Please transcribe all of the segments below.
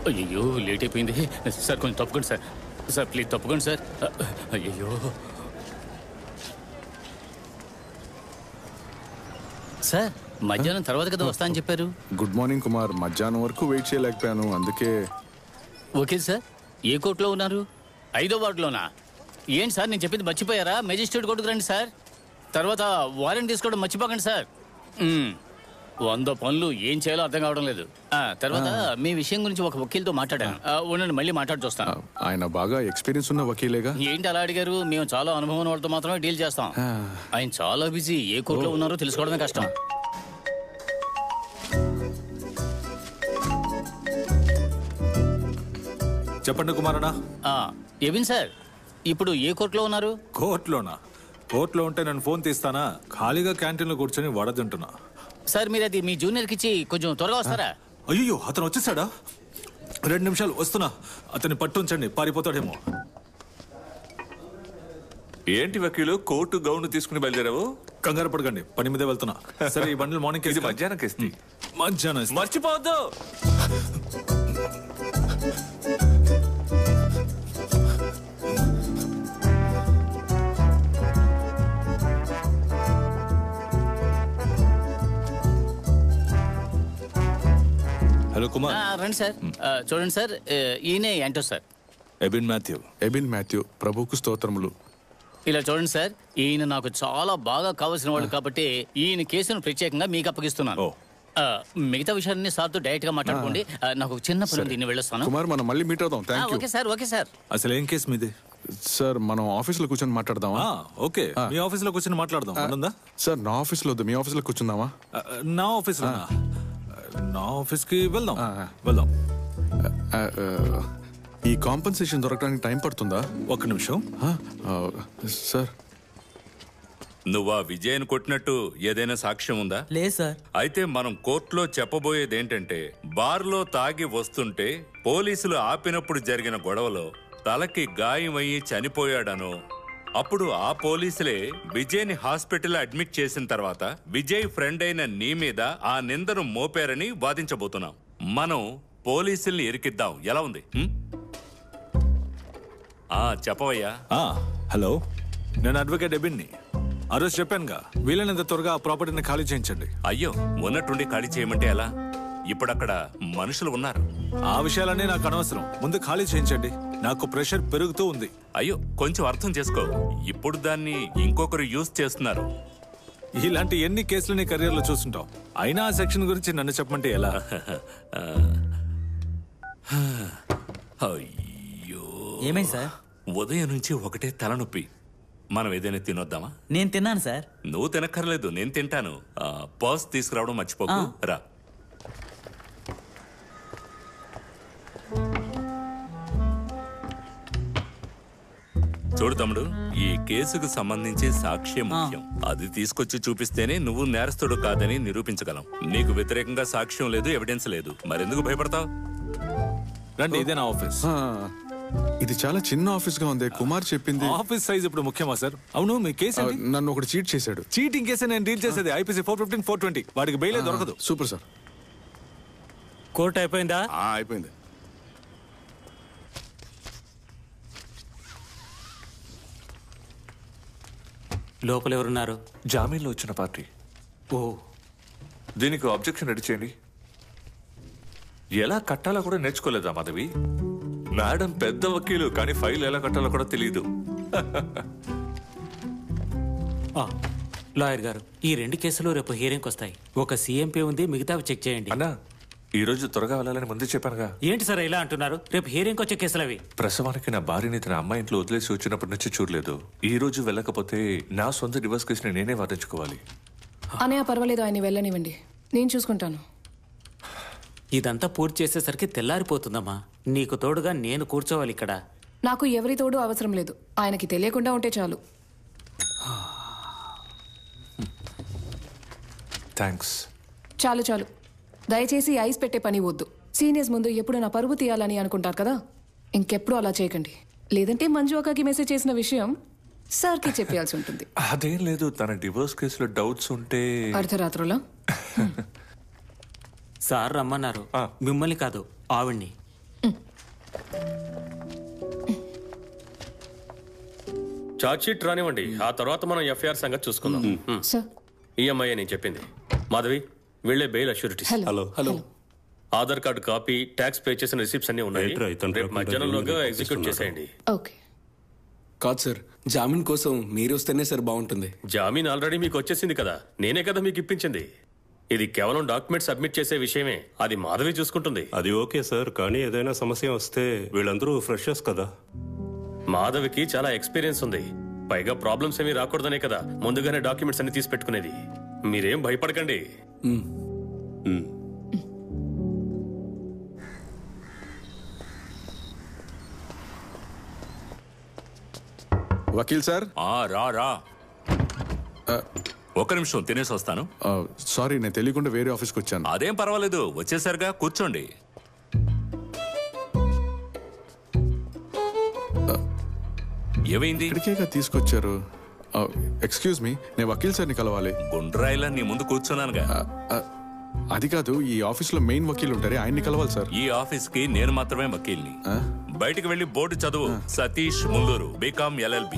అయ్యో లేట్ అయిపోయింది సార్ కొంచెం తప్పుకోండి సార్ సార్ ప్లీజ్ తప్పుకోండి సార్ అయ్యో సార్ మధ్యాహ్నం తర్వాత కదా వస్తా అని చెప్పారు గుడ్ మార్నింగ్ కుమార్ మధ్యాహ్నం వరకు వెయిట్ చేయలేకపోయాను అందుకే ఓకే సార్ ఏ కోర్టులో ఉన్నారు ఐదో వార్డులోనా ఏంటి సార్ నేను చెప్పింది మర్చిపోయారా మెజిస్ట్రేట్ కోర్టుకు రండి సార్ తర్వాత వారెంట్ తీసుకోవడం మర్చిపోకండి సార్ మ్మ్. వంద పనులు ఏం చేయాలో అర్థం కావడం లేదు ఆ, తర్వాత మీ విషయం గురించి ఒక వకీల్తో మాట్లాడాను ఆ, ఉండండి మళ్ళీ మాట్లాడి చూస్తాను ఆయన బాగా ఎక్స్పీరియన్స్ ఉన్న వకీలేగా ఏంటి అలా అడిగారు మేము చాలా అనుభవం ఉన్న వాళ్ళతో మాత్రమే డీల్ చేస్తాం ఆయన చాలా బిజీ ఏ కోర్టులో ఉన్నారో తెలుసుకోవడమే కష్టం చెప్పండి కుమారనా ఆ, ఎవిన్ సార్ ఇప్పుడు ఏ కోర్టులో ఉన్నారు కోర్టులోనా కోర్టులో ఉంటే నేను ఫోన్ తీస్తానా ఖాళీగా క్యాంటీన్లో కూర్చొని వడ తింటున్నా సార్ మీరు అది మీ జూనియర్కి ఇచ్చి కొంచెం త్వరగా వస్తారా అయ్యో అతను వచ్చేసాడా రెండు నిమిషాలు వస్తున్నా అతన్ని పట్టుంచండి పారిపోతాడేమో ఏంటి వకీలు కోర్టు గౌన్ తీసుకుని బయలుదేరావు కంగారు పడకండి పని మీదే వెళ్తున్నా సరే ఈ బండిల్ మార్నింగ్ ఇది మధ్యాహ్నం కిస్తీ మధ్యాహ్నం ఇస్తా. మర్చిపోవద్దు హలో కుమార్ ఆ, రండి సార్ ఆ, చూడండి సార్ ఆ, ఈయనే ఏంటో సార్ ఎబిన్ మాథ్యూ ఎబిన్ మాథ్యూ ప్రభుకు స్తోత్రములు ఇలా చూడండి సార్ ఈయన నాకు చాలా బాగా కావాల్సిన వాడు కాబట్టి ఈయన కేసును ప్రత్యేకంగా మీకు అప్పగిస్తున్నాను ఓ. ఆ, మిగతా విషయాన్ని సార్తో డైరెక్ట్ గా మాట్లాడుకోండి ఆ, నాకు ఒక చిన్న పని దీన్ని వెళ్ళొస్తాను కుమార్ మనం మళ్ళీ మీట్ అవుదాం ఆ, thank you okay sir okay sir అసలు ఏం కేసు మీది సార్ మనం ఆఫీస్లో కూర్చొని మాట్లాడదామా ఆ, ఓకే మీ ఆఫీస్లో కూర్చొని మాట్లాడదాం ఉందా సార్ నా ఆఫీస్లో వద్దు మీ ఆఫీస్లో కూర్చుందామా నా ఆఫీస్లో నా ఆఫీస్కి వెళ్దాం వెళ్దాం ఆ, ఆ, ఈ కాంపన్సేషన్ దొరకడానికి టైం పడుతుందా ఒక్క నిమిషం ఆ, ఆ, సార్ నువ్వా విజయన్ కొట్టినట్టు ఏదైనా సాక్ష్యం ఉందా లేదు సార్ అయితే మనం కోర్టులో చెప్పబోయేది ఏంటంటే బార్లో తాగి వస్తుంటే పోలీసులు ఆపినప్పుడు జరిగిన గొడవలో తలకి గాయమయ్యి చనిపోయాడనో అప్పుడు ఆ పోలీసులే విజయ్ని హాస్పిటల్ అడ్మిట్ చేసిన తర్వాత విజయ్ ఫ్రెండ్ అయిన నీ మీద ఆ నిందను మోపారని వాదించబోతున్నాం మనం పోలీసుల్ని ఇరికిద్దాం ఎలా ఉంది హ్మ్? ఆ చెప్పవయ్యా ఆ, హలో నేను అడ్వకేట్ ఎబిన్ని ఆ రోజు చెప్పానుగా వీలైనంత త్వరగా ఆ ప్రాపర్టీని ఖాళీ చేయించండి అయ్యో ఉన్నట్టుండి ఖాళీ చేయమంటే ఎలా ఇప్పుడు అక్కడ మనుషులు ఉన్నారు ఆ విషయాలన్నీ నాకు అనవసరం ముందు ఖాళీ చేయించండి నాకు ప్రెషర్ పెరుగుతూ ఉంది అయ్యో కొంచెం అర్థం చేసుకో ఇప్పుడు దాన్ని ఇంకొకరు యూజ్ చేస్తున్నారు ఇలాంటి ఎన్ని కేసులు నీ కెరీర్లో చూస్తుంటావు అయినా ఆ సెక్షన్ గురించి నన్ను చెప్పమంటే ఎలా అయ్యో ఏమైంది సార్ ఉదయం నుంచి ఒకటే తలనొప్పి మనం ఏదైనా తినొద్దామా నేను తిన్నాను సార్ నువ్వు తినక్కర్లేదు నేను తింటాను ఆ, పర్స్ తీసుకురావడం మర్చిపోకు ఆ. రా చూడు తమ్ముడు ఈ కేసుకు సంబంధించి సాక్ష్యం ముఖ్యం అది తీసుకొచ్చి చూపిస్తేనే నువ్వు నేరస్తుడు కాదని నిరూపించగలం నీకు వ్యతిరేకంగా సాక్ష్యం లేదు ఎవిడెన్స్ లేదు మరెందుకు భయపడతావు రండి ఇదే నా ఆఫీస్ ఆ, ఇది చాలా చిన్న ఆఫీస్ గా ఉంది కుమార్ చెప్పింది ఆఫీస్ సైజ్ ఇప్పుడు ముఖ్యమా సార్ అవును మీ కేసు ఆ, ఏంటి? నన్ను ఒకటి చీట్ చేశాడు చీటింగ్ కేసే నేను డీల్ చేసేది IPC four fifteen four twenty వాడికి బెయిలే దొరకదు సూపర్ సార్ కోర్టు అయిపోయిందా ఆ, అయిపోయింది లోపల ఎవరున్నారు జామీన్లో వచ్చిన పార్టీ ఓ దీనికి అబ్జెక్షన్ రెడీ చేయండి ఎలా కట్టాలో కూడా నేర్చుకోలేదా మాధవి మేడం పెద్ద వకీలు కానీ ఫైల్ ఎలా కట్టాలో కూడా తెలియదు ఆ, లాయర్ గారు ఈ రెండు కేసులు రేపు హియరింగ్కి వస్తాయి ఒక సీఎంపీ ఉంది మిగతావి చెక్ చేయండి అన్నా ఈ రోజు త్వరగా వెళ్ళాలని ముందే చెప్పానుగా ఏంటి సార్ ఇలా అంటున్నారు రేపు హియరింగ్కి వచ్చే కేసులు అవి ప్రసవానికి నా భార్యని తన అమ్మాయి ఇంట్లో వదిలేసి వచ్చినప్పటి నుంచి చూడలేదు ఈ రోజు వెళ్ళకపోతే నా సొంత డివోర్స్ కేసుని నేనే వాదించుకోవాలి అనయ్య పర్వాలేదు ఆయన వెళ్ళనివ్వండి నేను చూసుకుంటాను ఇదంతా పూర్తి చేసేసరికి తెల్లారిపోతుందమ్మా నీకు తోడుగా నేను కూర్చోవాలి ఇక్కడ నాకు ఎవరి తోడు అవసరం లేదు ఆయనకి తెలియకుండా ఉంటే చాలు థ్యాంక్స్ చాలు చాలు దయచేసి ఐస్ పెట్టే పని వద్దు సీనియర్స్ ముందు ఎప్పుడు నా పరువు తీయాలని అనుకుంటారు కదా ఇంకెప్పుడు అలా చేయకండి లేదంటే మంజు అక్కకి మెసేజ్ చేసిన విషయం సార్కి చెప్పాల్సి ఉంటుంది అదేం లేదు తన డివోర్స్ కేసులో డౌట్స్ ఉంటే అర్ధరాత్రులా సార్ రమ్మన్నారు ఆ. మిమ్మల్ని కాదు ఆవిడ్ని చార్జ్ షీట్ రానివ్వండి ఆ తర్వాత మనం ఎఫ్ఐఆర్ సంగతి చూసుకుందాం హ్మ్. సార్ ఈఎంఐ నేను చెప్పింది మాధవి వీళ్ళే bail assurity hello hello Aadhaar card copy tax pay చేసిన రిసిప్ట్స్ అన్ని ఉన్నాయి ఏంట్రా ఇతను రేపు కాకుండా మధ్యాహ్నంలోగా వీళ్ళని ఎగ్జిక్యూట్ పంపిస్తున్నారు? చేసేయండి ఓకే కాదు సార్ జామీన్ కోసం మీరు వస్తేనే సార్ బాగుంటుంది జామీన్ ఆల్రెడీ మీకు వచ్చేసింది కదా నేనే కదా మీకు ఇప్పించింది ఇది కేవలం డాక్యుమెంట్ సబ్మిట్ చేసే విషయమే అది మాధవి చూసుకుంటుంది అది ఓకే సార్ కానీ ఏదైనా సమస్య వస్తే వీళ్ళందరూ ఫ్రెషర్స్ కదా మాధవికి చాలా ఎక్స్పీరియన్స్ ఉంది పైగా ప్రాబ్లమ్స్ ఏమీ రాకూడదనే కదా ముందుగానే డాక్యుమెంట్స్ అన్ని తీసి పెట్టుకునేది మీరేం భయపడకండి వకీల్ సార్ ఆ రా రా ఒక నిమిషం తినేసి వస్తాను సారీ నేను తెలియకుండా వేరే ఆఫీస్కి వచ్చాను అదేం పర్వాలేదు వచ్చేసరిగా కూర్చోండి ఏమైంది ఇక్కడికేగా తీసుకొచ్చారు ఎక్స్క్యూజ్ మీ నేను వకీల్ సార్ని కలవాలి గుండ్రాయిలా నీ ముందు కూర్చున్నానుగా ఆ, ఆ, అది కాదు ఈ ఆఫీస్లో మెయిన్ వకీల్ ఉంటారే ఆయన్ని కలవాలి సార్ ఈ ఆఫీస్ కి నేను మాత్రమే వకీల్ని బయటికి వెళ్లి బోర్డు చదువు సతీష్ ముల్లూరు బీకామ్ ఎల్ఎల్బి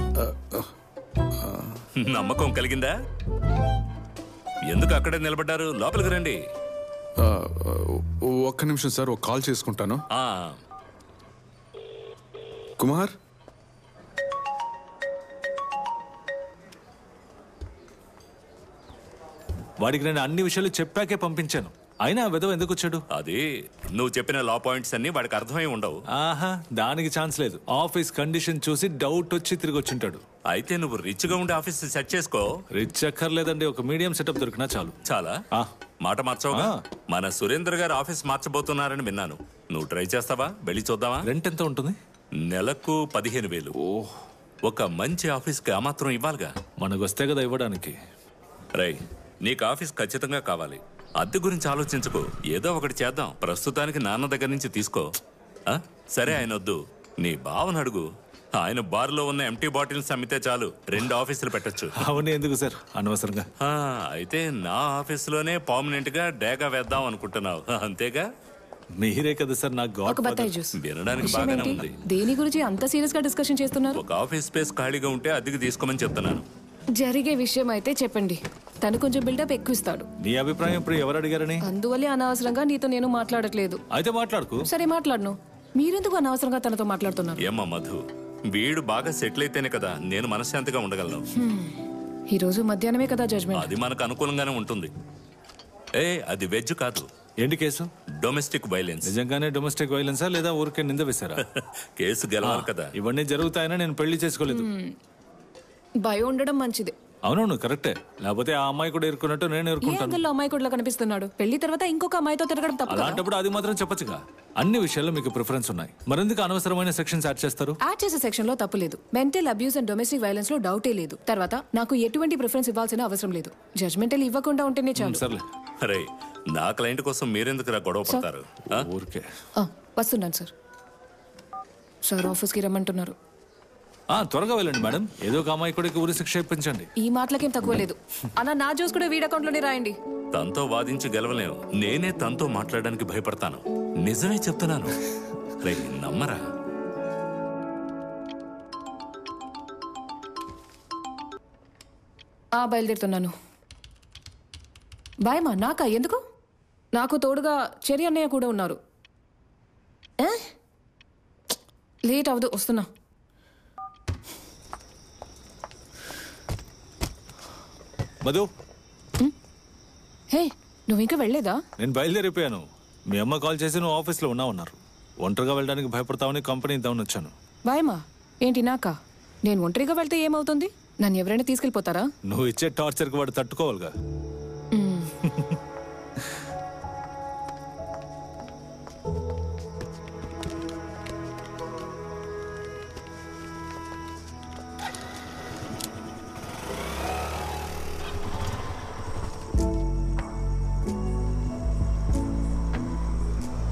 నమ్మకం కలిగిందా ఎందుకు అక్కడే నిలబడ్డారు లోపలికి రండి ఆ, ఆ, ఒక్క నిమిషం సార్ ఒక కాల్ చేసుకుంటాను ఆ కుమార్ వాడికి నేను అన్ని విషయాలు చెప్పాకే పంపించాను అయినా ఆ విధవ ఎందుకు వచ్చాడు అది నువ్వు చెప్పిన లా పాయింట్స్ అన్ని వాడికి అర్థమై ఉండవు ఆహా దానికి ఛాన్స్ లేదు ఆఫీస్ కండిషన్ చూసి డౌట్ వచ్చి తిరిగి వచ్చింటాడు అయితే నువ్వు రిచ్ గా ఉండే ఆఫీస్ సెట్ చేసుకో రిచ్ అక్కర్లేదండి ఒక మీడియం సెటప్ దొరికినా చాలు చాలా ఆ. మాట మార్చవుగా ఆ. మన సురేంద్ర గారు ఆఫీస్ మార్చబోతున్నారని విన్నాను నువ్వు ట్రై చేస్తావా వెళ్ళి చూద్దామా రెంట్ ఎంత ఉంటుంది నెలకు పదిహేను వేలు ఒక మంచి ఆఫీస్ కి ఆ మాత్రం ఇవ్వాలిగా మనకు వస్తే కదా ఇవ్వడానికి రై నీకు ఆఫీస్ ఖచ్చితంగా కావాలి అద్దె గురించి ఆలోచించుకో ఏదో ఒకటి చేద్దాం ప్రస్తుతానికి నాన్న దగ్గర నుంచి తీసుకో ఆ? సరే ఆయన వద్దు నీ బావను అడుగు ఆయన బార్లో ఉన్న ఎంటీ బాటిల్స్ అమ్మితే చాలు రెండు ఆఫీసులు పెట్టొచ్చు అవన్నీ ఎందుకు సార్ అనవసరంగా ఆ, అయితే నా ఆఫీసులోనే పర్మనెంట్ గా డేగా వేద్దాం అనుకుంటున్నావు అంతేగా మీరే కదా సార్ నాకు ఒక గాడ్ బత్తాయి జ్యూస్ వినడానికి విషయం బాగానే ఏంటి ఉంది దేని గురించి అంత సీరియస్ గా డిస్కషన్ చేస్తున్నారు ఒక ఆఫీస్ స్పేస్ ఖాళీగా ఉంటే అద్దెకి తీసుకోమని చెప్తున్నాను జరిగే విషయం అయితే చెప్పండి తను కొంచెం బిల్డప్ ఎక్కువ ఇస్తాడు నీ అభిప్రాయం ఇప్పుడు ఎవరు అడిగారని అందువల్లే అనవసరంగా నీతో నేను మాట్లాడట్లేదు అయితే మాట్లాడుకు సరే మాట్లాడను మీరెందుకు అనవసరంగా తనతో మాట్లాడుతున్నారు ఏమ్మా మధు వీడు బాగా సెటిల్ అయితేనే కదా నేను మనశ్శాంతిగా ఉండగలను ఈ రోజు మధ్యాహ్నమే కదా జడ్జ్మెంట్ అది మనకు అనుకూలంగానే ఉంటుంది ఏ అది వెజ్ కాదు ఏంటి కేసు డొమెస్టిక్ వైలెన్స్ నిజంగానే డొమెస్టిక్ వైలెన్సా లేదా ఊరికే నింద వేశారా కేసు గెలవాలి కదా ఇవన్నీ జరుగుతాయని నేను పెళ్లి చేసుకోలేదు భయం ఉండడం మంచిది అవునవును కరెక్టే లేకపోతే ఆ అమ్మాయి కూడా ఇరుక్కున్నట్టు నేను ఏ ఇరుక్కుంటాను అంగల్లో అమ్మాయి కూడా కనిపిస్తున్నాడు పెళ్లి తర్వాత ఇంకొక అమ్మాయితో తిరగడం తప్పు కదా? అలాంటప్పుడు అది మాత్రం చెప్పొచ్చుగా అన్ని విషయాల్లో మీకు ప్రిఫరెన్స్ ఉన్నాయి మరెందుకు అనవసరమైన సెక్షన్స్ యాడ్ చేస్తారు యాడ్ చేసే సెక్షన్ లో తప్పు లేదు mental abuse and domestic violence లో డౌటే లేదు తర్వాత నాకు ఎటువంటి ప్రిఫరెన్స్ ఇవ్వాల్సిన అవసరం లేదు జడ్జ్మెంటల్ ఇవ్వకుండా ఉంటేనే చాలు సర్లే అరే నా క్లయింట్ కోసం మీరెందుకు గొడవ పడతారు ఆ? ఊరికే ఆ, వస్తున్నాను సార్ సార్ ఆఫీస్కి రమ్మంటున్నారు ఆ త్వరగా వెళ్ళండి మేడం ఏదో ఒక అమ్మాయి కూడా ఊరి శిక్ష ఇప్పించండి ఈ మాటలకేం తక్కువ లేదు అన్న నా జ్యూస్ కూడా వీడి అకౌంట్ లోనే రాయండి తనతో వాదించి గెలవలేవు నేనే తనతో మాట్లాడడానికి భయపడతాను నిజమే చెప్తున్నాను రే నమ్మరా ఆ బయలుదేరుతున్నాను బాయ్ మా నాకా ఎందుకు నాకు తోడుగా చెరి అన్నయ్య కూడా ఉన్నారు ఏ? లేట్ అవదు వస్తున్నా మధు హే నువ్వు ఇంకా వెళ్ళలేదా నేను బయలుదేరిపోయాను మీ అమ్మ కాల్ చేసి నువ్వు ఆఫీస్లో ఉన్నా ఉన్నారు ఒంటరిగా వెళ్ళడానికి భయపడతావని కంపెనీ ఇద్దామని వచ్చాను బాయమ్మా ఏంటి నాకా నేను ఒంటరిగా వెళ్తే ఏమవుతుంది నన్ను ఎవరైనా తీసుకెళ్ళిపోతారా నువ్వు ఇచ్చే టార్చర్కి వాడు తట్టుకోవాలిగా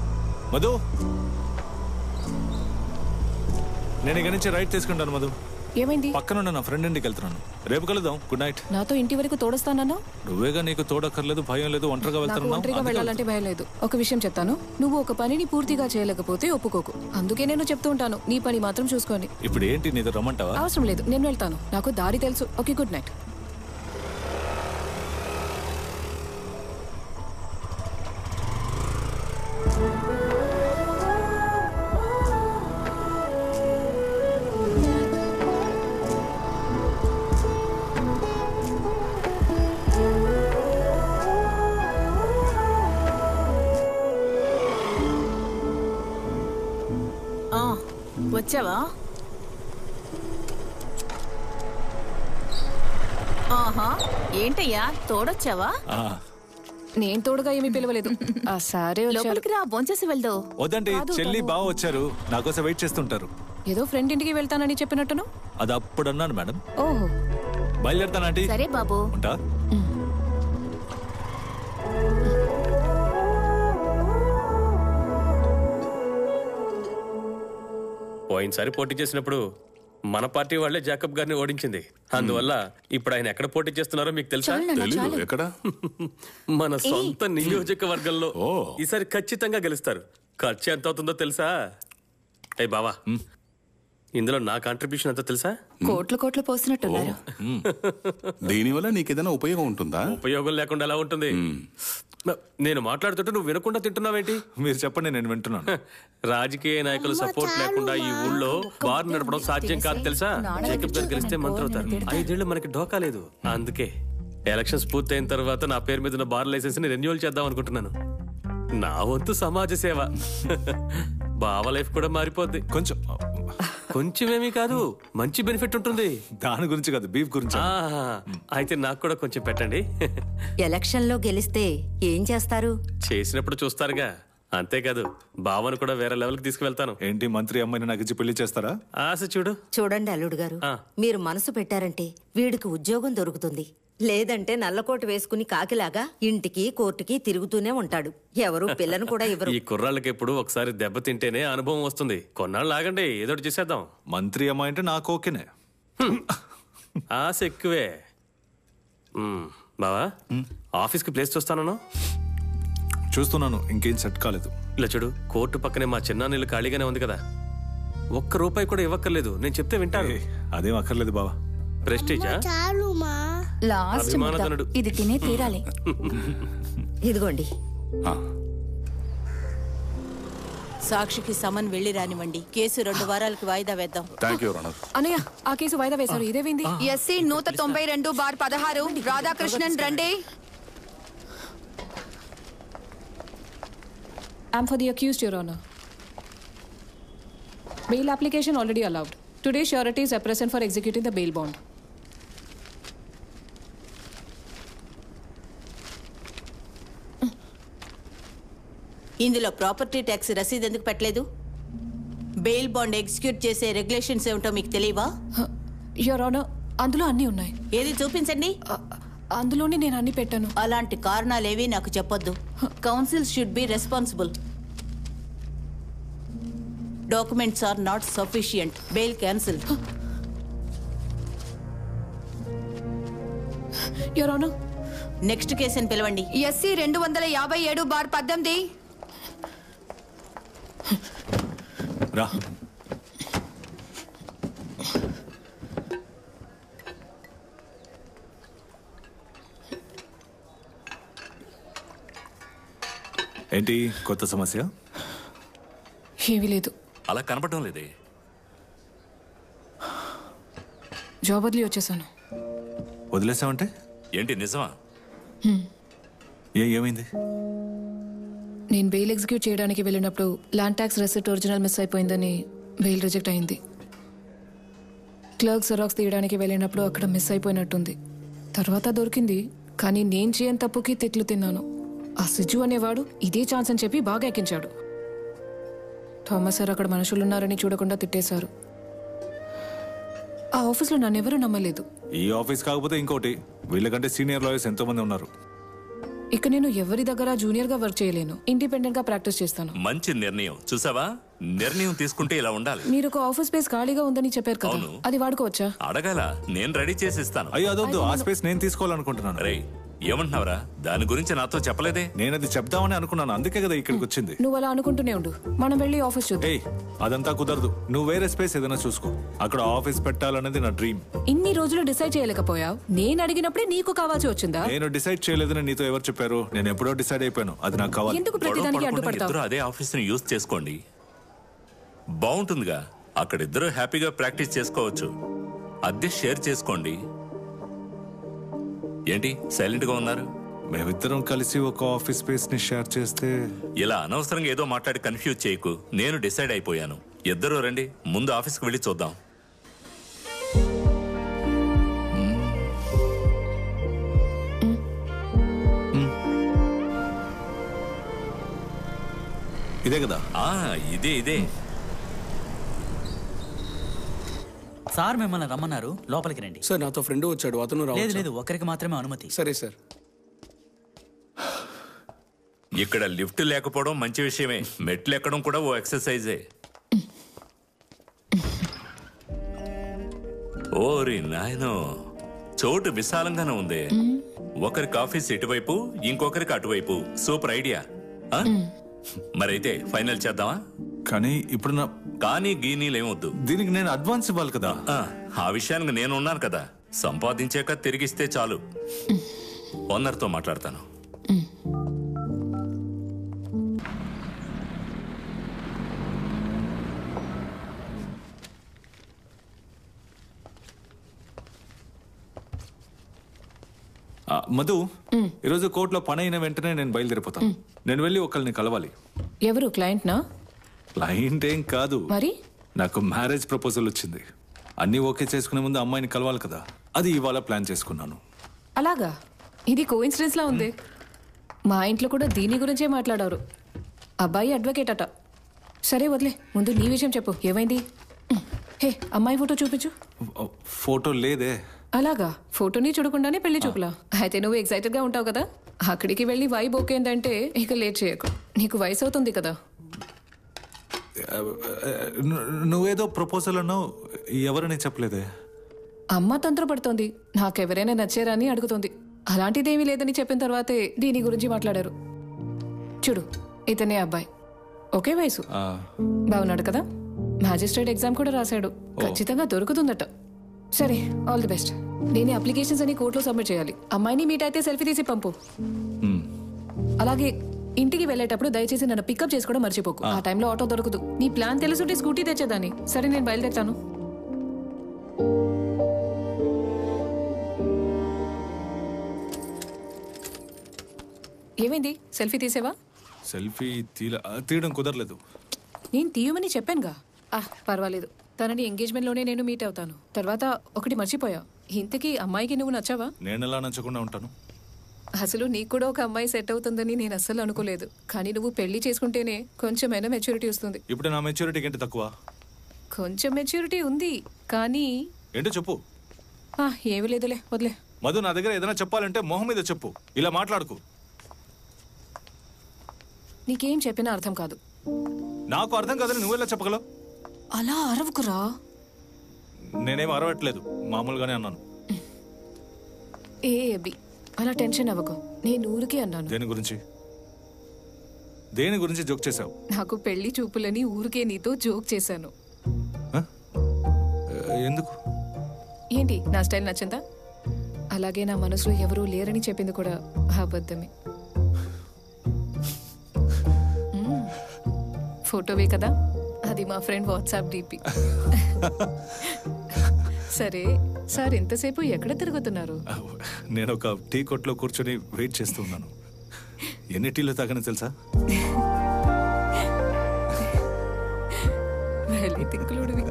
మధు నేను ఇక్కడి నుంచి రైట్ తీసుకుంటాను మధు ఏమైంది పక్కన ఉన్న నా ఫ్రెండ్ ఇంటికి వెళ్తున్నాను రేపు కలుద్దాం గుడ్ నైట్ నాతో ఇంటి వరకు తోడొస్తానన్నా నువ్వేగా నీకు తోడక్కర్లేదు భయం లేదు ఒంటరిగా నాకు వెళ్తున్నావు ఒంటరిగా అందుకే వెళ్ళాలంటే భయం లేదు ఒక విషయం చెప్తాను నువ్వు ఒక పనిని పూర్తిగా చేయలేకపోతే ఒప్పుకోకు అందుకే నేను చెప్తూ ఉంటాను నీ పని మాత్రం చూసుకోండి ఇప్పుడు ఏంటి నీతో రమ్మంటావా అవసరం లేదు నేను వెళ్తాను నాకు దారి తెలుసు ఓకే గుడ్ నైట్ ఆ, వచ్చావా ఆహా ఏంటయ్యా తోడొచ్చావా ఆ, నేను తోడుగా ఏమీ పిలవలేదు ఆ సరే వచ్చారు లోపలికి రా భోంచేసి వెళ్దాం వద్దండి కాదు, చెల్లి కాదు. బావ వచ్చారు నా కోసం వెయిట్ చేస్తుంటారు ఏదో ఫ్రెండ్ ఇంటికి వెళ్తానని చెప్పినట్టును అది అప్పుడు అన్నాను మేడం ఓహో బయలుదేరుతానంటీ సరే బాబు ఉంటా పోయినసారి పోటీ చేసినప్పుడు మన పార్టీ వాళ్ళే జాకబ్ గారిని ఓడించింది అందువల్ల ఇప్పుడు ఆయన ఎక్కడ పోటీ చేస్తున్నారో మీకు తెలుసా తెలీదు ఎక్కడ మన సొంత నియోజకవర్గంలో ఈసారి ఖచ్చితంగా గెలుస్తారు ఖర్చు ఎంత అవుతుందో తెలుసా అయ్యి బావా ఇందులో నా కాంట్రిబ్యూషన్ ఎంతో తెలుసా కోట్లు కోట్లు పోసినట్టున్నారు దీనివల్ల నీకేదైనా ఉపయోగం ఉంటుందా ఉపయోగం లేకుండా ఎలా ఉంటుంది నేను మాట్లాడుతుంటే నువ్వు వినకుండా తింటున్నావేంటి మీరు చెప్పండి నేను వింటున్నాను రాజకీయ నాయకుల సపోర్ట్ లేకుండా ఈ ఊళ్ళో బార్ నడపడం సాధ్యం కాదు తెలుసా జేకబ్ గారు గెలిస్తే మంత్రి అవుతారు ఐదేళ్లు మనకి ఢోకా లేదు అందుకే ఎలక్షన్స్ పూర్తయిన తర్వాత నా పేరు మీద ఉన్న బార్ లైసెన్స్ ని రెన్యువల్ చేద్దాం అనుకుంటున్నాను నా వంతు సమాజ సేవ బావ లైఫ్ కూడా మారిపోద్ది కొంచెం కొంచెమేమీ కాదు మంచి బెనిఫిట్ ఉంటుంది దాని గురించి కాదు బీఫ్ గురించి ఆహా, అయితే నాకు కూడా కొంచెం పెట్టండి ఎలక్షన్ లో గెలిస్తే ఏం చేస్తారు చేసినప్పుడు చూస్తారుగా అంతేకాదు బావను కూడా వేరే లెవెల్కి తీసుకువెళ్తాను ఏంటి మంత్రి అమ్మాయిని నాకు ఇచ్చి పెళ్లి చేస్తారా ఆశ చూడు చూడండి అల్లుడు గారు ఆ. మీరు మనసు పెట్టారంటే వీడికి ఉద్యోగం దొరుకుతుంది లేదంటే నల్లకోట వేసుకుని కాకిలాగా ఇంటికి కోర్టుకి తిరుగుతూనే ఉంటాడు ఎవరు పిల్లను కూడా ఇవ్వరు ఈ కుర్రాళ్ళకి ఎప్పుడు ఒకసారి దెబ్బ తింటేనే అనుభవం వస్తుంది కొన్నాళ్ళు ఆగండి ఏదో ఒకటి చేసేద్దాం మంత్రి అమ్మాయి అంటే నాకు ఓకేనే ఆశ ఎక్కువే మ్మ్. బావా ఆఫీస్కి ప్లేస్ చూస్తాను చూస్తున్నాను ఇంకేం సెట్ కాలేదు ఇలా చూడు కోర్టు పక్కనే మా చిన్న నీళ్ళు ఖాళీగానే ఉంది కదా ఒక్క రూపాయి కూడా ఇవ్వక్కర్లేదు నేను చెప్తే వింటాను అదేం అక్కర్లేదు బావా ప్రెస్టీజా లాస్ట్ అభిమానధనుడు. ఇది తినే తీరాలి ఇదిగోండి సాక్షికి సమన్ వెళ్లి రానివ్వండి కేసు రెండు వారాలకి వాయిదా వేద్దాం థ్యాంక్ యూ రనర్ అన్నయ్య ఆ కేసు వాయిదా వేశారు ఇదేవింది ఎస్సీ నూట తొంభై రెండు బార్ పదహారు రాధాకృష్ణన్ రండి I'm for the accused, Your Honor. Bail application already allowed. Today, sureties are present for executing the bail bond. ఇందులో ప్రాపర్టీ ట్యాక్స్ రసీదు ఎందుకు పెట్టలేదు బెయిల్ బాండ్ ఎగ్జిక్యూట్ చేసే రెగ్యులేషన్స్ ఏమిటో మీకు తెలియవా యువర్ ఆనర్ అందులో అన్నీ ఉన్నాయి ఏది చూపించండి అందులోనే నేను అన్ని పెట్టాను అలాంటి కారణాలేవి నాకు చెప్పొద్దు counsel should be responsible documents are not sufficient bail cancel your honour next కేసుని పిలవండి ఎస్సీ రెండు వందల యాభై ఏడు బార్ పద్దెనిమిది రా ఏంటి కొత్త సమస్య ఏమీ లేదు అలా కనపడడం లేదే జాబ్ వదిలి వచ్చేసాను వదిలేసావంటే ఏంటి నిజమా ఏ ఏమైంది నేను బెయిల్ ఎగ్జిక్యూట్ చేయడానికి వెళ్ళినప్పుడు land tax receipt original miss అయిపోయిందని బెయిల్ రిజెక్ట్ అయింది క్లర్క్ జెరాక్స్ తీయడానికి వెళ్ళినప్పుడు అక్కడ మిస్ అయిపోయినట్టుంది తర్వాత దొరికింది కానీ నేను చేయని తప్పుకి తిట్లు తిన్నాను ఆ సిజు అనేవాడు ఇదే ఛాన్స్ అని చెప్పి బాగా ఎక్కించాడు థామస్ సార్ అక్కడ మనుషులున్నారని చూడకుండా తిట్టేశారు ఆ ఆఫీస్లో నన్నెవరూ నమ్మలేదు ఈ ఆఫీస్ కాకపోతే ఇంకోటి వీళ్ళకంటే సీనియర్ లాయర్స్ ఎంతో మంది ఉన్నారు ఇక నేను ఎవరి దగ్గర జూనియర్గా వర్క్ చేయలేను ఇండిపెండెంట్గా ప్రాక్టీస్ చేస్తాను మంచి నిర్ణయం చూసావా నిర్ణయం తీసుకుంటే ఇలా ఉండాలి మీరు ఒక ఆఫీస్ స్పేస్ ఖాళీగా ఉందని చెప్పారు కదా అవును. అది వాడుకోవచ్చా అడగాల నేను రెడీ చేసి ఇస్తాను అయ్యో అదొద్దు ఆ స్పేస్ నేను తీసుకోవాలనుకుంటున్నాను రే ఏమంటున్నావురా దాని గురించి నాతో చెప్పలేదే నేను అది చెప్దామని అనుకున్నాను అందుకే కదా ఇక్కడికి వచ్చింది నువ్వు అలా అనుకుంటూనే ఉండు మనం వెళ్ళి ఆఫీస్ చూద్దాం ఏయ్ అదంతా కుదరదు నువ్వు వేరే స్పేస్ ఏదైనా చూసుకో అక్కడ ఆఫీస్ పెట్టాలనేది నా డ్రీమ్ ఇన్ని రోజులు డిసైడ్ చేయలేకపోయావు నేను అడిగినప్పుడే నీకు కావాల్సి వచ్చిందా నేను డిసైడ్ చేయలేదని నీతో ఎవరు చెప్పారు నేను ఎప్పుడో డిసైడ్ అయిపోయాను అది నాకు కావాలి ఎందుకు గొడవ ప్రతిదానికి పడకుండా అడ్డుపడతావు ఇద్దరు అదే ఆఫీస్ ని యూజ్ చేసుకోండి బాగుంటుందిగా అక్కడ ఇద్దరు హ్యాపీగా ప్రాక్టీస్ చేసుకోవచ్చు అద్దె షేర్ చేసుకోండి ఏంటి సైలెంట్ గా ఉన్నారు మేమిద్దరం కలిసి ఒక ఆఫీస్ స్పేస్ ని షేర్ చేస్తే ఇలా అనవసరంగా ఏదో మాట్లాడి కన్ఫ్యూజ్ చేయకు నేను డిసైడ్ అయిపోయాను ఇద్దరు రండి ముందు ఆఫీస్కి వెళ్ళి చూద్దాం ఇదే కదా ఆ ఇదే ఇదే సార్ మిమ్మల్ని రమ్మన్నారు లోపలికి రండి సార్ నాతో ఫ్రెండ్ వచ్చాడు అతను లేదు రావచ్చు లేదు ఒక్కరికి మాత్రమే అనుమతి సరే సార్ ఇక్కడ లిఫ్ట్ లేకపోవడం మంచి విషయమే మెట్లు ఎక్కడం కూడా ఓ ఎక్సర్సైజే ఓరి నాయనో చోటు విశాలంగానే ఉంది ఒకరికి ఆఫీస్ ఇటువైపు ఇంకొకరికి అటువైపు సూపర్ ఐడియా ఆ? మరైతే ఫైనల్ చేద్దామా కానీ ఇప్పుడు నా కానీ గీనీలేమొద్దు దీనికి నేను అడ్వాన్స్ ఇవ్వాలి కదా ఆ, ఆ విషయానికి నేను ఉన్నాను కదా సంపాదించాక తిరిగిస్తే చాలు ఓనర్తో మాట్లాడతాను ఆ, మధు ఈరోజు కోర్టులో పని అయిన వెంటనే నేను బయలుదేరిపోతాను నేను వెళ్ళి ఒకరిని కలవాలి ఎవరు క్లయింట్ నా క్లయింట్ ఏం కాదు మరి నాకు మ్యారేజ్ ప్రపోజల్ వచ్చింది అన్నీ ఓకే చేసుకునే ముందు అమ్మాయిని కలవాలి కదా అది ఇవాళ ప్లాన్ చేసుకున్నాను అలాగా ఇది కోఇన్సిడెన్స్ లా ఉంది మా ఇంట్లో కూడా దీని గురించే మాట్లాడారు అబ్బాయి అడ్వకేట్ అట సరే వదిలే ముందు నీ విషయం చెప్పు ఏమైంది హే అమ్మాయి ఫోటో చూపించు ఫోటో లేదే అలాగా ఫోటోని చూడకుండానే పెళ్లి చూపులా అయితే నువ్వు ఎక్సైటెడ్ గా ఉంటావు కదా అక్కడికి వెళ్ళి వైబ్ ఓకేందంటే ఇక లేట్ చేయకు నీకు వయసు అవుతుంది కదా ఆ, ఆ, ను- నువ్వేదో ప్రపోజల్ అన్నావు ఎవరని చెప్పలేదే అమ్మ తంత్ర పడుతోంది నాకెవరైనా నచ్చారా అని అడుగుతోంది అలాంటిదేమీ లేదని చెప్పిన తర్వాతే దీని గురించి మాట్లాడారు చూడు ఇతనే అబ్బాయి ఒకే వయసు ఆ, బాగున్నాడు కదా మ్యాజిస్ట్రేట్ ఎగ్జామ్ కూడా రాశాడు ఖచ్చితంగా దొరుకుతుందట సరే ఆల్ ది బెస్ట్ నేను అప్లికేషన్స్ అని కోర్టులో సబ్మిట్ చేయాలి అమ్మాయిని మీట్ అయితే సెల్ఫీ తీసి పంపు మ్. అలాగే ఇంటికి వెళ్ళేటప్పుడు దయచేసి నన్ను పికప్ చేసుకోవడం మర్చిపోకు ఆ టైంలో ఆటో దొరకదు నీ ప్లాన్ తెలుసుంటే స్కూటీ తెచ్చేదాన్ని సరే నేను బయలుదేరుతాను ఏమైంది సెల్ఫీ తీసేవా సెల్ఫీ తీల ఆ, తీయడం కుదరలేదు నేను తీయమని చెప్పానుగా ఆ పర్వాలేదు తనని ఎంగేజ్మెంట్ లోనే నేను మీట్ అవుతాను తర్వాత ఒకటి మర్చిపోయా ఇంతకీ అమ్మాయికి నువ్వు నచ్చావా నేను ఎలా నచ్చకుండా ఉంటాను అసలు నీకు కూడా ఒక అమ్మాయి సెట్ అవుతుందని నేను అస్సలు అనుకోలేదు కానీ నువ్వు పెళ్లి చేసుకుంటేనే కొంచెమైనా మెచ్యూరిటీ వస్తుంది ఇప్పుడు నా మెచ్యూరిటీకి ఏంటి తక్కువ కొంచెం మెచ్యూరిటీ ఉంది కానీ ఏంటో చెప్పు ఆ, ఏమీ లేదులే వదిలే మధు నా దగ్గర ఏదైనా చెప్పాలంటే మొహం మీద చెప్పు ఇలా మాట్లాడుకు నీకేం చెప్పినా అర్థం కాదు నాకు అర్థం కాదని నువ్వెలా చెప్పగలవు అలా అరవకురా నేనేం అరవట్లేదు మామూలుగానే అన్నాను ఏ అబ్బి అలా టెన్షన్ అవ్వకు నేను ఊరికే అన్నాను దేని గురించి దేని గురించి జోక్ చేసావు నాకు పెళ్లి చూపులని ఊరికే నీతో జోక్ చేశాను ఆ, ఎందుకు ఏంటి నా స్టైల్ నచ్చిందా అలాగే నా మనసులో ఎవరూ లేరని చెప్పింది కూడా అబద్ధమే మ్మ్. ఫోటోవే కదా అది మా ఫ్రెండ్ వాట్సాప్ డిపి సరే సార్ ఎంతసేపు ఎక్కడ తిరుగుతున్నారు నేను ఒక టీ కొట్లో కూర్చొని వెయిట్ చేస్తూ ఉన్నాను ఎన్ని టీలు తాగని తెలుసా వెళ్ళి తింకులుడివి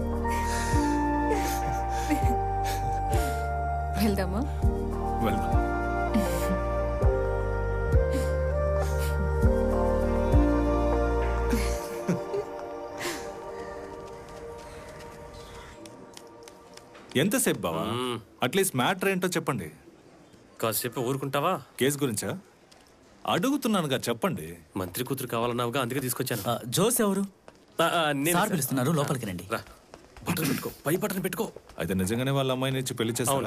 వెళ్దామా వెళ్దాం ఎంతసేపు బావా అట్లీస్ట్ మ్యాటర్ ఏంటో చెప్పండి కాసేపు ఊరుకుంటావా కేసు గురించా అడుగుతున్నానుగా చెప్పండి మంత్రి కూతురు కావాలన్నావుగా అందుకే తీసుకొచ్చాను జోస్ ఎవరు ఆ, ఆ, నేనే సార్ సార్. పిలుస్తున్నారు లోపలికి రండి రా బటన్ పెట్టుకో పై బటన్ పెట్టుకో అయితే నిజంగానే వాళ్ళ అమ్మాయిని ఇచ్చి పెళ్లి చేస్తారా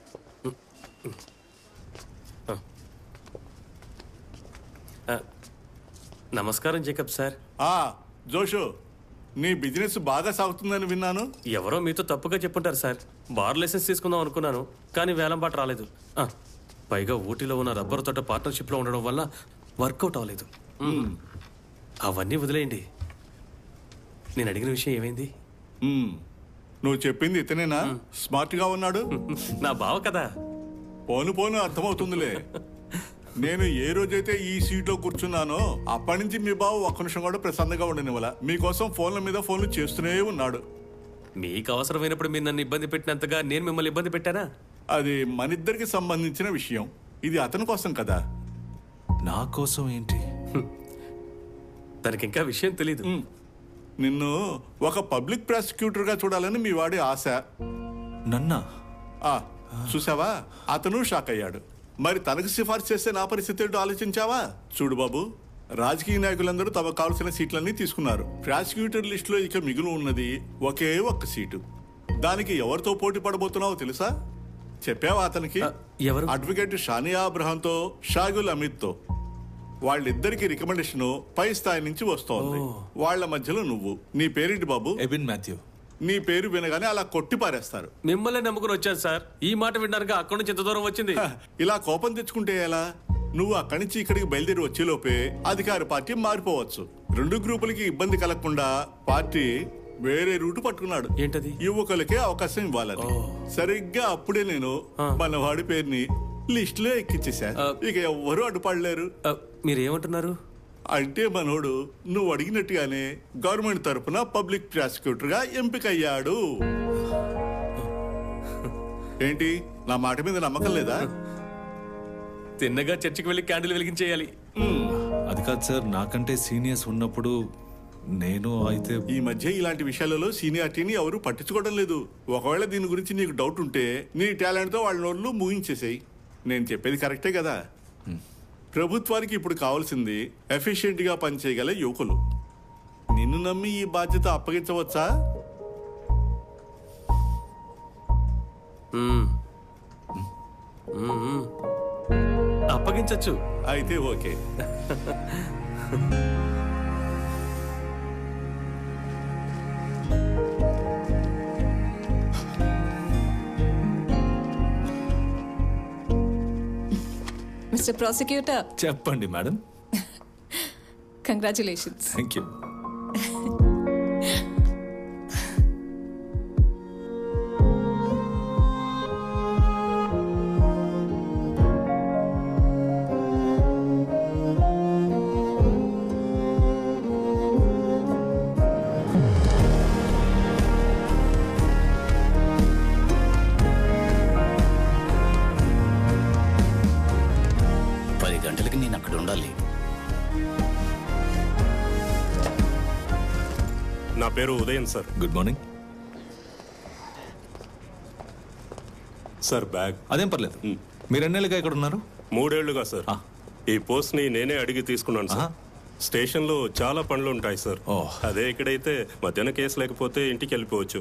ఆ, నమస్కారం జేకబ్ సార్ ఆ జోషు నీ బిజినెస్ బాగా సాగుతుందని విన్నాను ఎవరో మీతో తప్పుగా చెప్పుంటారు సార్ బార్ లైసెన్స్ తీసుకుందాం అనుకున్నాను కానీ వేలం పాట రాలేదు ఆ, పైగా ఊటీలో ఉన్న రబ్బర్ తోట పార్ట్నర్షిప్లో ఉండడం వల్ల వర్కౌట్ అవ్వలేదు మ్మ్. అవన్నీ వదిలేయండి నేను అడిగిన విషయం ఏమైంది మ్మ్. నువ్వు చెప్పింది ఇతనేనా స్మార్ట్ గా ఉన్నాడు నా బావ కదా పోను పోను అర్థమవుతుందిలే నేను ఏ రోజైతే ఈ సీట్లో కూర్చున్నానో అప్పటి నుంచి మీ బావ ఒక్క నిమిషం కూడా ప్రశాంతంగా ఉండనివ్వాల మీకోసం ఫోన్ల మీద ఫోన్లు చేస్తూనే ఉన్నాడు మీకు అవసరమైనప్పుడు మీరు నన్ను ఇబ్బంది పెట్టినంతగా నేను మిమ్మల్ని ఇబ్బంది పెట్టానా అది మనిద్దరికి సంబంధించిన విషయం ఇది అతని కోసం కదా నా కోసం ఏంటి తనకి ఇంకా విషయం తెలీదు నిన్ను ఒక పబ్లిక్ ప్రాసిక్యూటర్ గా చూడాలని మీ వాడి ఆశ నన్నా ఆ చూసావా అతను షాక్ అయ్యాడు మరి తనకు సిఫార్సు చేస్తే నా పరిస్థితి ఏంటో ఆలోచించావా చూడు బాబు రాజకీయ నాయకులందరూ తమకు కావాల్సిన సీట్లన్నీ తీసుకున్నారు ప్రాసిక్యూటర్ లిస్ట్ లో ఇక మిగులు ఉన్నది ఒకే ఒక్క సీటు దానికి ఎవరితో పోటీ పడబోతున్నావో తెలుసా చెప్పావా అతనికి ఎవరు అడ్వకేట్ షానియా అబ్రహాంతో షాగుల్ అమిత్ తో వాళ్ళిద్దరికి రికమెండేషన్ పై స్థాయి నుంచి వస్తోంది వాళ్ళ మధ్యలో నువ్వు నీ పేరేంటి బాబు ఎబిన్ మాథ్యూ నీ పేరు వినగానే అలా కొట్టి పారేస్తారు మిమ్మల్ని నమ్ముకుని వచ్చాను సార్ ఈ మాట వినడానికి అక్కడి నుంచి ఎంత దూరం వచ్చింది ఇలా కోపం తెచ్చుకుంటే ఎలా నువ్వు అక్కడి నుంచి ఇక్కడికి బయలుదేరి వచ్చేలోపే అధికార పార్టీ మారిపోవచ్చు రెండు గ్రూపులకి ఇబ్బంది కలగకుండా పార్టీ వేరే రూటు పట్టుకున్నాడు ఏంటది యువకులకే అవకాశం ఇవ్వాలని సరిగ్గా అప్పుడే నేను మనవాడి పేరుని లిస్ట్ లో ఎక్కించేశా ఇక ఎవ్వరూ అడ్డుపడలేరు మీరేమంటున్నారు అంటే మనోడు నువ్వు అడిగినట్టుగానే గవర్నమెంట్ తరపున పబ్లిక్ ప్రాసిక్యూటర్ గా ఎంపికయ్యాడు ఏంటి నా మాట మీద నమ్మకం లేదా తిన్నగా చర్చికి వెళ్ళి క్యాండిల్ వెలిగించేయాలి అది కాదు సార్ నాకంటే సీనియర్స్ ఉన్నప్పుడు నేను అయితే ఈ మధ్య ఇలాంటి విషయాలలో సీనియారిటీని ఎవరు పట్టించుకోవడం లేదు ఒకవేళ దీని గురించి నీకు డౌట్ ఉంటే నీ టాలెంట్ తో వాళ్ళ నోళ్ళు ముగించేసేయి నేను చెప్పేది కరెక్టే కదా ప్రభుత్వానికి ఇప్పుడు కావాల్సింది ఎఫిషియెంట్ గా పనిచేయగల యువకులు నిన్ను నమ్మి ఈ బాధ్యత అప్పగించవచ్చా అప్పగించచ్చు అయితే ఓకే మిస్టర్ ప్రాసిక్యూటర్ చెప్పండి మేడం కంగ్రాచులేషన్స్ థ్యాంక్ యూ పది గంటలకి నేను అక్కడ ఉండాలి నా పేరు ఉదయం sir good morning sir bag అదేం పర్లేదు మీరు ఎన్నేళ్ళుగా ఇక్కడ ఉన్నారు మూడేళ్లుగా సార్ ఈ పోస్ట్ ని నేనే అడిగి తీసుకున్నాను సార్ స్టేషన్ లో చాలా పనులు ఉంటాయి సార్ అదే ఇక్కడైతే మధ్యాహ్నం కేసు లేకపోతే ఇంటికి వెళ్ళిపోవచ్చు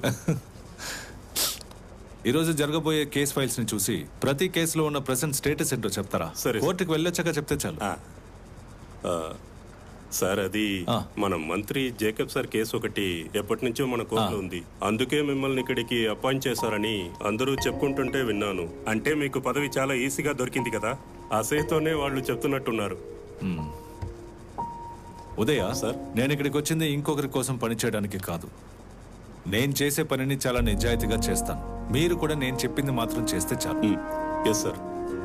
ఈ రోజు జరగబోయే కేస్ ఫైల్స్ ని చూసి ప్రతి కేసులో ఉన్న ప్రెసెంట్ స్టేటస్ ఏంటో చెప్తారా సరే, కోర్టుకు వెళ్ళొచ్చాక చెప్తే చాలు ఆ, సార్ అది మన మంత్రి జేకబ్ సార్ కేసు ఒకటి ఎప్పటి నుంచో మన కోర్టులో ఉంది అందుకే మిమ్మల్ని ఇక్కడికి అపాయింట్ చేశారని అందరూ చెప్పుకుంటుంటే విన్నాను అంటే మీకు పదవి చాలా ఈజీగా దొరికింది కదా అసేతోనే వాళ్ళు చెప్తున్నట్టున్నారు మ్మ్. ఉదయ సార్ నేను ఇక్కడికి వచ్చింది ఇంకొకరి కోసం పనిచేయడానికి కాదు నేను చేసే పనిని చాలా నిజాయితీగా చేస్తాను మీరు కూడా నేను చెప్పింది మాత్రం చేస్తే చాలు ఎస్ సార్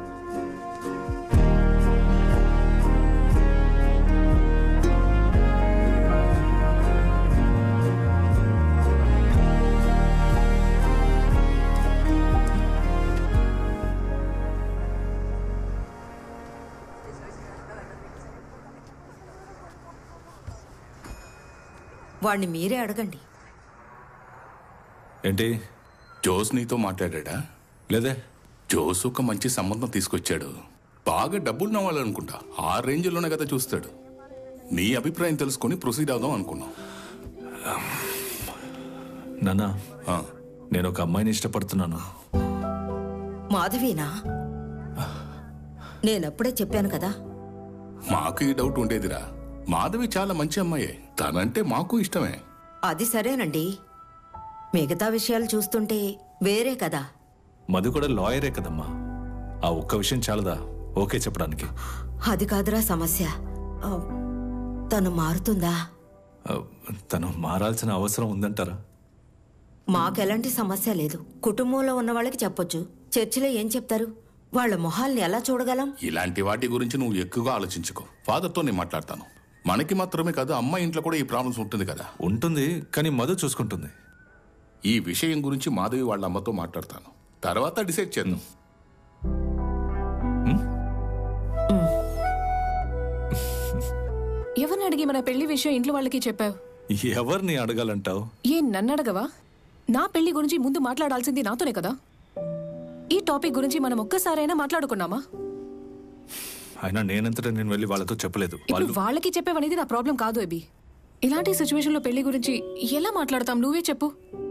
వాణ్ణి మీరే అడగండి ఏంటి జోస్ నీతో మాట్లాడా లేదే జోస్ ఒక మంచి సంబంధం తీసుకొచ్చాడు బాగా డబ్బులు నవ్వాలనుకుంటా ఆ రేంజ్లోనే కదా చూస్తాడు నీ అభిప్రాయం తెలుసుకొని ప్రొసీడ్ అవుదాం అనుకున్నాం నాన్న నేను ఒక అమ్మాయిని ఇష్టపడుతున్నాను మాధవీనా నేనప్పుడే చెప్పాను కదా మాకు ఈ డౌట్ ఉండేదిరా మాధవి చాలా మంచి అమ్మాయే తనంటే మాకు ఇష్టమే అది సరేనండి మిగతా విషయాలు చూస్తుంటే వేరే కదా మధు కూడా లాయరే కదమ్మా ఆ ఒక్క విషయం చాలదా ఓకే చెప్పడానికి అది కాదురా సమస్య ఆ, తను మారుతుందా ఆ, తను మారాల్సిన అవసరం ఉందంటారా మాకెలాంటి సమస్య లేదు కుటుంబంలో ఉన్న వాళ్ళకి చెప్పొచ్చు చర్చిలో ఏం చెప్తారు వాళ్ళ మొహాల్ని ఎలా చూడగలం ఇలాంటి వాటి గురించి నువ్వు ఎక్కువగా ఆలోచించుకో ఫాదర్తో నేను మాట్లాడతాను మనకి మాత్రమే కాదు అమ్మాయి ఇంట్లో కూడా ఈ ప్రాబ్లమ్స్ ఉంటుంది కదా ఉంటుంది కానీ మధు చూసుకుంటుంది ఈ విషయం గురించి మాధవి వాళ్ళ అమ్మతో మాట్లాడతాను తర్వాత డిసైడ్ చేద్దాం ఎవరిని అడిగి మన పెళ్లి విషయం ఇంట్లో వాళ్ళకి చెప్పావు ఎవరిని అడగాలంటావు ఏ నన్ను అడగవా నా పెళ్లి గురించి ముందు మాట్లాడాల్సింది నాతోనే కదా ఈ టాపిక్ గురించి మనం ఒక్కసారైనా మాట్లాడుకున్నామా అయినా నేనంతటా నేను వెళ్ళి వాళ్ళతో చెప్పలేదు ఇప్పుడు వాళ్ళు వాళ్ళకి చెప్పేవనేది నా ప్రాబ్లం కాదు అబి ఇలాంటి సిచ్యువేషన్ లో పెళ్లి గురించి ఎలా మాట్లాడతాం నువ్వే చెప్పు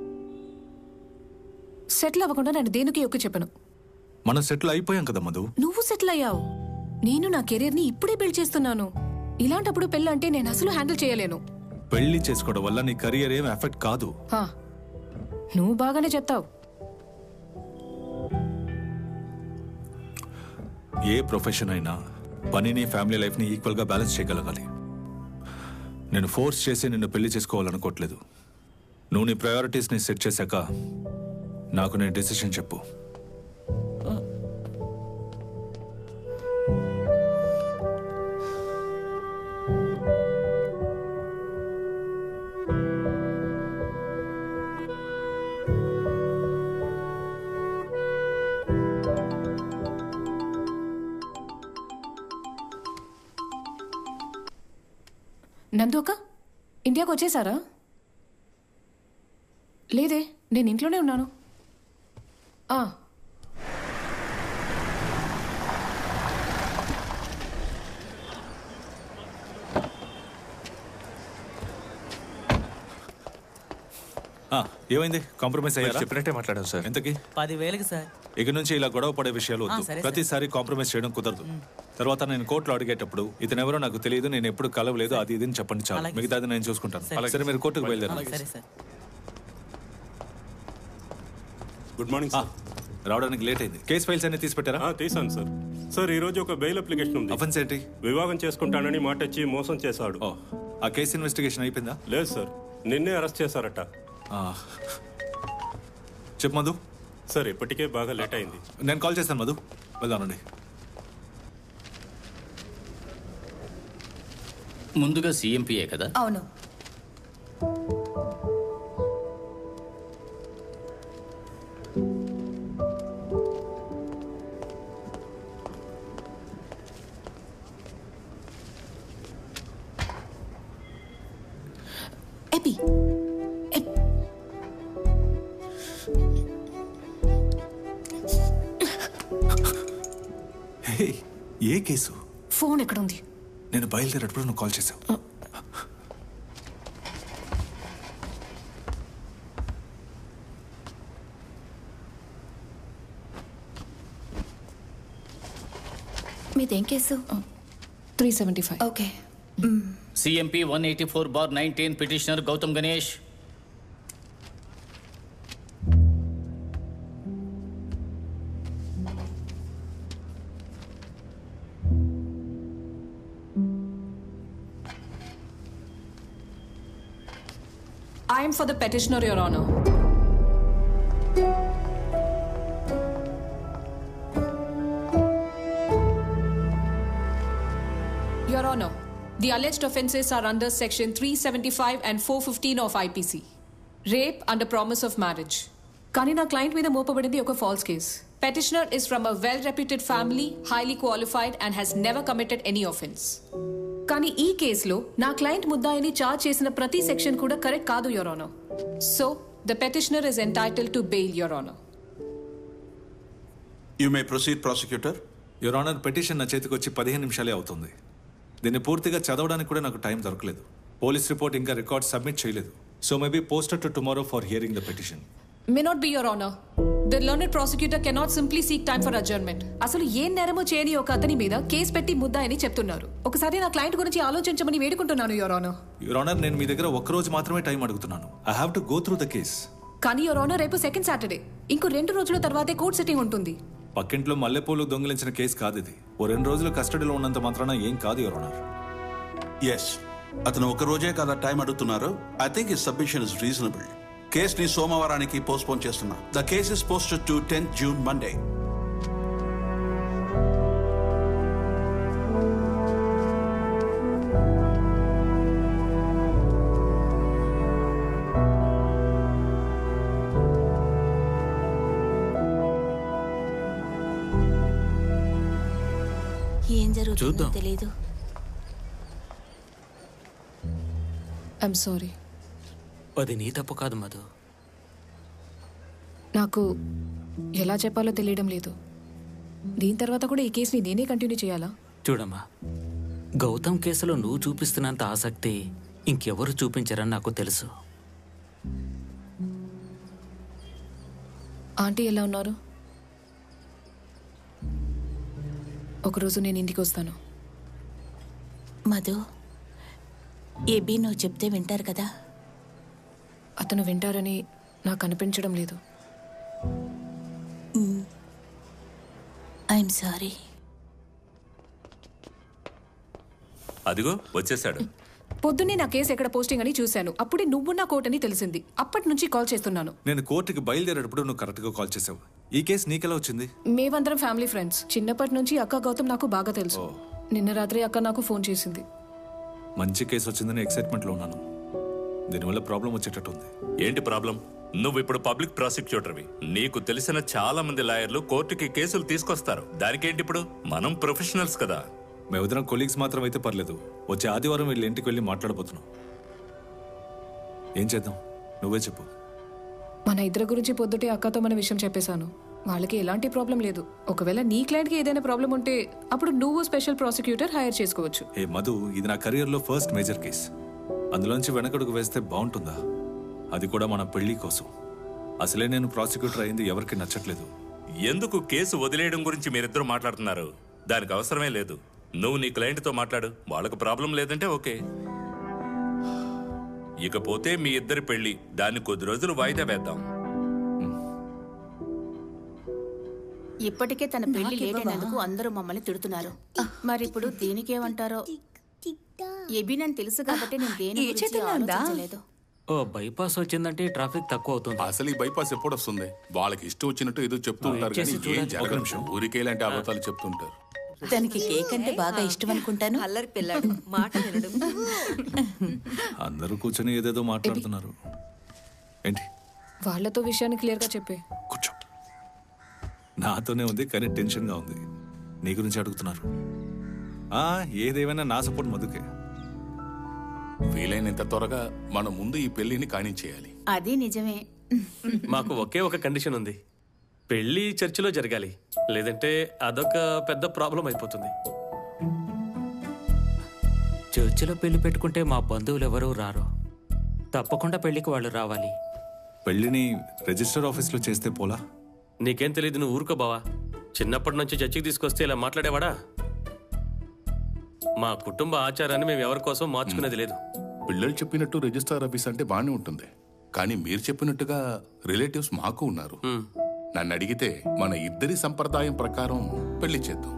సెటిల్ అవ్వకుండా నేను దేనికి ఒక్క చెప్పను మనం సెటిల్ అయిపోయాం కదా మధు నువ్వు సెటిల్ అయ్యావు నేను నా కెరీర్ ని ఇప్పుడే బిల్డ్ చేస్తున్నాను ఇలాంటప్పుడు పెళ్ళి అంటే నేను అసలు హ్యాండిల్ చేయలేను పెళ్లి చేసుకోవడం వల్ల నీ కెరియర్ ఏం ఎఫెక్ట్ కాదు హా, నువ్వు బాగానే చెప్తావు ఏ ప్రొఫెషన్ అయినా పనిని ఫ్యామిలీ లైఫ్ని ఈక్వల్గా బ్యాలెన్స్ చేయగలగాలి నేను ఫోర్స్ చేసి నిన్ను పెళ్లి చేసుకోవాలనుకోవట్లేదు నువ్వు నీ ప్రయారిటీస్ని సెట్ చేశాక నాకు నేను డెసిషన్ చెప్పు నందోక ఇండియాకి వచ్చేసారా లేదే నేను ఇంట్లోనే ఉన్నాను ఆ, ఆ, ఏమైంది కాంప్రమైజ్ అయ్యారా మీరు చెప్పినట్టే మాట్లాడాం సార్ ఎంతకి పదివేలకి సార్ ఇక నుంచి ఇలా గొడవ పడే విషయాలు ఆ, వద్దు సరే, ప్రతిసారి కాంప్రమైజ్ చేయడం కుదరదు తర్వాత నేను కోర్టులో అడిగేటప్పుడు ఇతను ఎవరో నాకు తెలియదు నేను ఎప్పుడు కలవలేదు అది ఇది అని చెప్పండి చాలు అలాగే మిగతాది నేను చూసుకుంటాను సరే. సరే మీరు కోర్టుకు బయలుదేరండి సరే సార్ గుడ్ మార్నింగ్ సార్ రావడానికి లేట్ అయింది కేసు ఫైల్స్ అన్ని తీసి పెట్టారా తీసాను సార్ సార్ ఈ రోజు ఒక బెయిల్ అప్లికేషన్ ఉంది అఫెన్స్ ఏంటి వివాహం చేసుకుంటానని మాట ఇచ్చి మోసం చేశాడు ఆ కేసు ఇన్వెస్టిగేషన్ అయిపోయిందా లేదు సార్ నిన్నే అరెస్ట్ చేశారట చెప్పు మధు సార్ ఇప్పటికే బాగా లేట్ అయింది నేను కాల్ చేస్తాను మధు వెళ్దానండి ముందుగా సీఎంపీఏ కదా అవును ఎపి హే, ఏ కేసు ఫోన్ ఎక్కడుంది నేను బయలుదేరేటప్పుడు నువ్వు కాల్ చేసావు మీదేం case three seventy five okay CMP one eighty four bar nineteen petitioner Gautam Ganesh I am for the petitioner, Your Honor. Your Honor, the alleged offences are under Section 375 and 415 of IPC. Rape under promise of marriage. కానీ నా client మీద మోపబడింది ఒక false case petitioner is from a well reputed family highly qualified and has never committed any offence కానీ ఈ కేసులో నా client ముద్దాయిని చార్జ్ చేసిన ప్రతి సెక్షన్ కూడా కరెక్ట్ కాదు your honour so the petitioner is entitled to bail your honour you may proceed prosecutor your honour petition నా చేతికి వచ్చి పదిహేను నిమిషాలే అవుతుంది దీన్ని పూర్తిగా చదవడానికి కూడా నాకు టైం దొరకలేదు పోలీస్ రిపోర్ట్ ఇంకా రికార్డ్ సబ్మిట్ చేయలేదు so maybe poster to tomorrow for hearing the petition may not be your honour the learned prosecutor cannot simply seek time for adjournment అసలు ఏ నేరమో చేయని ఒక అతని మీద కేసు పెట్టి ముద్దాయని చెప్తున్నారు ఒకసారి నా క్లయింట్ గురించి ఆలోచించమని వేడుకుంటున్నాను యువర్ ఆనర్ యువర్ ఆనర్ నేను మీ దగ్గర ఒక్క రోజు మాత్రమే టైం అడుగుతున్నాను I have to go through the case కానీ యువర్ ఆనర్ రేపు సెకండ్ సాటర్డే ఇంకో రెండు రోజుల తర్వాతే కోర్ట్ సిట్టింగ్ ఉంటుంది పక్కింట్లో మల్లెపూలు దొంగిలించిన కేసు కాదు ఇది ఓ రెండు రోజులు కస్టడీలో ఉన్నంత మాత్రాన ఏం కాదు యువర్ ఆనర్ ఎస్ అతను ఒక రోజే కదా టైం అడుగుతున్నారు I think is submission is reasonable కేసుని సోమవారానికి పోస్ట్పోన్ చేస్తున్నా the case is posted to tenth June Monday ఏం జరుగుతుందో చూద్దాం. తెలీదు ఐఎమ్ సారీ అది నీ తప్పు కాదు మధు నాకు ఎలా చెప్పాలో తెలియడం లేదు దీని తర్వాత కూడా ఈ కేసుని నేనే కంటిన్యూ చేయాలా చూడమ్మా గౌతమ్ కేసులో నువ్వు చూపిస్తున్నంత ఆసక్తి ఇంకెవరు చూపించరని నాకు తెలుసు ఆంటీ ఎలా ఉన్నారు ఒకరోజు నేను ఇంటికి వస్తాను మధు ఏబీ నువ్వు చెప్తే వింటారు కదా అతను వింటారని నాకు అనిపించడం లేదు ఐఎమ్ సారీ అదిగో వచ్చేసాడు పొద్దున్నే నా కేసు ఎక్కడ పోస్టింగ్ అని చూశాను అప్పుడే నువ్వు నా కోర్ట్ అని తెలిసింది అప్పటి నుంచి కాల్ చేస్తున్నాను నేను కోర్టుకి బయలుదేరేటప్పుడు నువ్వు కరెక్ట్గా కాల్ చేసావు ఈ కేసు నీకెలా వచ్చింది మేమందరం ఫ్యామిలీ ఫ్రెండ్స్ చిన్నప్పటి నుంచి అక్క గౌతమ్ నాకు బాగా తెలుసు నిన్న రాత్రి అక్క నాకు ఫోన్ చేసింది మంచి కేసు వచ్చిందని ఎక్సైట్మెంట్లో ఉన్నాను దీనివల్ల ప్రాబ్లం వచ్చేటట్టు ఉంది ఏంటి ప్రాబ్లం నువ్వు ఇప్పుడు పబ్లిక్ ప్రాసిక్యూటర్వి నీకు తెలిసిన చాలా మంది లాయర్లు కోర్టుకి కేసులు తీసుకొస్తారు దానికేంటి ఇప్పుడు మనం ప్రొఫెషనల్స్ కదా మేమిద్దరం కొలీగ్స్ మాత్రం అయితే పర్లేదు వచ్చే ఆదివారం వీళ్ళ ఇంటికి వెళ్ళి మాట్లాడబోతున్నాం ఏం చేద్దాం నువ్వే చెప్పు మన ఇద్దరి గురించి పొద్దుటే అక్కతో మన విషయం చెప్పేశాను వాళ్ళకి ఎలాంటి ప్రాబ్లం లేదు ఒకవేళ నీ క్లయింట్కి ఏదైనా ప్రాబ్లం ఉంటే అప్పుడు నువ్వు స్పెషల్ ప్రాసిక్యూటర్ హైర్ చేసుకోవచ్చు ఏ మధు ఇది నా కెరియర్లో ఫస్ట్ మేజర్ కేస్ అందులోంచి వెనకడుగు వేస్తే బాగుంటుందా అది కూడా మన పెళ్లి కోసం అసలే నేను ప్రాసిక్యూటర్ అయింది ఎవరికి నచ్చట్లేదు ఎందుకు కేసు వదిలేయడం గురించి మీరిద్దరు మాట్లాడుతున్నారు దానికి అవసరమే లేదు నువ్వు నీ క్లయింట్తో మాట్లాడు వాళ్ళకు ప్రాబ్లం లేదంటే ఓకే ఇకపోతే మీ ఇద్దరి పెళ్లి దాన్ని కొద్ది రోజులు వాయిదా వేద్దాం ఇప్పటికే తన పెళ్లి లేట్ అయినందుకు అందరూ మమ్మల్ని తిడుతున్నారు మరి ఇప్పుడు దీనికేమంటారో ఎబి నన్ను తెలుసు కాబట్టి నేను దేని ఏ గురించి చేతుల్లో ఉందా? ఆలోచించలేదు ఓ బైపాస్ వచ్చిందంటే ట్రాఫిక్ తక్కువ అవుతుంది అసలు ఈ బైపాస్ ఎప్పుడు వస్తుంది వాళ్ళకి ఇష్టం వచ్చినట్టు ఏదో చెప్తూ ఆ, ఉంటారు ఇచ్చేసి కానీ ఏం చూడండి. ఒక జరగదు నిమిషం. ఊరికే ఇలాంటి అబద్ధాలు చెప్తుంటారు తనకి కేక్ అంటే బాగా ఇష్టం అనుకుంటాను అల్లరి పిల్లాడు మాట వినడు అందరూ కూర్చొని ఏదేదో మాట్లాడుతున్నారు ఏంటి వాళ్ళతో విషయాన్ని క్లియర్గా చెప్పే నాతోనే ఉంది కానీ టెన్షన్గా ఉంది నీ గురించి అడుగుతున్నారు ఆ ఏదేమైనా నా సపోర్ట్ మధుకే వీలైనంత త్వరగా మనం ముందు ఈ పెళ్లిని కానించేయాలి అది నిజమే మాకు ఒకే ఒక కండిషన్ ఉంది పెళ్లి చర్చిలో జరగాలి లేదంటే అదొక పెద్ద ప్రాబ్లం అయిపోతుంది చర్చిలో పెళ్లి పెట్టుకుంటే మా బంధువులు ఎవరూ రారు తప్పకుండా పెళ్లికి వాళ్ళు రావాలి పెళ్లిని రిజిస్టర్ ఆఫీస్లో చేస్తే పోలా నీకేం తెలియదు నువ్వు ఊరుకో బావా చిన్నప్పటి నుంచి చర్చికి తీసుకొస్తే ఇలా మాట్లాడేవాడా మా కుటుంబ ఆచారాన్ని మేము ఎవరి కోసం మార్చుకునేది లేదు పిల్లలు చెప్పినట్టు రిజిస్టర్ ఆఫీస్ అంటే బాగానే ఉంటుంది కానీ మీరు చెప్పినట్టుగా రిలేటివ్స్ మాకు ఉన్నారు నన్ను అడిగితే మన ఇద్దరి సంప్రదాయం ప్రకారం పెళ్లి చేద్దాం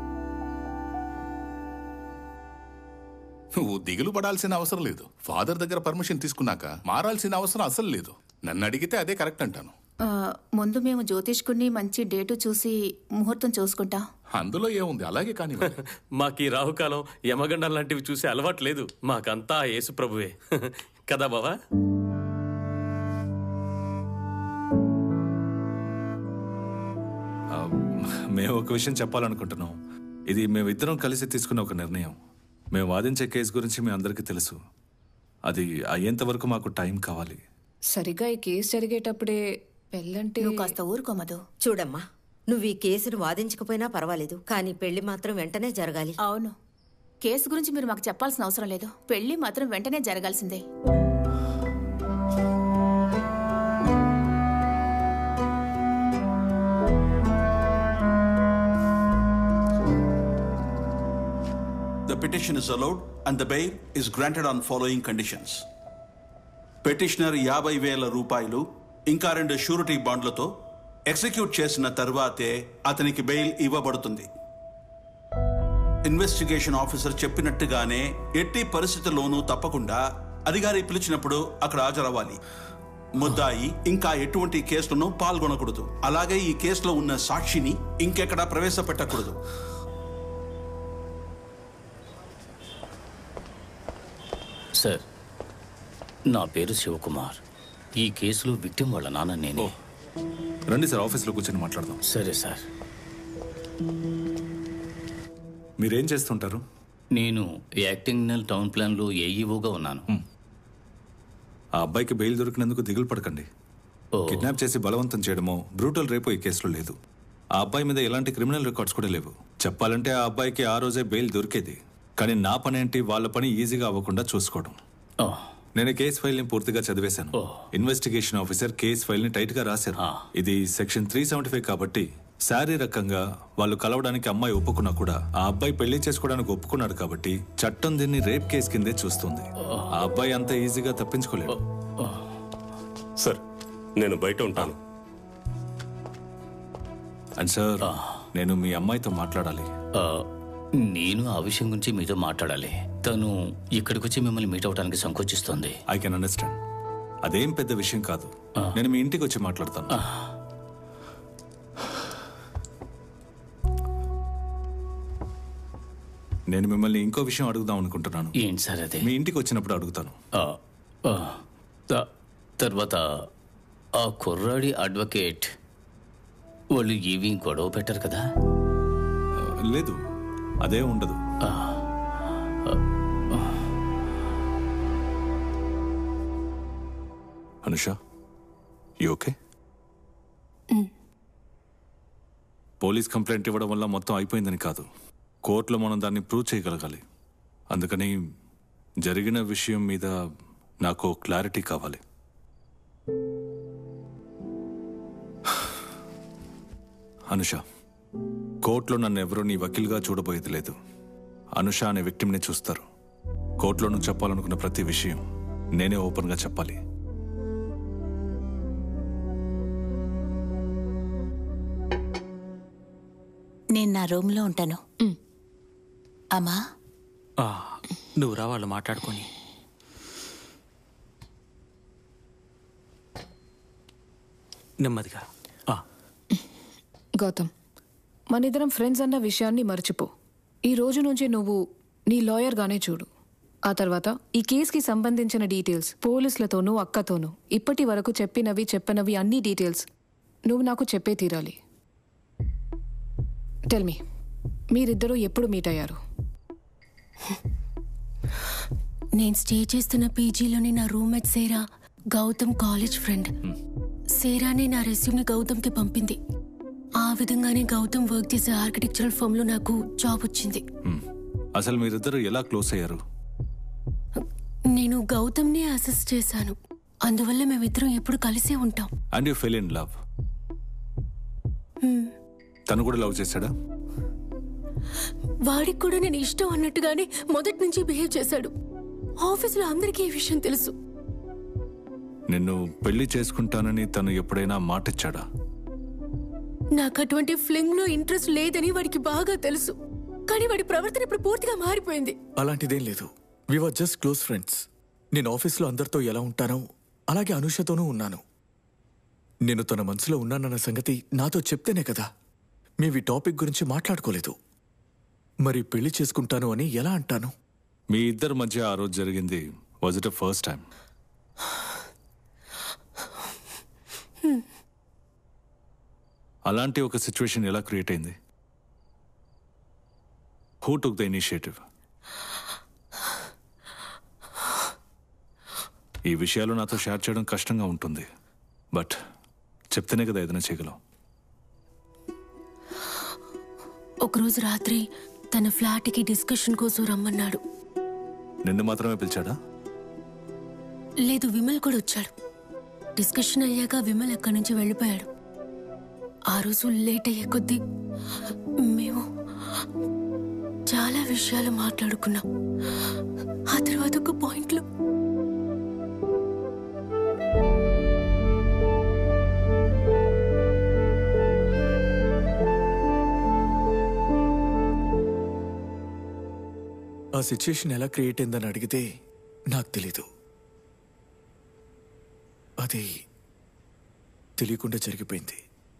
నువ్వు దిగులు పడాల్సిన అవసరం లేదు ఫాదర్ దగ్గర పర్మిషన్ తీసుకున్నాక మారాల్సిన అవసరం అసలు లేదు నన్ను అడిగితే అదే కరెక్ట్ అంటాను ఆ, ముందు మేము జ్యోతిష్కుని మంచి డేటు చూసి ముహూర్తం చూసుకుంటాం అందులో ఏముంది అలాగే కానీ మాకు ఈ రాహుకాలం యమగండం లాంటివి చూసే అలవాటు లేదు మాకంతా యేసు ప్రభువే కదా బావా ఆ, మేము ఒక విషయం చెప్పాలనుకుంటున్నాం ఇది మేమిద్దరం కలిసి తీసుకున్న ఒక నిర్ణయం మేము వాదించే కేసు గురించి మీ అందరికీ తెలుసు అది అయ్యేంత వరకు మాకు టైం కావాలి సరిగ్గా ఈ కేసు జరిగేటప్పుడే పెళ్ళంటే నువ్వు కాస్త ఊరుకోమదు చూడమ్మా నువ్వు ఈ కేసును వాదించకపోయినా పర్వాలేదు కానీ పెళ్లి మాత్రం వెంటనే జరగాలి అవును కేసు గురించి మీరు మాకు చెప్పాల్సిన అవసరం లేదు పెళ్లి మాత్రం వెంటనే జరగాల్సిందే Examination is allowed and the bail is granted on following conditions. Petitioner యాభై వేల రూపాయలు ఇంకా రెండు షూరిటీ బాండ్లతో ఎగ్జిక్యూట్ చేసిన తర్వాతే అతనికి బెయిల్ ఇవ్వబడుతుంది ఇన్వెస్టిగేషన్ ఆఫీసర్ చెప్పినట్టుగానే ఎట్టి పరిస్థితుల్లోనూ తప్పకుండా అధికారి పిలిచినప్పుడు అక్కడ హాజరవ్వాలి ముద్దాయి ఇంకా ఎటువంటి కేసులను పాల్గొనకూడదు అలాగే ఈ కేసులో ఉన్న సాక్షిని ఇంకెక్కడా ప్రవేశపెట్టకూడదు సార్ నా పేరు శివకుమార్ ఈ కేసులో విక్టిం వాళ్ళ నాన్న నేనే రండి సార్ ఆఫీస్లో కూర్చొని మాట్లాడదాం సరే సార్ మీరేం చేస్తుంటారు నేను యాక్టింగ్ నెల్ టౌన్ ప్లాన్లో ఏఈఓగా ఉన్నాను ఆ అబ్బాయికి బెయిల్ దొరికినందుకు దిగులు పడకండి కిడ్నాప్ చేసి బలవంతం చేయడమో బ్రూటల్ రేపో ఈ కేసులో లేదు ఆ అబ్బాయి మీద ఎలాంటి క్రిమినల్ రికార్డ్స్ కూడా లేవు చెప్పాలంటే ఆ అబ్బాయికి ఆ రోజే బెయిల్ దొరికేది కానీ నా పని ఏంటి వాళ్ళ పని ఈజీగా అవ్వకుండా చూసుకోవడం నేను కేస్ ఫైల్ ని పూర్తిగా చదివేశాను ఇన్వెస్టిగేషన్ ఆఫీసర్ కేస్ ఫైల్ ని టైట్ గా రాశారు ఇది సెక్షన్ త్రీ సెవెంటీ ఫైవ్ కాబట్టి శారీరకంగా వాళ్ళు కలవడానికి అమ్మాయి ఒప్పుకున్నా కూడా ఆ అబ్బాయి పెళ్లి చేసుకోవడానికి ఒప్పుకున్నాడు కాబట్టి చట్టం దీన్ని రేప్ కేసు కిందే చూస్తుంది ఆ అబ్బాయి అంత ఈజీగా తప్పించుకోలేడు సార్ నేను బయట ఉంటాను అండ్ సార్ నేను మీ అమ్మాయితో మాట్లాడాలి ఆ, నేను ఆ విషయం గురించి మీతో మాట్లాడాలి తను ఇక్కడికి వచ్చి మిమ్మల్ని మీట్ అవడానికి సంకోచిస్తోంది ఐ కెన్ అండర్స్టాండ్ అదేం పెద్ద విషయం కాదు నేను మీ ఇంటికి వచ్చి మాట్లాడతాను నేను మిమ్మల్ని ఇంకో విషయం అడుగుదాం అనుకుంటున్నాను ఏంటి సార్ అదే మీ ఇంటికి వచ్చినప్పుడు అడుగుతాను ఆ, ఆ, త- తర్వాత ఆ కుర్రాడి అడ్వకేట్ వాళ్ళు ఏవి గొడవ పెట్టారు కదా లేదు అదే ఉండదు Anusha you okay police complaint ఇవ్వడం వల్ల మొత్తం అయిపోయిందని కాదు కోర్టులో మనం దాన్ని ప్రూవ్ చేయగలగాలి అందుకని జరిగిన విషయం మీద నాకు క్లారిటీ కావాలి అనుష కోర్టులో నన్ను ఎవరూ నీ వకీల్గా చూడబోయేది లేదు అనుష అనే విక్టిమ్ని చూస్తారు కోర్టులో నువ్వు చెప్పాలనుకున్న ప్రతి విషయం నేనే ఓపెన్గా చెప్పాలి నేను నా రూమ్లో ఉంటాను అమ్మా ఆ, నువ్వు రా వాళ్ళు మాట్లాడుకొని నెమ్మదిగా ఆ, గౌతమ్ మనిద్దరం ఫ్రెండ్స్ అన్న విషయాన్ని మర్చిపో ఈ రోజు నుంచి నువ్వు నీ లాయర్గానే చూడు ఆ తర్వాత ఈ కేసుకి సంబంధించిన డీటెయిల్స్ పోలీసులతోనూ అక్కతోనూ ఇప్పటి వరకు చెప్పినవి చెప్పనవి అన్ని డీటెయిల్స్ నువ్వు నాకు చెప్పే తీరాలి టెల్ మీ మీరిద్దరూ ఎప్పుడు మీట్ అయ్యారు నేను స్టే చేస్తున్న పీజీలోని నా roommate Sarah Gautam college friend సేరానే నా రెస్యూమ్ని గౌతమ్కి పంపింది ఆ విధంగానే గౌతమ్ వర్క్ చేసే ఆర్కిటెక్చరల్ ఫర్మ్లో నాకు జాబ్ వచ్చింది అసలు మీరిద్దరు ఎలా క్లోజ్ అయ్యారు నేను గౌతమ్నే అసిస్ట్ చేశాను అందువల్ల మేమిద్దరం ఎప్పుడు కలిసే ఉంటాం and you fell in love hmm. తను కూడా లవ్ చేశాడా వాడికి కూడా నేను ఇష్టం అన్నట్టుగానే మొదటి నుంచి బిహేవ్ చేశాడు ఆఫీసులో అందరికీ ఈ విషయం తెలుసు నిన్ను పెళ్లి చేసుకుంటానని తను ఎప్పుడైనా మాటిచ్చాడా నాకు అటువంటి ఫ్లింగ్ లో ఇంట్రెస్ట్ లేదని వాడికి బాగా తెలుసు కానీ వాడి ప్రవర్తన ఇప్పుడు పూర్తిగా మారిపోయింది అలాంటిదేం లేదు వివర్ జస్ట్ క్లోజ్ ఫ్రెండ్స్ నేను ఆఫీస్లో అందరితో ఎలా ఉంటానో అలాగే అనుషతోనూ ఉన్నాను నేను తన మనసులో ఉన్నానన్న సంగతి నాతో చెప్తేనే కదా మేము ఈ టాపిక్ గురించి మాట్లాడుకోలేదు మరి పెళ్లి చేసుకుంటాను అని ఎలా అంటాను మీ ఇద్దరి మధ్య ఆ రోజు జరిగింది వాజ్ ఇట్ ఫస్ట్ టైం అలాంటి ఒక సిచ్యువేషన్ ఎలా క్రియేట్ అయింది హూ టుక్ ద ఇనిషియేటివ్ ఈ విషయాలు నాతో షేర్ చేయడం కష్టంగా ఉంటుంది బట్ చెప్తేనే కదా ఏదైనా చేయగలం ఒకరోజు రాత్రి తన ఫ్లాట్కి డిస్కషన్ కోసం రమ్మన్నాడు నిన్ను మాత్రమే పిలిచాడా లేదు విమల్ కూడా వచ్చాడు డిస్కషన్ అయ్యాక విమల్ అక్కడి నుంచి వెళ్ళిపోయాడు ఆ రోజు లేట్ అయ్యే కొద్దీ మేము చాలా విషయాలు మాట్లాడుకున్నాం ఆ తర్వాత ఒక పాయింట్లో ఆ సిచ్యుయేషన్ ఎలా క్రియేట్ అయిందని అడిగితే నాకు తెలీదు అది తెలియకుండా జరిగిపోయింది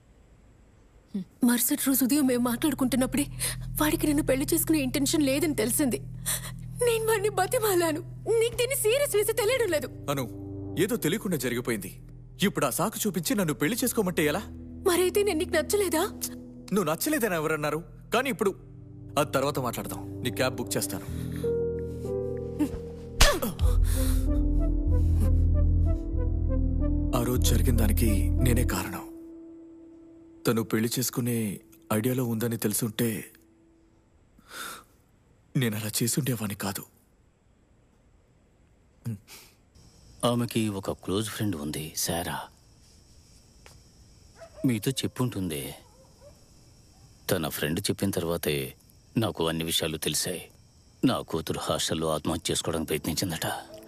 మరుసటి రోజు ఉదయం మేము మాట్లాడుకుంటున్నప్పుడే వాడికి నన్ను పెళ్లి చేసుకునే ఇంటెన్షన్ లేదని తెలిసింది నేను వాడిని బతిమాలాను నీకు దీన్ని సీరియస్ వేసి తెలియడం లేదు అను ఏదో తెలియకుండా జరిగిపోయింది ఇప్పుడు ఆ సాకు చూపించి నన్ను పెళ్లి చేసుకోమంటే ఎలా మరైతే నేను నీకు నచ్చలేదా నువ్వు నచ్చలేదని ఎవరన్నారు కానీ ఇప్పుడు ఆ తర్వాత మాట్లాడదాం నీ క్యాబ్ బుక్ చేస్తాను ఆ రోజు జరిగిన దానికి నేనే కారణం తను పెళ్లి చేసుకునే ఐడియాలో ఉందని తెలుసుంటే నేను అలా చేసుండేవాణ్ణి కాదు ఆమెకి ఒక క్లోజ్ ఫ్రెండ్ ఉంది సారా మీతో చెప్పుంటుంది తన ఫ్రెండ్ చెప్పిన తర్వాతే నాకు అన్ని విషయాలు తెలిసాయి నా కూతురు హాస్టల్లో ఆత్మహత్య చేసుకోవడానికి ప్రయత్నించిందట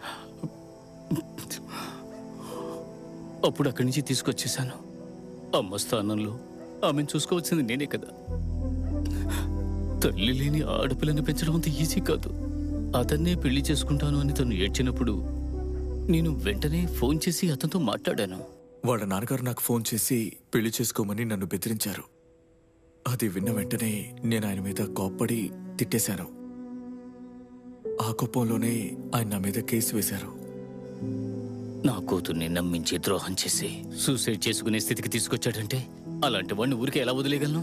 అప్పుడు అక్కడి నుంచి తీసుకొచ్చేసాను అమ్మ స్థానంలో ఆమెను చూసుకోవాల్సింది నేనే కదా తల్లి లేని ఆడపిల్లని పెంచడం అంత ఈజీ కాదు అతన్నే పెళ్లి చేసుకుంటాను అని తను ఏడ్చినప్పుడు నేను వెంటనే ఫోన్ చేసి అతనితో మాట్లాడాను వాళ్ళ నాన్నగారు నాకు ఫోన్ చేసి పెళ్లి చేసుకోమని నన్ను బెదిరించారు అది విన్న వెంటనే నేను ఆయన మీద కోప్పడి తిట్టేశాను ఆ కోపంలోనే ఆయన నా మీద కేసు వేశారు నా కూతుర్ని నమ్మించి ద్రోహం చేసి సూసైడ్ చేసుకునే స్థితికి తీసుకొచ్చాడంటే అలాంటి వాడిని ఊరికే ఎలా వదిలేయగలను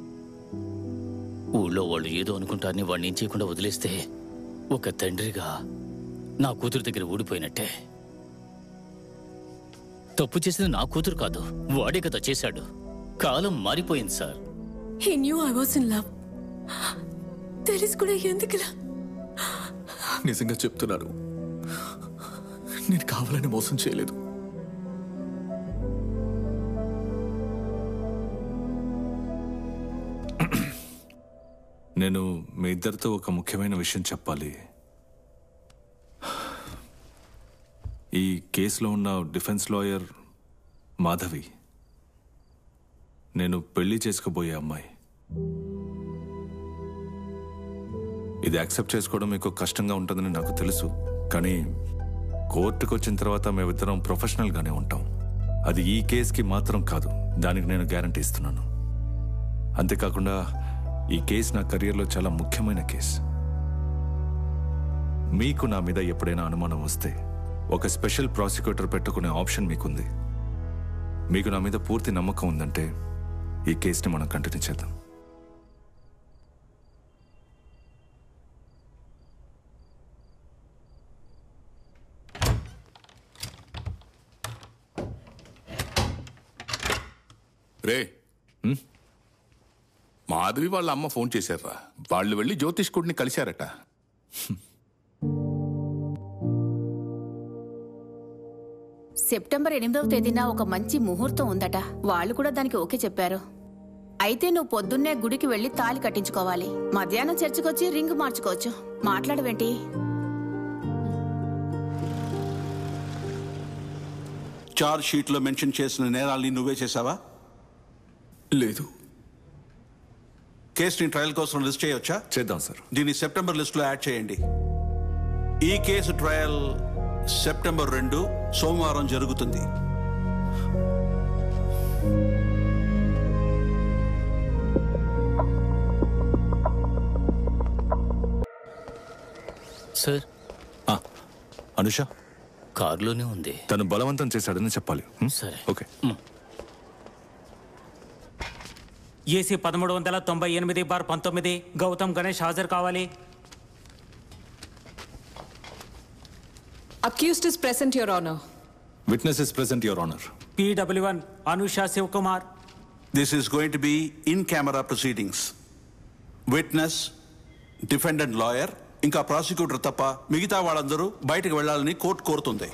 ఊళ్ళో వాళ్ళు ఏదో అనుకుంటారని వాడిని ఏం చేయకుండా వదిలేస్తే ఒక తండ్రిగా నా కూతురు దగ్గర ఊడిపోయినట్టే తప్పు చేసింది నా కూతురు కాదు వాడే కదా చేశాడు కాలం మారిపోయింది sir he knew I was in love తెలిసి కూడా ఎందుకులా నిజంగా చెప్తున్నాను నేను కావాలని మోసం చేయలేదు నేను మీ ఇద్దరితో ఒక ముఖ్యమైన విషయం చెప్పాలి ఈ కేసులో ఉన్న డిఫెన్స్ లాయర్ మాధవి నేను పెళ్లి చేసుకోబోయే అమ్మాయి ఇది యాక్సెప్ట్ చేసుకోవడం మీకు కష్టంగా ఉంటుందని నాకు తెలుసు కానీ కోర్టుకు వచ్చిన తర్వాత మేమిద్దరం ప్రొఫెషనల్గానే ఉంటాం అది ఈ కేసుకి మాత్రం కాదు దానికి నేను గ్యారంటీ ఇస్తున్నాను అంతేకాకుండా ఈ కేసు నా కెరియర్లో చాలా ముఖ్యమైన కేసు మీకు నా మీద ఎప్పుడైనా అనుమానం వస్తే ఒక స్పెషల్ ప్రాసిక్యూటర్ పెట్టుకునే ఆప్షన్ మీకుంది మీకు నా మీద పూర్తి నమ్మకం ఉందంటే ఈ కేసుని మనం కంటిన్యూ చేద్దాం రే మాధవి వాళ్ళ అమ్మ ఫోన్ చేశారా వాళ్ళు వెళ్ళి జ్యోతిష్కుడిని కలిశారట సెప్టెంబర్ ఎనిమిదవ తేదీన ఒక మంచి ముహూర్తం ఉందట వాళ్ళు కూడా దానికి ఓకే చెప్పారు అయితే నువ్వు పొద్దున్నే గుడికి వెళ్లి తాలి కట్టించుకోవాలి మధ్యాహ్నం చర్చికొచ్చి రింగ్ మార్చుకోవచ్చు మాట్లాడవేంటి చార్జ్ షీట్లో మెన్షన్ చేసిన నేరాల్ని నువ్వే చేసావా లేదు కేసుని ట్రయల్ కోసం లిస్ట్ చేయొచ్చా చేద్దాం సార్ దీన్ని సెప్టెంబర్ లిస్టులో యాడ్ చేయండి ఈ కేసు ట్రయల్ సెప్టెంబర్ రెండు సోమవారం జరుగుతుంది సార్ అనుష కారులోనే ఉంది తను బలవంతం చేశాడని చెప్పాలి హ్మ్? సరే ఓకే ఏసీ పదమూడు వందల తొంభై ఎనిమిది బార్ పంతొమ్మిది గౌతమ్ గణేష్ హాజరు కావాలి accused is present your honour witness is present your honour PW one Anusha Sivakumar this is going to be in camera proceedings witness defendant lawyer ఇంకా ప్రాసిక్యూటర్ తప్ప మిగతా వాళ్ళందరూ బయటకు వెళ్లాలని కోర్టు కోరుతుంది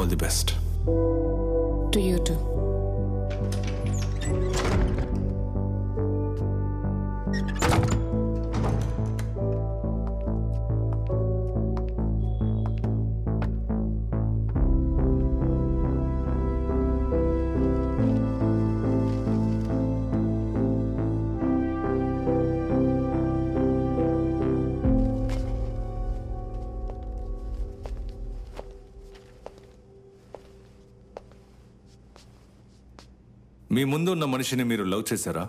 all the best to you to మీ ముందు ఉన్న మనిషిని మీరు లవ్ చేశారా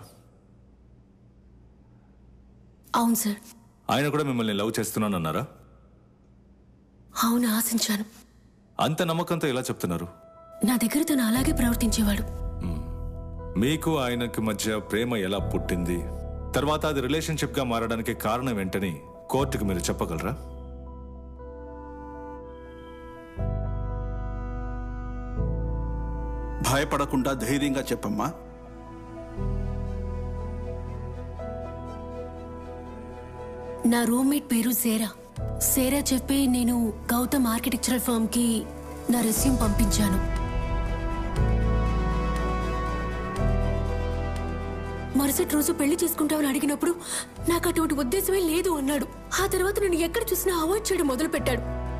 అవును సార్ ఆయన కూడా మిమ్మల్ని లవ్ చేస్తున్నానన్నారా అవును ఆశించాను అంత నమ్మకంతో ఎలా చెప్తున్నారు నా దగ్గర తను అలాగే ప్రవర్తించేవాడు మీకు ఆయనకి మధ్య ప్రేమ ఎలా పుట్టింది తర్వాత అది రిలేషన్షిప్ గా మారడానికి కారణం ఏంటని కోర్టుకు మీరు చెప్పగలరా భయపడకుండా ధైర్యంగా చెప్పమ్మా నా రూమ్మేట్ పేరు సేరా సేరా చెప్పి నేను గౌతమ్ ఆర్కిటెక్చరల్ ఫర్మ్ కి నా రెస్యూమ్ పంపించాను మరుసటి రోజు పెళ్లి చేసుకుంటామని అడిగినప్పుడు నాకు అటువంటి ఉద్దేశమే లేదు అన్నాడు ఆ తర్వాత నేను ఎక్కడ చూసినా అవాయిడ్ చేయడం మొదలు పెట్టాడు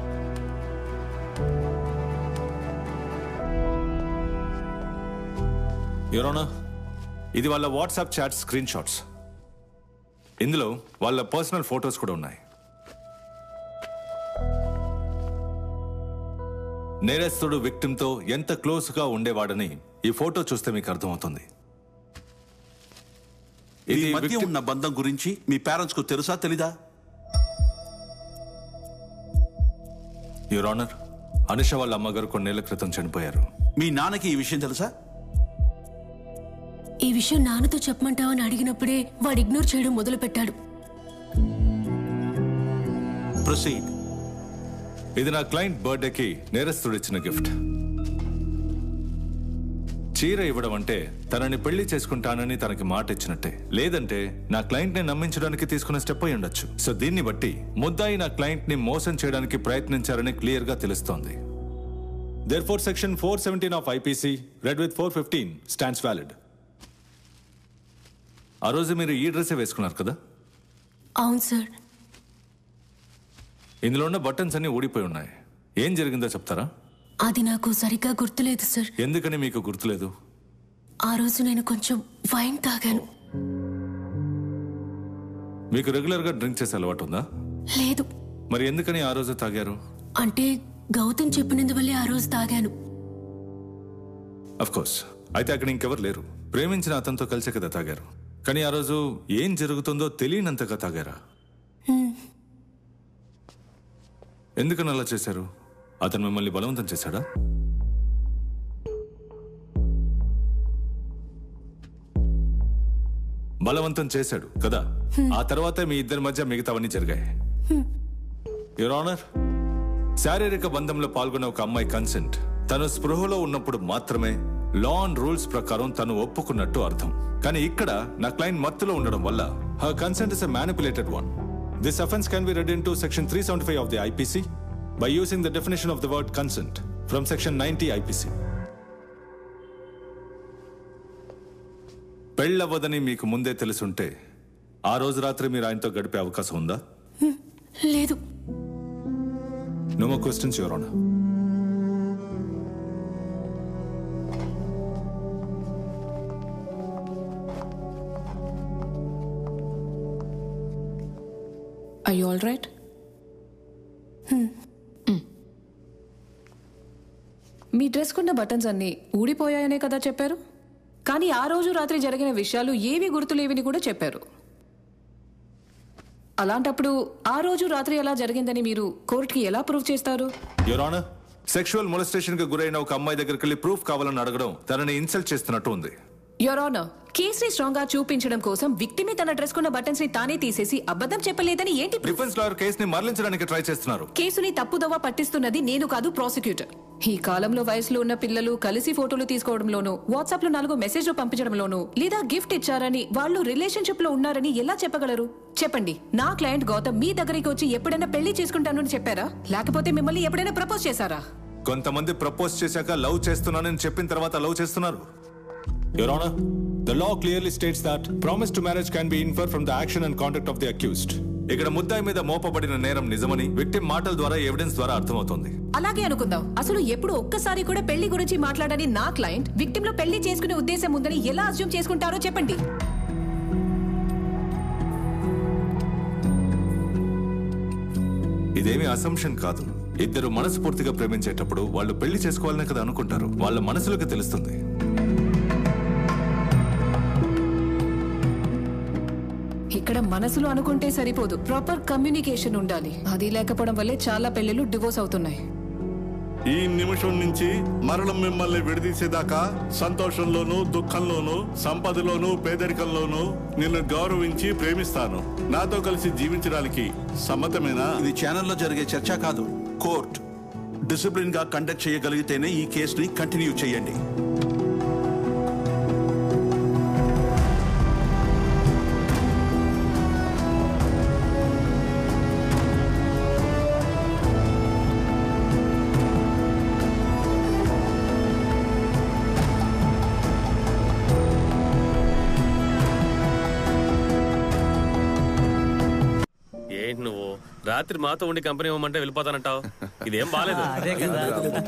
యురోనా ఇది వాళ్ళ వాట్సాప్ చాట్ స్క్రీన్ షాట్స్ ఇందులో వాళ్ళ పర్సనల్ ఫొటోస్ కూడా ఉన్నాయి నేరస్తుడు విక్టిమ్తో ఎంత క్లోజ్గా ఉండేవాడని ఈ ఫోటో చూస్తే మీకు అర్థమవుతుంది ఈ మధ్య ఉన్న బంధం గురించి మీ పేరెంట్స్ కు తెలుసా తెలీదా యువర్ ఆనర్ అనుష వాళ్ళ అమ్మగారు కొన్నేళ్ల క్రితం చనిపోయారు మీ నాన్నకి ఈ విషయం తెలుసా ఈ విషయం నాన్నతో చెప్పమంటావని అడిగినప్పుడే వాడు ఇగ్నోర్ చేయడం మొదలు పెట్టాడు ప్రొసీడ్ ఇది నా క్లయింట్ బర్త్డేకి నేరస్తుడు ఇచ్చిన గిఫ్ట్ చీర ఇవ్వడం అంటే తనని పెళ్లి చేసుకుంటానని తనకి మాట ఇచ్చినట్టే లేదంటే నా క్లయింట్ ని నమ్మించడానికి తీసుకున్న స్టెప్ అయి ఉండొచ్చు సో దీన్ని బట్టి ముద్దాయి నా క్లయింట్ ని మోసం చేయడానికి ప్రయత్నించారని క్లియర్ గా తెలుస్తోంది therefore section four seventeen of IPC read with four fifteen stands valid ఆ రోజు మీరు ఈ డ్రెస్సే వేసుకున్నారు కదా అవును సార్ ఇందులో ఉన్న బటన్స్ అన్ని ఊడిపోయి ఉన్నాయి ఏం జరిగిందో చెప్తారా అది నాకు సరిగ్గా గుర్తులేదు సార్ ఎందుకని మీకు గుర్తులేదు ఆ రోజు నేను కొంచెం వైన్ తాగాను మీకు రెగ్యులర్ గా డ్రింక్ చేసే అలవాటు ఉందా లేదు మరి ఎందుకని ఆ రోజు తాగారు అంటే గౌతమ్ చెప్పినందువల్లే ఆ రోజు తాగాను అఫ్ కోర్స్ అయితే అక్కడ ఇంకెవరు లేరు ప్రేమించిన అతనితో కలిసే కదా తాగారు కానీ ఆ రోజు ఏం జరుగుతుందో తెలియనంతగా తాగారా హ్మ్. ఎందుకని అలా చేశారు అతను మిమ్మల్ని బలవంతం చేశాడా బలవంతం చేశాడు కదా ఆ తర్వాతే మీ ఇద్దరి మధ్య మిగతావన్నీ జరిగాయి యువర్ ఆనర్ శారీరక బంధంలో పాల్గొన్న ఒక అమ్మాయి కన్సెంట్ తను స్పృహలో ఉన్నప్పుడు మాత్రమే లా అండ్ రూల్స్ ప్రకారం తను ఒప్పుకున్నట్టు అర్థం కానీ ఇక్కడ నా క్లయింట్ మత్తులో ఉండడం వల్ల her consent is a manipulated one this offence can be read into section three seventy five of the IPC by using the definition of the word consent from section ninety IPC పెళ్ళవ్వదని మీకు ముందే తెలుసుంటే ఆ రోజు రాత్రి మీరు ఆయనతో గడిపే అవకాశం ఉందా లేదు no more questions your honour I all right మీ డ్రెస్ కున్న బటన్స్ అన్ని ఊడిపోయాయనే కదా చెప్పారు కానీ ఆ రోజు రాత్రి జరిగిన విషయాలు ఏవి గుర్తులేవిని కూడా చెప్పారు అలాంటప్పుడు ఆ రోజు రాత్రి ఎలా జరిగిందని మీరు కోర్టుకి ఎలా ప్రూవ్ చేస్తారు యువర్ ఆనర్ సెక్షువల్ మొలస్టేషన్ కి గురైన ఒక అమ్మాయి దగ్గరికి వెళ్ళి ప్రూఫ్ కావాలని అడగడం తనని ఇన్సల్ట్ చేస్తున్నట్టు ఉంది యోర్ ఆనర్ కేసుని స్ట్రాంగ్ గా చూపించడం కోసం విక్టిమి తన డ్రెస్ కున్న బటన్స్ ని తానే తీసేసి అబద్ధం చెప్పలేదని ఏంటి proof? డిఫెన్స్ లాయర్ కేసుని మరలించడానికి ట్రై చేస్తున్నారు కేసుని తప్పుదవ పట్టిస్తున్నది నేను కాదు ప్రాసిక్యూటర్ ఈ కాలంలో వయసులో ఉన్న పిల్లలు కలిసి ఫోటోలు తీసుకోవడంలోనూ వాట్సాప్ లో నాలుగు మెసేజ్లు పంపించడంలోనూ లేదా గిఫ్ట్ ఇచ్చారని వాళ్ళు రిలేషన్షిప్ లో ఉన్నారని ఎలా చెప్పగలరు చెప్పండి నా క్లయింట్ గౌతమ్ మీ దగ్గరికి వచ్చి ఎప్పుడైనా పెళ్లి చేసుకుంటాను అని చెప్పారా లేకపోతే మిమ్మల్ని ఎప్పుడైనా ప్రపోజ్ చేశారా కొంతమంది ప్రపోజ్ చేశాక లవ్ చేస్తున్నానని చెప్పిన తర్వాత లవ్ చేస్తున్నారు your honour the law clearly states that promise to marriage can be infer from the action and contact of the accused ఇక్కడ ముద్దాయి మీద మోపబడిన నేరం నిజమని విక్టిమ్ మాటల ద్వారా ఎవిడెన్స్ ద్వారా అర్థమవుతోంది అలాగే అనుకుందాం అసలు ఎప్పుడు ఒక్కసారి కూడా పెళ్లి గురించి మాట్లాడని నా క్లయింట్ విక్టిమ్ లో పెళ్లి చేసుకునే ఉద్దేశం ఉందని ఎలా అజ్యూమ్ చేసుకుంటారో చెప్పండి ఇదేమి అసంప్షన్ కాదు ఇద్దరు మనస్ఫూర్తిగా ప్రేమించేటప్పుడు వాళ్ళు పెళ్లి చేసుకోవాలనే కదా అనుకుంటారు వాళ్ళ మనసులకు తెలుస్తుంది ఇక్కడ మనసులో అనుకుంటే సరిపోదు ప్రాపర్ కమ్యూనికేషన్ ఉండాలి అది లేకపోవడం వల్లే చాలా పెళ్లిళ్ళు డివోర్స్ అవుతున్నాయి ఈ నిమిషం నుంచి మరణం మిమ్మల్ని విడదీసేదాకా సంతోషంలోనూ దుఃఖంలోనూ సంపదలోనూ పేదరికంలోనూ నిన్ను గౌరవించి ప్రేమిస్తాను నాతో కలిసి జీవించడానికి సమ్మతమేనా ఇది ఛానల్లో జరిగే చర్చ కాదు కోర్ట్ డిసిప్లిన్ గా కండక్ట్ చేయగలిగితేనే ఈ కేసుని కంటిన్యూ చేయండి ఏంటి నువ్వు రాత్రి మాతో ఉండి కంపెనీ ఇవ్వమంటే వెళ్ళిపోతానంటావు ఇదేం బాలేదు అదే కదా.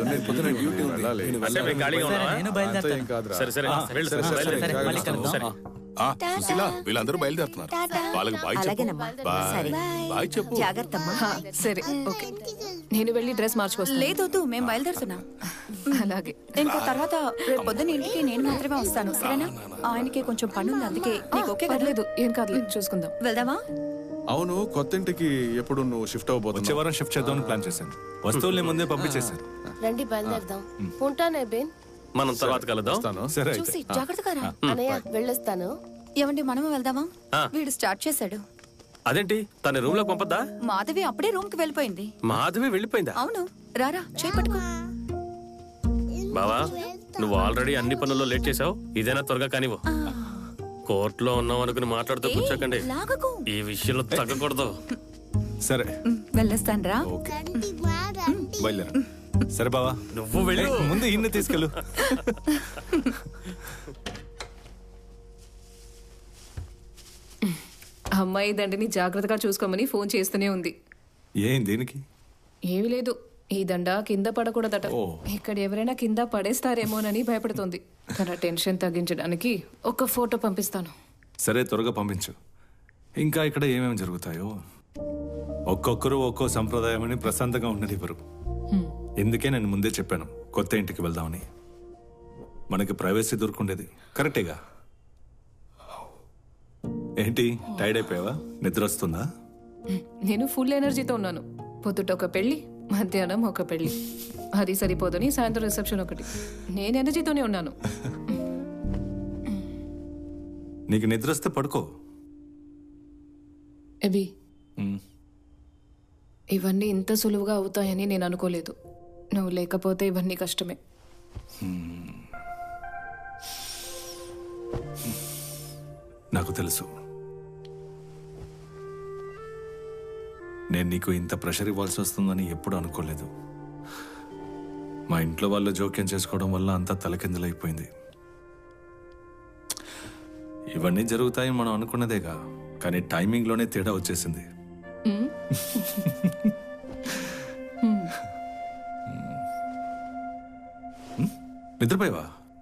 అంటే మీరు ఖాళీగా ఉన్నావా? నేను బయలుదేరుతాను. ఏం కాదురా. సరే సరే ఆ, వెళ్ళు సరే, సరే, సరే, బయలుదేరు. సరే, మళ్ళీ కలుద్దాం. సరే. ఆ, సుశీల వీళ్ళందరూ బయలుదేరుతున్నారు వాళ్ళకి బాయ్ చెప్పు అలాగేనమ్మా. సరే. బాయ్ బాయ్ చెప్పు జాగ్రత్తమ్మా సరే ఓకే నేను వెళ్ళి డ్రెస్ మార్చుకొస్తాను లేదు మేము బయలుదేరుతున్నాం అలాగే ఇంకో తర్వాత రేపు పొద్దున్న ఇంటికి నేను మాత్రమే వస్తాను సరేనా ఆయనకి కొంచెం పని ఉంది అందుకే నీకు ఓకే కదా పర్లేదు ఏం కాదులే చూసుకుందాం వెళ్దామా అవును కొత్త ఇంటికి ఎప్పుడు నువ్వు షిఫ్ట్ వచ్చే అవబోతున్నావు వారం షిఫ్ట్ చేద్దామని ప్లాన్ చేశాను వస్తువుల్ని ముందే పంపించేశాను రండి బయలుదేరదాం ఉంటానే బేన్ మనం తర్వాత కలుద్దాం సరే చూసి జాగ్రత్తగా రా అనయ్య వెళ్ళొస్తాను ఏమండి మనము వెళ్దామా ఆ. వీడు స్టార్ట్ చేశాడు అదేంటి తన రూమ్ లో పంపద్దా మాధవి అప్పుడే రూమ్ కి వెళ్ళిపోయింది మాధవి వెళ్ళిపోయిందా అవును రారా చేయి పట్టుకో బావా నువ్వు ఆల్రెడీ అన్ని పనుల్లో లేట్ చేసావు ఇదేనా త్వరగా కానివ్వు కోర్టులో ఉన్నావు అనుకుని మాట్లాడుతూ కూర్చోకండి లాగకు ఈ విషయంలో తగ్గకూడదు సరే వెళ్ళొస్తాను రా బయలుదేరా సరే బావా నువ్వు వెళ్ళు ఏయ్, ముందు ఇన్ని తీసుకెళ్ళు అమ్మాయి దండని జాగ్రత్తగా చూసుకోమని ఫోన్ చేస్తూనే ఉంది ఏం దేనికి ఏమీ లేదు ఈ దండ కింద పడకూడదట ఓ. ఇక్కడ ఎవరైనా కింద పడేస్తారేమోనని భయపడుతోంది తన టెన్షన్ తగ్గించడానికి ఒక ఫోటో పంపిస్తాను సరే త్వరగా పంపించు ఇంకా ఇక్కడ ఏమేమి జరుగుతాయో ఒక్కొక్కరు ఒక్కో సంప్రదాయం అని ప్రశాంతంగా ఉండనివ్వరు ఎందుకే నేను ముందే చెప్పాను కొత్త ఇంటికి వెళ్దామని మనకి ప్రైవసీ దొరుకుండేది కరెక్టేగా ఏంటి టైర్డ్ అయిపోయావా నిద్ర వస్తుందా నేను ఫుల్ ఎనర్జీతో ఉన్నాను పొద్దుట ఒక పెళ్లి మధ్యాహ్నం ఒక పెళ్లి అది సరిపోదని సాయంత్రం రిసెప్షన్ ఒకటి నేను ఎనర్జీతోనే ఉన్నాను నీకు నిద్ర వస్తే పడుకో ఎబి మ్. ఇవన్నీ ఇంత సులువుగా అవుతాయని నేను అనుకోలేదు నువ్వు లేకపోతే ఇవన్నీ కష్టమే నాకు తెలుసు నేను నీకు ఇంత ప్రెషర్ ఇవ్వాల్సి వస్తుందని ఎప్పుడు అనుకోలేదు మా ఇంట్లో వాళ్ళు జోక్యం చేసుకోవడం వల్ల అంతా తలకిందులైపోయింది ఇవన్నీ జరుగుతాయని మనం అనుకున్నదేగా కానీ టైమింగ్లోనే తేడా వచ్చేసింది నిద్రపోయావా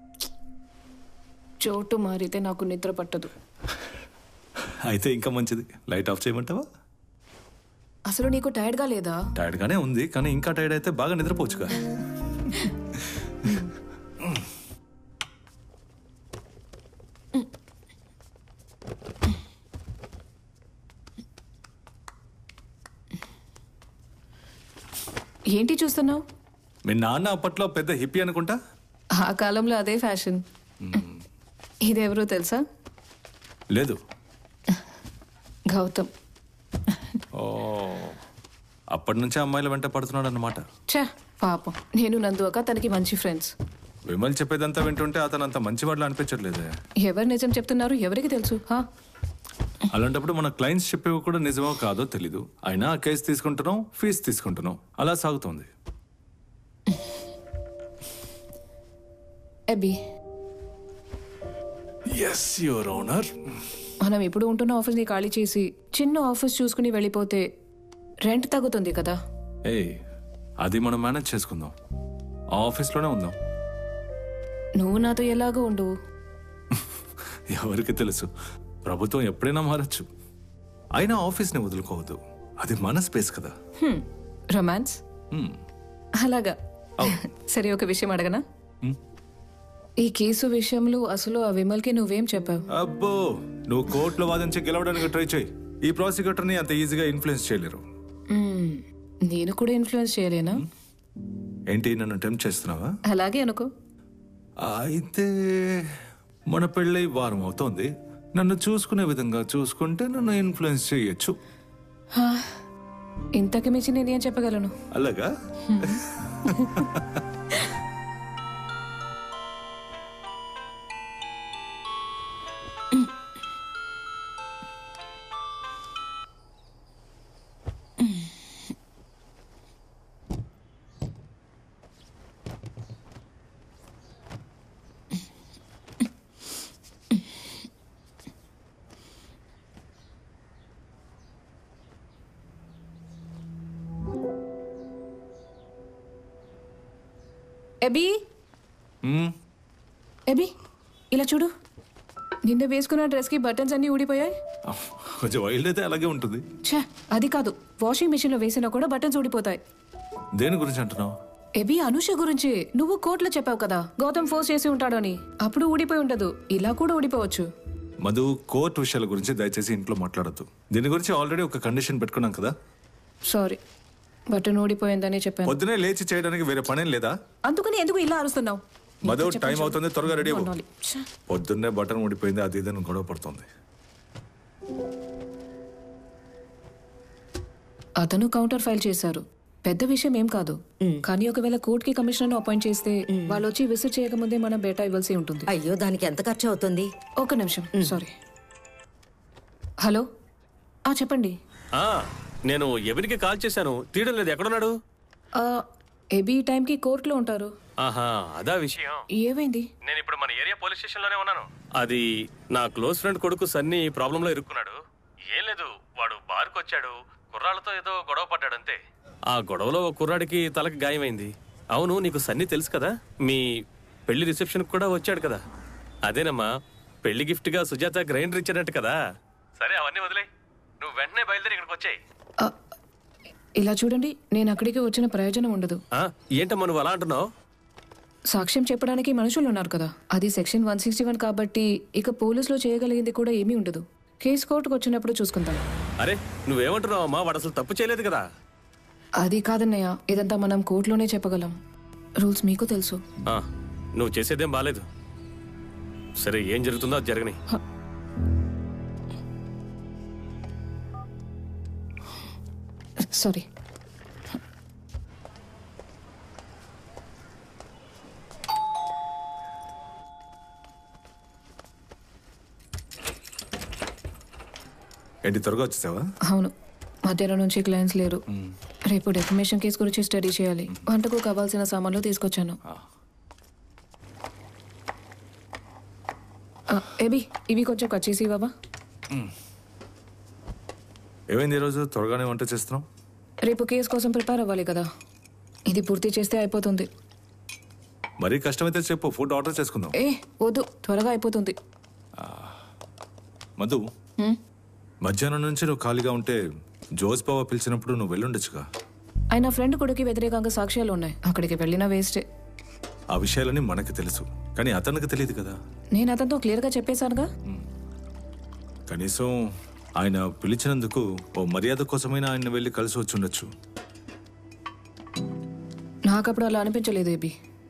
చోటు మారితే నాకు నిద్ర పట్టదు అయితే ఇంకా మంచిది లైట్ ఆఫ్ చేయమంటావా అసలు నీకు టైర్డ్గా లేదా టైర్డ్ గానే ఉంది కానీ ఇంకా టైర్డ్ అయితే బాగా నిద్రపోవచ్చుగా ఏంటి చూస్తున్నావు మీ నాన్న అప్పట్లో పెద్ద హిప్పీ అనుకుంటా ఆ కాలంలో అదే ఫ్యాషన్ ఇదెవరో తెలుసా లేదు గౌతమ్ ఓ అప్పటి నుంచే అమ్మాయిల వెంట పడుతున్నాడు అన్నమాట ఛా పాపం నేను నందు అక్క తనకి మంచి ఫ్రెండ్స్ విమల్ చెప్పేదంతా వింటుంటే అతను అంత మంచివాళ్ళు అనిపించట్లేదే ఎవరు నిజం చెప్తున్నారు ఎవరికి తెలుసు హా? అలాంటప్పుడు మన క్లయింట్స్ చెప్పేవి కూడా నిజమో కాదో తెలీదు అయినా ఆ కేసు తీసుకుంటున్నాం ఫీజు తీసుకుంటున్నాం అలా సాగుతోంది ఎబి ఎస్ యువర్ ఓనర్ మనం ఇప్పుడు ఉంటున్న ఆఫీస్ని ఖాళీ చేసి చిన్న ఆఫీస్ చూసుకుని వెళ్ళిపోతే రెంట్ తగ్గుతుంది కదా ఏ అది మనం మేనేజ్ చేసుకుందాం ఆ ఆఫీస్లోనే ఉందాం నువ్వు నాతో ఎలాగో ఉండు ఎవరికి తెలుసు ప్రభుత్వం ఎప్పుడైనా మారచ్చు అయినా ఆఫీస్ని వదులుకోవద్దు అది మన స్పేస్ కదా హ్మ్. రొమాన్స్ హ్మ్. అలాగా సరే ఒక విషయం అడగనా ఈ కేసు విషయంలో అసలు ఆ విమల్కి నువ్వేం చెప్పావు అబ్బో నువ్వు కోర్టులో వాదించి గెలవడానికి ట్రై చేయి ఈ ప్రాసిక్యూటర్ని అంత ఈజీగా ఇన్ఫ్లుయెన్స్ చేయలేరు మ్మ్. నేను కూడా ఇన్ఫ్లుయెన్స్ చేయలేనా ఏంటి నన్ను టెంప్ట్ చేస్తున్నావా అలాగే అనుకో అయితే మన పెళ్ళై వారం అవుతోంది నన్ను చూసుకునే విధంగా చూసుకుంటే నన్ను ఇన్ఫ్లుయెన్స్ చేయొచ్చు హా, ఇంతకు మించి నేనేం చెప్పగలను అలాగా ఎబీ మ్మ్. ఎబీ ఇలా చూడు నిన్న వేసుకున్న డ్రెస్కి బటన్స్ అన్నీ ఊడిపోయాయి కొంచెం వైల్డ్ అయితే అలాగే ఉంటుంది ఛే అది కాదు వాషింగ్ మెషిన్లో వేసినా కూడా బటన్స్ ఊడిపోతాయి దేని గురించి అంటున్నావు ఎబీ అనుష గురించి నువ్వు కోర్టులో చెప్పావు కదా గౌతమ్ ఫోర్స్ చేసి ఉంటాడు అని అప్పుడు ఊడిపోయి ఉండదు ఇలా కూడా ఊడిపోవచ్చు మధు కోర్టు విషయాల గురించి దయచేసి ఇంట్లో మాట్లాడద్దు దీని గురించి ఆల్రెడీ ఒక కండిషన్ పెట్టుకున్నాం కదా సారీ బటన్ ఊడిపోయిందని చెప్పాను పొద్దునే లేచి చేయడానికి వేరే పనేం లేదా అందుకని ఎందుకు ఇలా అరుస్తున్నావు మధు నీకు చెప్పాను టైం అవుతుంది త్వరగా రెడీ అవ్వు ఉండాలి. ఛే. పొద్దున్నే బటన్ ఊడిపోయింది అది ఇదని గొడవ పడుతుంది అతను కౌంటర్ ఫైల్ చేశారు పెద్ద విషయం ఏం కాదు కానీ ఒకవేళ కోర్టుకి కమిషనర్ అపాయింట్ చేస్తే వాళ్ళు వచ్చి విసిట్ చేయకముందే మనం బేటా ఇవ్వాల్సి ఉంటుంది అయ్యో దానికి ఎంత ఖర్చు అవుతుంది ఒక నిమిషం సారీ హలో ఆ చెప్పండి ఆ, నేను ఎవరికి కాల్ చేశాను తీయడం లేదు ఎక్కడున్నాడు ఆ, ఎబీ ఈ టైంకి కోర్టులో ఉంటారు ఆహా అదా విషయం ఏమైంది నేను ఇప్పుడు మన ఏరియా పోలీస్ స్టేషన్ లోనే ఉన్నాను అది నా క్లోజ్ ఫ్రెండ్ కొడుకు సన్నీ ప్రాబ్లం లో ఇరుక్కున్నాడు ఏం లేదు వాడు బార్కు వచ్చాడు కుర్రాళ్ళతో ఏదో గొడవ పడ్డాడు అంతే ఆ గొడవలో ఒక కుర్రాడికి తలకి గాయమైంది అవును నీకు సన్నీ తెలుసు కదా మీ పెళ్లి రిసెప్షన్ కూడా వచ్చాడు కదా అదేనమ్మా పెళ్లి గిఫ్ట్ గా సుజాత గ్రైండర్ ఇచ్చాడంట కదా సరే అవన్నీ వదిలే నువ్వు వెంటనే బయలుదేరి ఇక్కడికి వచ్చాయి ఇలా చూడండి నేను అక్కడికి వచ్చిన ప్రయోజనం ఉండదు ఏంటమ్మా నువ్వు అలా అంటున్నావు సాక్ష్యం చెప్పడానికి మనుషులు ఉన్నారు కదా అది సెక్షన్ వన్ సిక్స్టీ వన్ కాబట్టి ఇక పోలీసులో చేయగలిగింది కూడా ఏమీ ఉండదు కేసు కోర్టుకు వచ్చినప్పుడు చూసుకుందాం అరే నువ్వేమంటున్నావు అమ్మా వాడు అసలు తప్పు చేయలేదు కదా అది కాదన్నయ్య ఇదంతా మనం కోర్టులోనే చెప్పగలం రూల్స్ మీకు తెలుసు ఆ, నువ్వు చేసేదేం బాలేదు సరే ఏం జరుగుతుందో అది జరగని సారీ ఏంటి త్వరగా వచ్చేసావా అవును మధ్యాహ్నం నుంచి క్లయింట్స్ లేరు రేపు డెఫమేషన్ కేసు గురించి స్టడీ చేయాలి వంటకు కావాల్సిన సామాన్లు తీసుకొచ్చాను ఆ, ఏబి ఇవి కొంచెం కట్ చేసి ఇవ్వవా ఏమైంది ఈరోజు త్వరగానే వంట చేస్తున్నావు రేపు కేసు కోసం ప్రిపేర్ అవ్వాలి కదా ఇది పూర్తి చేస్తే అయిపోతుంది మరీ కష్టమైతే చెప్పు ఫుడ్ ఆర్డర్ చేసుకుందాం ఏ వద్దు త్వరగా అయిపోతుంది మధు హ్మ్? మధ్యాహ్నం నుంచి నువ్వు ఖాళీగా ఉంటే జోస్ బావ పిలిచినప్పుడు నువ్వు వెళ్ళుండొచ్చుగా ఆయన ఫ్రెండ్ కొడుకు వ్యతిరేకంగా సాక్ష్యాలు ఉన్నాయి అక్కడికి వెళ్ళినా వేస్టే ఆ విషయాలన్నీ మనకి తెలుసు కానీ అతనికి తెలియదు కదా నేను అతనితో క్లియర్గా చెప్పేశానుగా కనీసం ఆయన పిలిచినందుకు ఓ మర్యాద కోసమైనా ఆయన వెళ్ళి కలిసి వచ్చి ఉండొచ్చు నాకు అప్పుడు అలా అనిపించలేదు ఏబి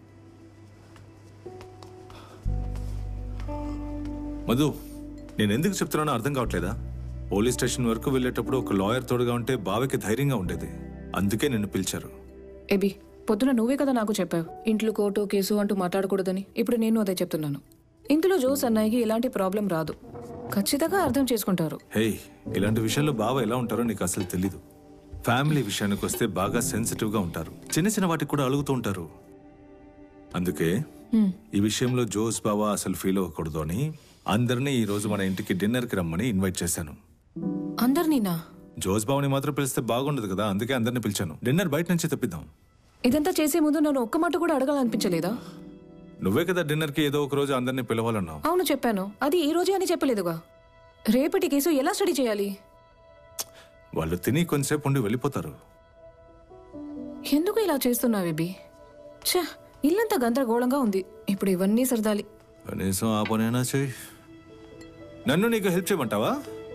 మధు నేను ఎందుకు చెప్తున్నానో అర్థం కావట్లేదా పోలీస్ స్టేషన్ వరకు వెళ్ళేటప్పుడు ఒక లాయర్ తోడుగా ఉంటే బావకి ధైర్యంగా ఉండేది అందుకే నిన్ను పిలిచారు ఏబి పొద్దున నువ్వే కదా నాకు చెప్పావు ఇంట్లో కోర్టు కేసు అంటూ మాట్లాడకూడదని ఇప్పుడు నేను అదే చెప్తున్నాను ఇందులో జోస్ అన్నయ్యకి ఇలాంటి ప్రాబ్లం రాదు ఖచ్చితంగా అర్థం చేసుకుంటారు హేయ్ ఇలాంటి విషయాల్లో బావ ఎలా ఉంటారో నీకు అసలు తెలీదు ఫ్యామిలీ విషయానికి వస్తే బాగా సెన్సిటివ్గా ఉంటారు చిన్న చిన్న వాటికి కూడా అలుగుతూ ఉంటారు అందుకే హ్మ్. ఈ విషయంలో జోస్ బావా అసలు ఫీల్ అవ్వకూడదు అని అందరినీ ఈ రోజు మన ఇంటికి డిన్నర్కి రమ్మని ఇన్వైట్ చేశాను అందరినీనా జోస్ బావని మాత్రం పిలిస్తే బాగుండదు కదా అందుకే అందరిని పిలిచాను డిన్నర్ బయట నుంచి తెప్పిద్దాం ఇదంతా చేసే ముందు నన్ను ఒక్క మాట కూడా అడగాలనిపించలేదా నువ్వే కదా డిన్నర్కి ఏదో ఒక రోజు అందరినీ పిలవాలన్నావు అవును చెప్పాను అది ఈ రోజే అని చెప్పలేదుగా రేపటి కేసు ఎలా స్టడీ చేయాలి వాళ్ళు తిని కొంతసేపు ఉండి వెళ్ళిపోతారు ఎందుకు ఇలా చేస్తున్నావు ఇబి ఛా ఇల్లంతా గందరగోళంగా ఉంది ఇప్పుడు ఇవన్నీ సరదాలి కనీసం ఆ పనైనా చెయ్యి నన్ను నీకు హెల్ప్ చేయమంటావా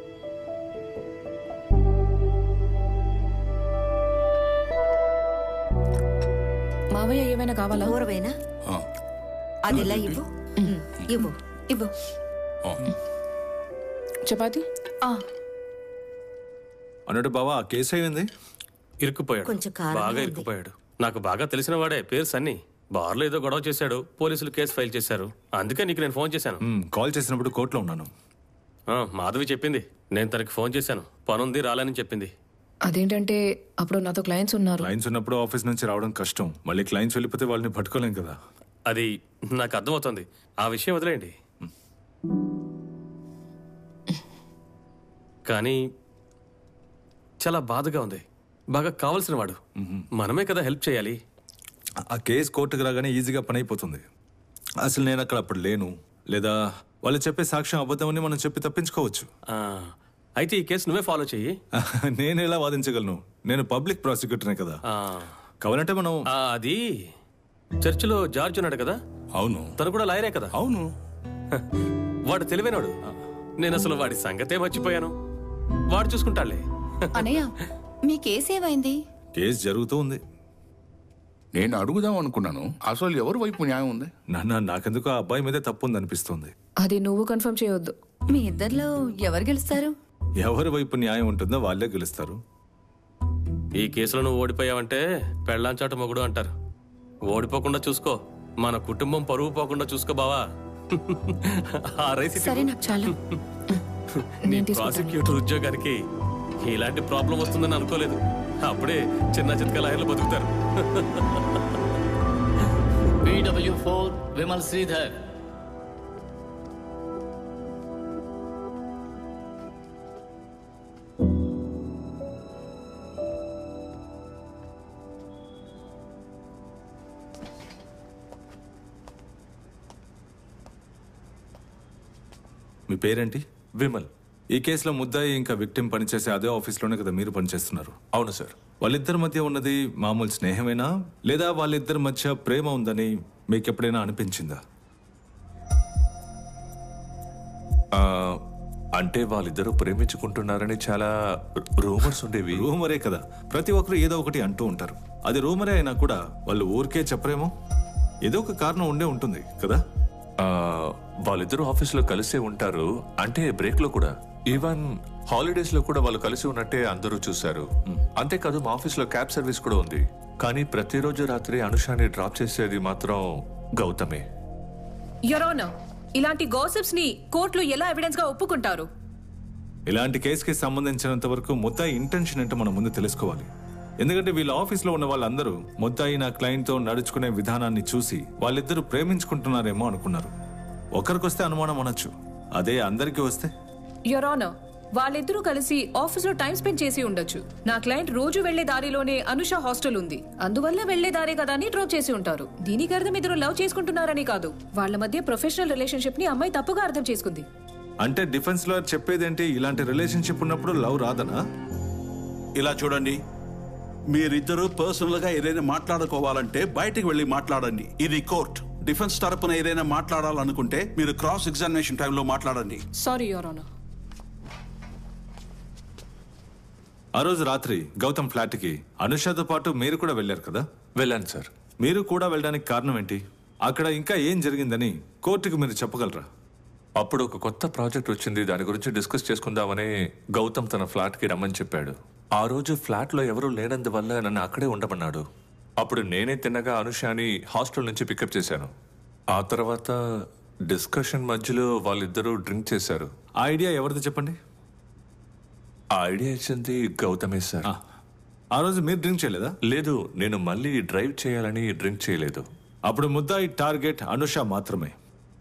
మావయ్య ఏమైనా కావాలా ఊరవేనా అది ఇలా ఇవ్వు ఉమ్, ఇవ్వు ఇవ్వు చపాతి అన్నట్టు బావా ఆ కేసు అయింది ఇరుక్కుపోయాడు కొంచెం కారంగా బాగా ఉంది. ఇరుక్కుపోయాడు నాకు బాగా తెలిసిన వాడే పేరు సన్నీ బార్లో ఏదో గొడవ చేశాడు పోలీసులు కేసు ఫైల్ చేశారు అందుకే నీకు నేను ఫోన్ చేశాను కాల్ చేసినప్పుడు కోర్టులో ఉన్నాను ఆ, మాధవి చెప్పింది నేను తనకి ఫోన్ చేశాను పనుంది రాలని చెప్పింది అదేంటంటే అప్పుడు నాతో క్లయింట్స్ ఉన్నారు క్లయింట్స్ ఉన్నప్పుడు ఆఫీస్ నుంచి రావడం కష్టం మళ్ళీ క్లయింట్స్ వెళ్ళిపోతే వాళ్ళని పట్టుకోలేం కదా అది నాకు అర్థమవుతుంది ఆ విషయం వదిలేయండి కానీ చాలా బాధగా ఉంది బాగా కావలసిన వాడు మనమే కదా హెల్ప్ చేయాలి ఆ కేసు కోర్టుకు రాగానే ఈజీగా పని అయిపోతుంది అసలు నేను అక్కడ అప్పుడు లేను లేదా వాళ్ళు చెప్పే సాక్ష్యం అబద్ధమని మనం చెప్పి తప్పించుకోవచ్చు అయితే ఈ కేసు నువ్వే ఫాలో చెయ్యి నేను ఎలా వాదించగలను నేను పబ్లిక్ ప్రాసిక్యూటర్నే కదా కావాలంటే మనం ఆ, అది చర్చిలో జార్జ్ ఉన్నాడు కదా అవును తను కూడా లాయరే కదా అవును వాడు తెలివైనవాడు నేను అసలు వాడి సంగతే మర్చిపోయాను వాడు చూసుకుంటాడులే అనయ్య మీ కేసు ఏమైంది కేసు జరుగుతూ ఉంది నేను అడుగుదాం అనుకున్నాను అసలు ఎవరి వైపు న్యాయం ఉంది నాన్న నాకెందుకు ఆ అబ్బాయి మీదే తప్పు ఉంది అనిపిస్తుంది అది నువ్వు కన్ఫర్మ్ చేయొద్దు మీ ఇద్దరిలో ఎవరు గెలుస్తారు ఎవరి వైపు న్యాయం ఉంటుందో వాళ్ళే గెలుస్తారు ఈ కేసులో నువ్వు ఓడిపోయావంటే పెళ్ళాంచాట మొగుడు అంటారు ఓడిపోకుండా చూసుకో మన కుటుంబం పరువు పోకుండా చూసుకో బావా ఆ రైస్ ఇటు సరే నాకు చాలు నీ ప్రాసిక్యూటర్ ఉద్యోగానికి ఇలాంటి ప్రాబ్లం వస్తుందని అనుకోలేదు అప్పుడే చిన్న చిత్క లాయర్లు బతుకుతారు పీడబ్ల్యూ ఫోర్ విమల్ శ్రీధర్ మీ పేరేంటి విమల్ ఈ కేసులో ముద్దాయి ఇంకా విక్టిమ్ పనిచేసే అదే ఆఫీస్లోనే కదా మీరు పనిచేస్తున్నారు అవును సార్ వాళ్ళిద్దరి మధ్య ఉన్నది మామూలు స్నేహమేనా లేదా వాళ్ళిద్దరి మధ్య ప్రేమ ఉందని మీకు ఎప్పుడైనా అనిపించిందా ఆ, అంటే వాళ్ళిద్దరూ ప్రేమించుకుంటున్నారని చాలా రూమర్స్ ఉండేవి రూమరే కదా ప్రతి ఒక్కరు ఏదో ఒకటి అంటూ ఉంటారు అది రూమరే అయినా కూడా వాళ్ళు ఊరికే చెప్పరేమో ఏదో ఒక కారణం ఉండే ఉంటుంది కదా ఆ, వాళ్ళిద్దరూ ఆఫీస్లో కలిసే ఉంటారు అంటే బ్రేక్ లో కూడా ఈవెన్ హాలిడేస్ లో కూడా వాళ్ళు కలిసి ఉన్నట్టే అందరూ చూశారు అంతేకాదు మా ఆఫీస్ లో క్యాబ్ సర్వీస్ కూడా ఉంది కానీ ప్రతిరోజు రాత్రి అనుషాని డ్రాప్ చేసేది మాత్రం గౌతమే యొరోనా ఇలాంటి గాసిప్స్ ని కోర్టులో ఎలా ఎవిడెన్స్ గా ఒప్పుకుంటారు ఇలాంటి కేసుకి సంబంధించినంత వరకు ముద్దాయి ఇంటెన్షన్ ఏంటో మనం ముందు తెలుసుకోవాలి ఎందుకంటే వీళ్ళ ఆఫీస్లో ఉన్న వాళ్ళందరూ ముద్దాయి నా క్లయింట్తో నడుచుకునే విధానాన్ని చూసి వాళ్ళిద్దరూ ప్రేమించుకుంటున్నారేమో అనుకున్నారు ఒకరికొస్తే అనుమానం అనొచ్చు అదే అందరికీ వస్తే యొరోనా వాళ్ళిద్దరూ కలిసి ఆఫీస్ లో టైం స్పెండ్ చేసి ఉండొచ్చు నా క్లయింట్ రోజు వెళ్లే దారిలోనే అనుష హాస్టల్ ఉంది అందువల్ల వెళ్లే దారే కదా అని డ్రాప్ చేసి ఉంటారు దీనికి అర్థం ఇద్దరు లవ్ చేసుకుంటున్నారని కాదు వాళ్ళ మధ్య ప్రొఫెషనల్ రిలేషన్షిప్ ని అమ్మాయి తప్పుగా అర్థం చేసుకుంది అంటే డిఫెన్స్ లాయర్ చెప్పేదేంటి ఇలాంటి రిలేషన్షిప్ ఉన్నప్పుడు లవ్ రాదనా ఇలా చూడండి మీరిద్దరూ పర్సనల్ గా ఏదైనా మాట్లాడుకోవాలంటే బయటికి వెళ్ళి మాట్లాడండి ఇది కోర్ట్ డిఫెన్స్ తరపున ఏదైనా మాట్లాడాలనుకుంటే మీరు క్రాస్ ఎగ్జామినేషన్ టైంలో మాట్లాడండి సారీ యొరోనా ఆ రోజు రాత్రి గౌతమ్ ఫ్లాట్ కి అనుషతో పాటు మీరు కూడా వెళ్ళారు కదా వెళ్ళాను సార్ మీరు కూడా వెళ్ళడానికి కారణం ఏంటి అక్కడ ఇంకా ఏం జరిగిందని కోర్టుకు మీరు చెప్పగలరా అప్పుడు ఒక కొత్త ప్రాజెక్ట్ వచ్చింది దాని గురించి డిస్కస్ చేసుకుందామని గౌతమ్ తన ఫ్లాట్ కి రమ్మని చెప్పాడు ఆ రోజు ఫ్లాట్ లో ఎవరూ లేనందువల్ల నన్ను అక్కడే ఉండమన్నాడు అప్పుడు నేనే తిన్నగా అనుషాని హాస్టల్ నుంచి పికప్ చేశాను ఆ తర్వాత డిస్కషన్ మధ్యలో వాళ్ళిద్దరూ డ్రింక్ చేశారు ఆ ఐడియా ఎవరిది చెప్పండి ఆ ఐడియా ఇచ్చింది గౌతమే సార్ ఆ రోజు మీరు డ్రింక్ చేయలేదా లేదు నేను మళ్ళీ డ్రైవ్ చేయాలని డ్రింక్ చేయలేదు అప్పుడు ముద్దాయి టార్గెట్ అనుష మాత్రమే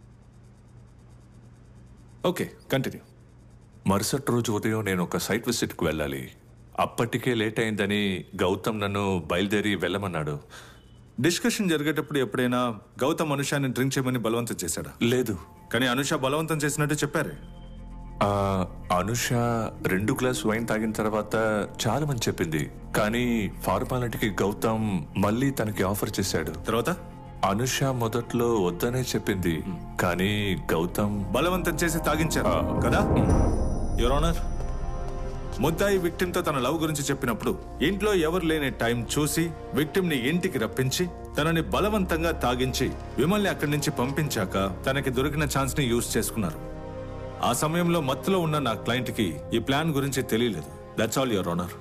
ఓకే కంటిన్యూ మరుసటి రోజు ఉదయం నేను ఒక సైట్ విజిట్కి వెళ్ళాలి అప్పటికే లేట్ అయిందని గౌతమ్ నన్ను బయలుదేరి వెళ్ళమన్నాడు డిస్కషన్ జరిగేటప్పుడు ఎప్పుడైనా గౌతమ్ అనుషాని డ్రింక్ చేయమని బలవంతం చేశాడా లేదు కానీ అనుష బలవంతం చేసినట్టు చెప్పారే ఆ, అనుష రెండు గ్లాస్ వైన్ తాగిన తర్వాత చాలా మంది చెప్పింది కానీ ఫార్మాలిటీకి గౌతమ్ మళ్ళీ తనకి ఆఫర్ చేశాడు తర్వాత అనుష మొదట్లో వద్దనే చెప్పింది కానీ గౌతమ్ బలవంతం చేసి తాగించారు కదా యువర్ ఆనర్ ముద్దాయి విక్టిమ్ తో తన లవ్ గురించి చెప్పినప్పుడు ఇంట్లో ఎవరు లేని టైం చూసి విక్టిమ్ ని ఇంటికి రప్పించి తనని బలవంతంగా తాగించి విమల్ని అక్కడి నుంచి పంపించాక తనకి దొరికిన ఛాన్స్ ని యూజ్ చేసుకున్నారు ఆ సమయంలో మత్తులో ఉన్న నా క్లయింట్ కి ఈ ప్లాన్ గురించి తెలియలేదు that's all your honour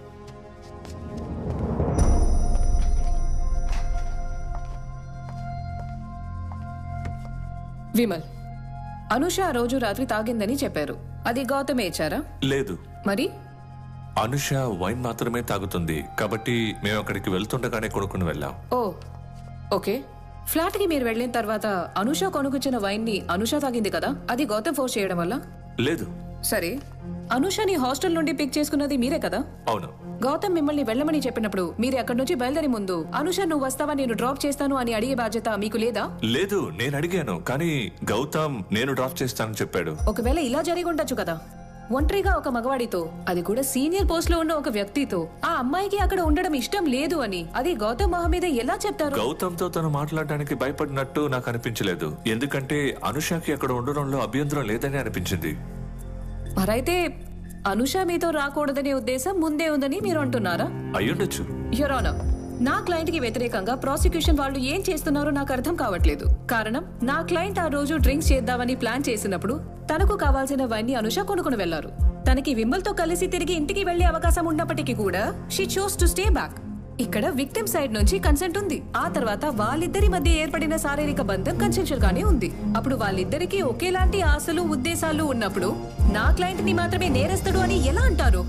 Vimal Anusha ఆ రోజు రాత్రి తాగిందని చెప్పారు అది గౌతమే ఇచ్చారా లేదు మరి అనుష వైన్ మాత్రమే తాగుతుంది కాబట్టి మేము అక్కడికి వెళ్తుండగానే కొనుక్కుని వెళ్ళాం ఓ ఓకే ఫ్లాట్ కి మీరు వెళ్ళిన తర్వాత అనుష కొనుకొచ్చిన వైన్ ని అనుష తాగింది కదా అది గౌతమ్ ఫోర్స్ చేయడం వల్ల లేదు సరే అనుషని హాస్టల్ నుండి పిక్ చేసుకున్నది మీరే కదా అవును గౌతమ్ మిమ్మల్ని వెళ్ళమని చెప్పినప్పుడు మీరు అక్కడి నుంచి బయలుదేరి ముందు అనుష నువ్వు వస్తావా నేను డ్రాప్ చేస్తాను అని అడిగే బాధ్యత మీకు లేదా లేదు నేను అడిగాను కానీ గౌతమ్ నేను డ్రాప్ చేస్తానని చెప్పాడు ఒకవేళ ఇలా జరిగి ఉండొచ్చు కదా ఒంటరిగా ఒక మగవాడితో అది కూడా సీనియర్ పోస్ట్ లో ఉన్న ఒక వ్యక్తితో ఆ అమ్మాయికి అక్కడ ఉండడం ఇష్టం లేదు అని అది గౌతమ్ మొహం మీద ఎలా చెప్తారు గౌతమ్ తో తను మాట్లాడడానికి భయపడినట్టు నాకు అనిపించలేదు ఎందుకంటే అనుషకి అక్కడ ఉండడంలో అభ్యంతరం లేదని అనిపించింది మరైతే అనుష మీతో రాకూడదనే ఉద్దేశం ముందే ఉందని మీరు అంటున్నారా అయ్యుండొచ్చు యురోనా నా క్లయింట్ కి వ్యతిరేకంగా ప్రాసిక్యూషన్ వాళ్ళు ఏం చేస్తున్నారో నాకు అర్థం కావట్లేదు కారణం నా క్లయింట్ ఆ రోజు డ్రింక్స్ చేద్దామని ప్లాన్ చేసినప్పుడు తనకు కావాల్సిన వైన్ అనుష కొనుక్కుని వెళ్లారు తనకి విమల్తో కలిసి తిరిగి ఇంటికి వెళ్లే అవకాశం ఉన్నప్పటికీ కూడా she chose to stay back ఇక్కడ విక్టిమ్ సైడ్ నుంచి కన్సెంట్ ఉంది ఆ తర్వాత వాళ్ళిద్దరి మధ్య ఏర్పడిన శారీరక బంధం కన్సెన్షువల్ గానే ఉంది అప్పుడు వాళ్ళిద్దరికి ఒకేలాంటి ఆశలు ఉద్దేశాలు ఉన్నప్పుడు నా క్లయింట్ ని మాత్రమే నేరస్తుడు అని ఎలా అంటారు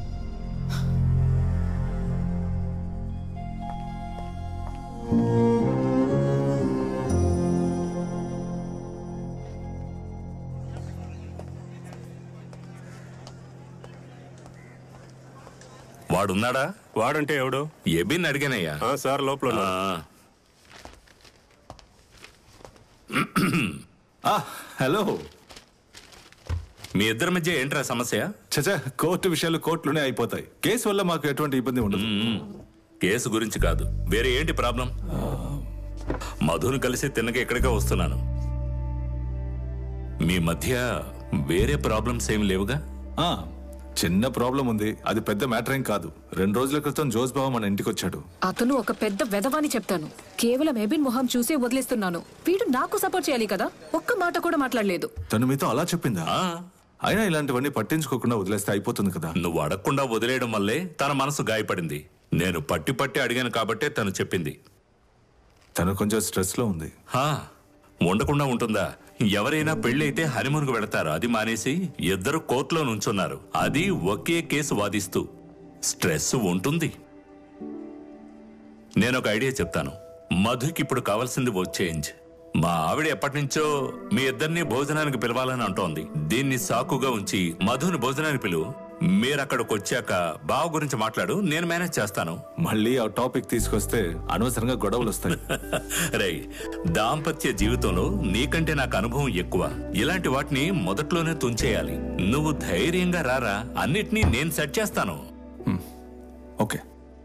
వాడున్నాడా వాడంటే ఎవడు ఎబిన్ అడిగానయ్యా సార్ లోపల హలో మీ ఇద్దరి మధ్య ఏంట్రా సమస్య చచా కోర్టు విషయాలు కోర్టులోనే అయిపోతాయి కేసు వల్ల మాకు ఎటువంటి ఇబ్బంది ఉండదు కేసు గురించి కాదు వేరే ఏంటి ప్రాబ్లం మధును కలిసి తిన్నగా ఇక్కడికే వస్తున్నాను మీ మధ్య వేరే ప్రాబ్లమ్స్ ఏం లేవుగా ఆ, చిన్న ప్రాబ్లం ఉంది అది పెద్ద మ్యాటర్ ఏం కాదు రెండు రోజుల క్రితం జోస్ బాబు మన ఇంటికి వచ్చాడు అతను ఒక పెద్ద వెధవాని చెప్తాను కేవలం ఎబిన్ మొహం చూసే వదిలేస్తున్నాను వీడు నాకు సపోర్ట్ చేయాలి కదా ఒక్క మాట కూడా మాట్లాడలేదు తను మీతో అలా చెప్పిందా అయినా ఇలాంటివన్నీ పట్టించుకోకుండా వదిలేస్తే అయిపోతుంది కదా నువ్వు అడగకుండా వదిలేయడం వల్లే తన మనసు గాయపడింది నేను పట్టి పట్టి అడిగాను కాబట్టే తను చెప్పింది తను కొంచెం స్ట్రెస్ లో ఉంది హా ఉండకుండా ఉంటుందా ఎవరైనా పెళ్ళైతే హనీమూన్కు వెళతారు అది మానేసి ఇద్దరు కోర్టులో నుంచున్నారు అది ఒకే కేసు వాదిస్తూ స్ట్రెస్ ఉంటుంది నేను ఒక ఐడియా చెప్తాను మధుకి ఇప్పుడు కావాల్సింది ఓ చేంజ్ మా ఆవిడ ఎప్పటి నుంచో మీ ఇద్దరిని భోజనానికి పిలవాలని అంటోంది దీన్ని సాకుగా ఉంచి మధుని భోజనానికి పిలువు మీరు అక్కడికి వచ్చాక బావ గురించి మాట్లాడు నేను మేనేజ్ చేస్తాను మళ్ళీ ఆ టాపిక్ తీసుకొస్తే అనవసరంగా గొడవలు వస్తాయి రై దాంపత్య జీవితంలో నీకంటే నాకు అనుభవం ఎక్కువ ఇలాంటి వాటిని మొదట్లోనే తుంచేయాలి నువ్వు ధైర్యంగా రారా అన్నిటినీ నేను సెట్ చేస్తాను ఓకే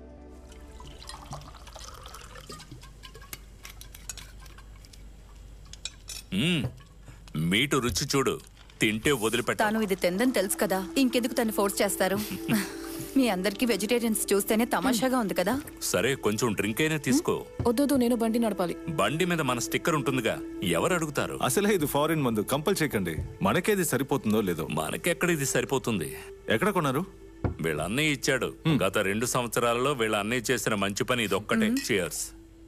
మ్మ్. మీటు రుచి చూడు తింటే వదిలిపెట్ట తాను ఇది తిందని తెలుసు కదా ఇంకెందుకు తను ఫోర్స్ చేస్తారు మీ అందరికి వెజిటేరియన్స్ చూస్తేనే తమాషాగా ఉంది కదా సరే కొంచెం డ్రింక్ అయినా తీసుకో వద్దు నేను బండి నడపాలి బండి మీద మన స్టిక్కర్ ఉంటుందిగా ఎవరు అడుగుతారు అసలే ఇది ఫారిన్ మందు కంపల్ చేయకండి మనకేది సరిపోతుందో లేదో మనకెక్కడ ఇది సరిపోతుంది ఎక్కడ కొన్నారు వీళ్ళ అన్నయ్య ఇచ్చాడు గత రెండు సంవత్సరాలలో వీళ్ళ అన్నయ్య చేసిన మంచి పని ఇది ఒక్కటే చియర్స్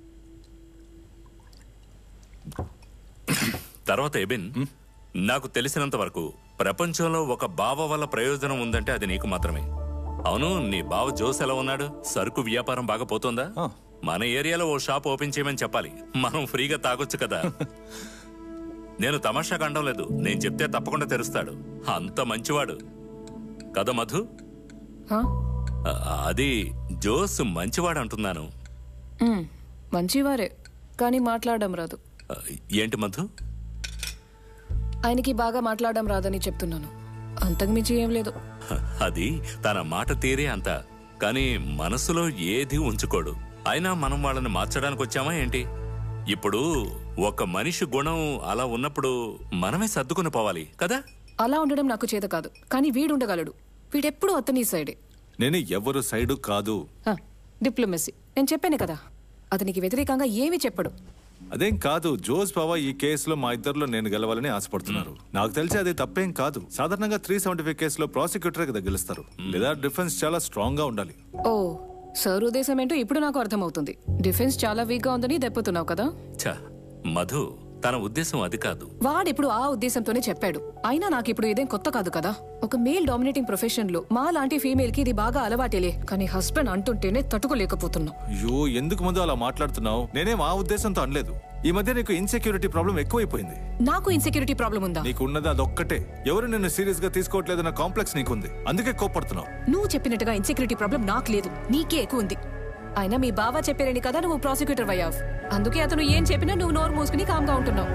తర్వాత ఎబిన్ నాకు తెలిసినంత వరకు ప్రపంచంలో ఒక బావ వల్ల ప్రయోజనం ఉందంటే అది నీకు మాత్రమే అవును నీ బావ జోస్ ఎలా ఉన్నాడు సరుకు వ్యాపారం బాగా పోతుందా మన ఏరియాలో ఓ షాప్ ఓపెన్ చేయమని చెప్పాలి మనం ఫ్రీగా తాగొచ్చు కదా నేను తమాషా కండం లేదు నేను చెప్తే తప్పకుండా తెరుస్తాడు అంత మంచివాడు కదా మధు హా? ఆ, అది జోస్ మంచివాడు అంటున్నాను మ్, మంచివారే కానీ మాట్లాడడం రాదు ఆ, ఏంటి మధు ఆయనకి బాగా మాట్లాడడం రాదని చెప్తున్నాను అంతకుమించి ఏం లేదు హ, అది తన మాట తీరే అంత కానీ మనసులో ఏది ఉంచుకోడు అయినా మనం వాళ్ళని మార్చడానికి వచ్చామా ఏంటి ఇప్పుడు ఒక మనిషి గుణం అలా ఉన్నప్పుడు మనమే సర్దుకుని పోవాలి కదా అలా ఉండడం నాకు చేత కాదు కానీ వీడు ఉండగలడు వీడెప్పుడు అతని సైడే నేను ఎవరు సైడు కాదు హ, డిప్లొమసీ నేను చెప్పాను కదా అతనికి వ్యతిరేకంగా ఏమీ చెప్పడు అదేం కాదు జోస్ బావా ఈ కేసులో మా ఇద్దరిలో నేను గెలవాలని ఆశపడుతున్నారు నాకు తెలిసి అది తప్పేం కాదు సాధారణంగా త్రీ సెవెంటీ ఫైవ్ కేసులో ప్రాసిక్యూటర్ కదా గెలుస్తారు లేదా డిఫెన్స్ చాలా స్ట్రాంగ్ గా ఉండాలి ఓ సార్ ఉద్దేశం ఏంటో ఇప్పుడు నాకు అర్థమవుతుంది డిఫెన్స్ చాలా వీక్ గా ఉందని దెప్పుతున్నావు కదా ఛ, మధు తన ఉద్దేశం అది కాదు వాడెప్పుడు ఆ ఉద్దేశంతోనే చెప్పాడు అయినా నాకు ఇప్పుడు ఇదేం కొత్త కాదు కదా ఒక మేల్ డామినేటింగ్ ప్రొఫెషన్ లో మా లాంటి ఫీమేల్ కి ఇది బాగా అలవాటేలే కానీ హస్బెండ్ అంటుంటేనే తట్టుకోలేకపోతున్నా అయ్యో ఎందుకు ముందు అలా మాట్లాడుతున్నావు నేనేం ఆ ఉద్దేశంతో అనలేదు ఈ మధ్య నీకు ఇన్సెక్యూరిటీ ప్రాబ్లం ఎక్కువైపోయింది నాకు ఇన్సెక్యూరిటీ ప్రాబ్లం ఉందా నీకు ఉన్నది అదొక్కటే ఎవరు నిన్ను సీరియస్ గా తీసుకోవట్లేదన్న కాంప్లెక్స్ నీకుంది అందుకే కోపడుతున్నావు నువ్వు చెప్పినట్టుగా ఇన్సెక్యూరిటీ ప్రాబ్లం నాకు లేదు నీకే ఎక్కువ ఉంది అయినా మీ బావ చెప్పారని కదా నువ్వు ప్రాసిక్యూటర్ అయ్యావు అందుకే అతను ఏం చెప్పినా నువ్వు నోరు మూసుకుని కామ్గా ఉంటున్నావు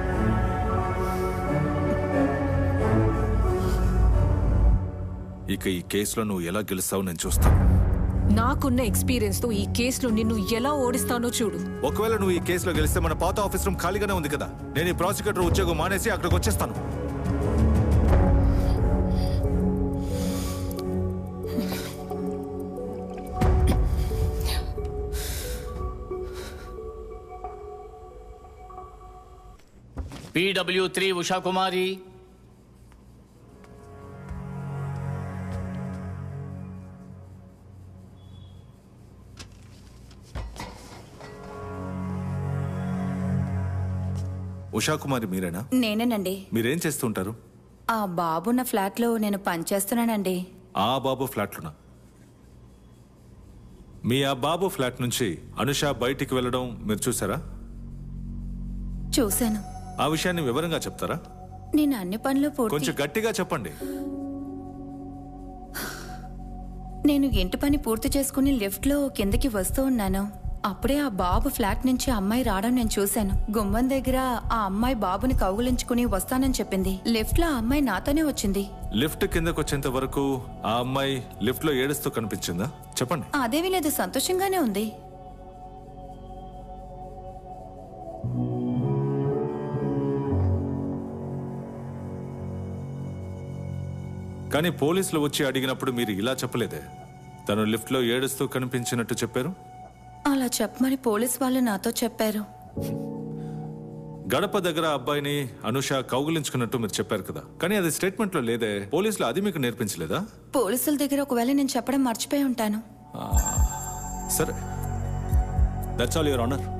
ఇక ఈ కేసులో నువ్వు ఎలా గెలుస్తావు నేను చూస్తాను నాకున్న ఎక్స్పీరియన్స్ తో ఈ కేసులో నిన్ను ఎలా ఓడిస్తానో చూడు ఒకవేళ నువ్వు ఈ కేసులో గెలిస్తే మన పాత ఆఫీస్ రూమ్ ఖాళీగానే ఉంది కదా నేను ఈ ప్రాసిక్యూటర్ ఉద్యోగం మానేసి అక్కడికి వచ్చేస్తాను పీడబ్ల్యూ త్రీ ఉషా కుమారి ఉషా కుమారి మీరేనా నేనేనండి మీరేం చేస్తుంటారు ఆ బాబున్న ఫ్లాట్లో నేను పనిచేస్తున్నానండి ఆ బాబు ఫ్లాట్లోనా మీ ఆ బాబు ఫ్లాట్ నుంచి అనుష బయటికి వెళ్ళడం మీరు చూసారా చూశాను ఆ విషయాన్ని వివరంగా చెప్తారా నేను అన్ని పనులు పూర్తి కొంచెం గట్టిగా చెప్పండి నేను ఇంటి పని పూర్తి చేసుకుని లిఫ్ట్లో కిందకి వస్తూ ఉన్నాను అప్పుడే ఆ బాబు ఫ్లాట్ నుంచి అమ్మాయి రావడం నేను చూశాను గుమ్మం దగ్గర ఆ అమ్మాయి బాబుని కౌగులించుకుని వస్తానని చెప్పింది లిఫ్ట్లో ఆ అమ్మాయి నాతోనే వచ్చింది లిఫ్ట్ కిందకు వచ్చేంత వరకు ఆ అమ్మాయి లిఫ్ట్ లో ఏడుస్తూ కనిపించిందా చెప్పండి అదేమీ లేదు సంతోషంగానే ఉంది కానీ పోలీసులు వచ్చి అడిగినప్పుడు మీరు ఇలా చెప్పలేదే తను లిఫ్ట్ లో ఏడుస్తూ కనిపించినట్టు చెప్పారు అలా చెప్పమని పోలీస్ వాళ్ళు నాతో చెప్పారు గడప దగ్గర అబ్బాయిని అనుష కౌగులించుకున్నట్టు మీరు చెప్పారు కదా కానీ అది స్టేట్మెంట్ లో లేదే పోలీసులు అది మీకు నేర్పించలేదా పోలీసుల దగ్గర ఒకవేళ నేను చెప్పడం మర్చిపోయి ఉంటాను సరే దట్స్ ఆల్ యువర్ ఆనర్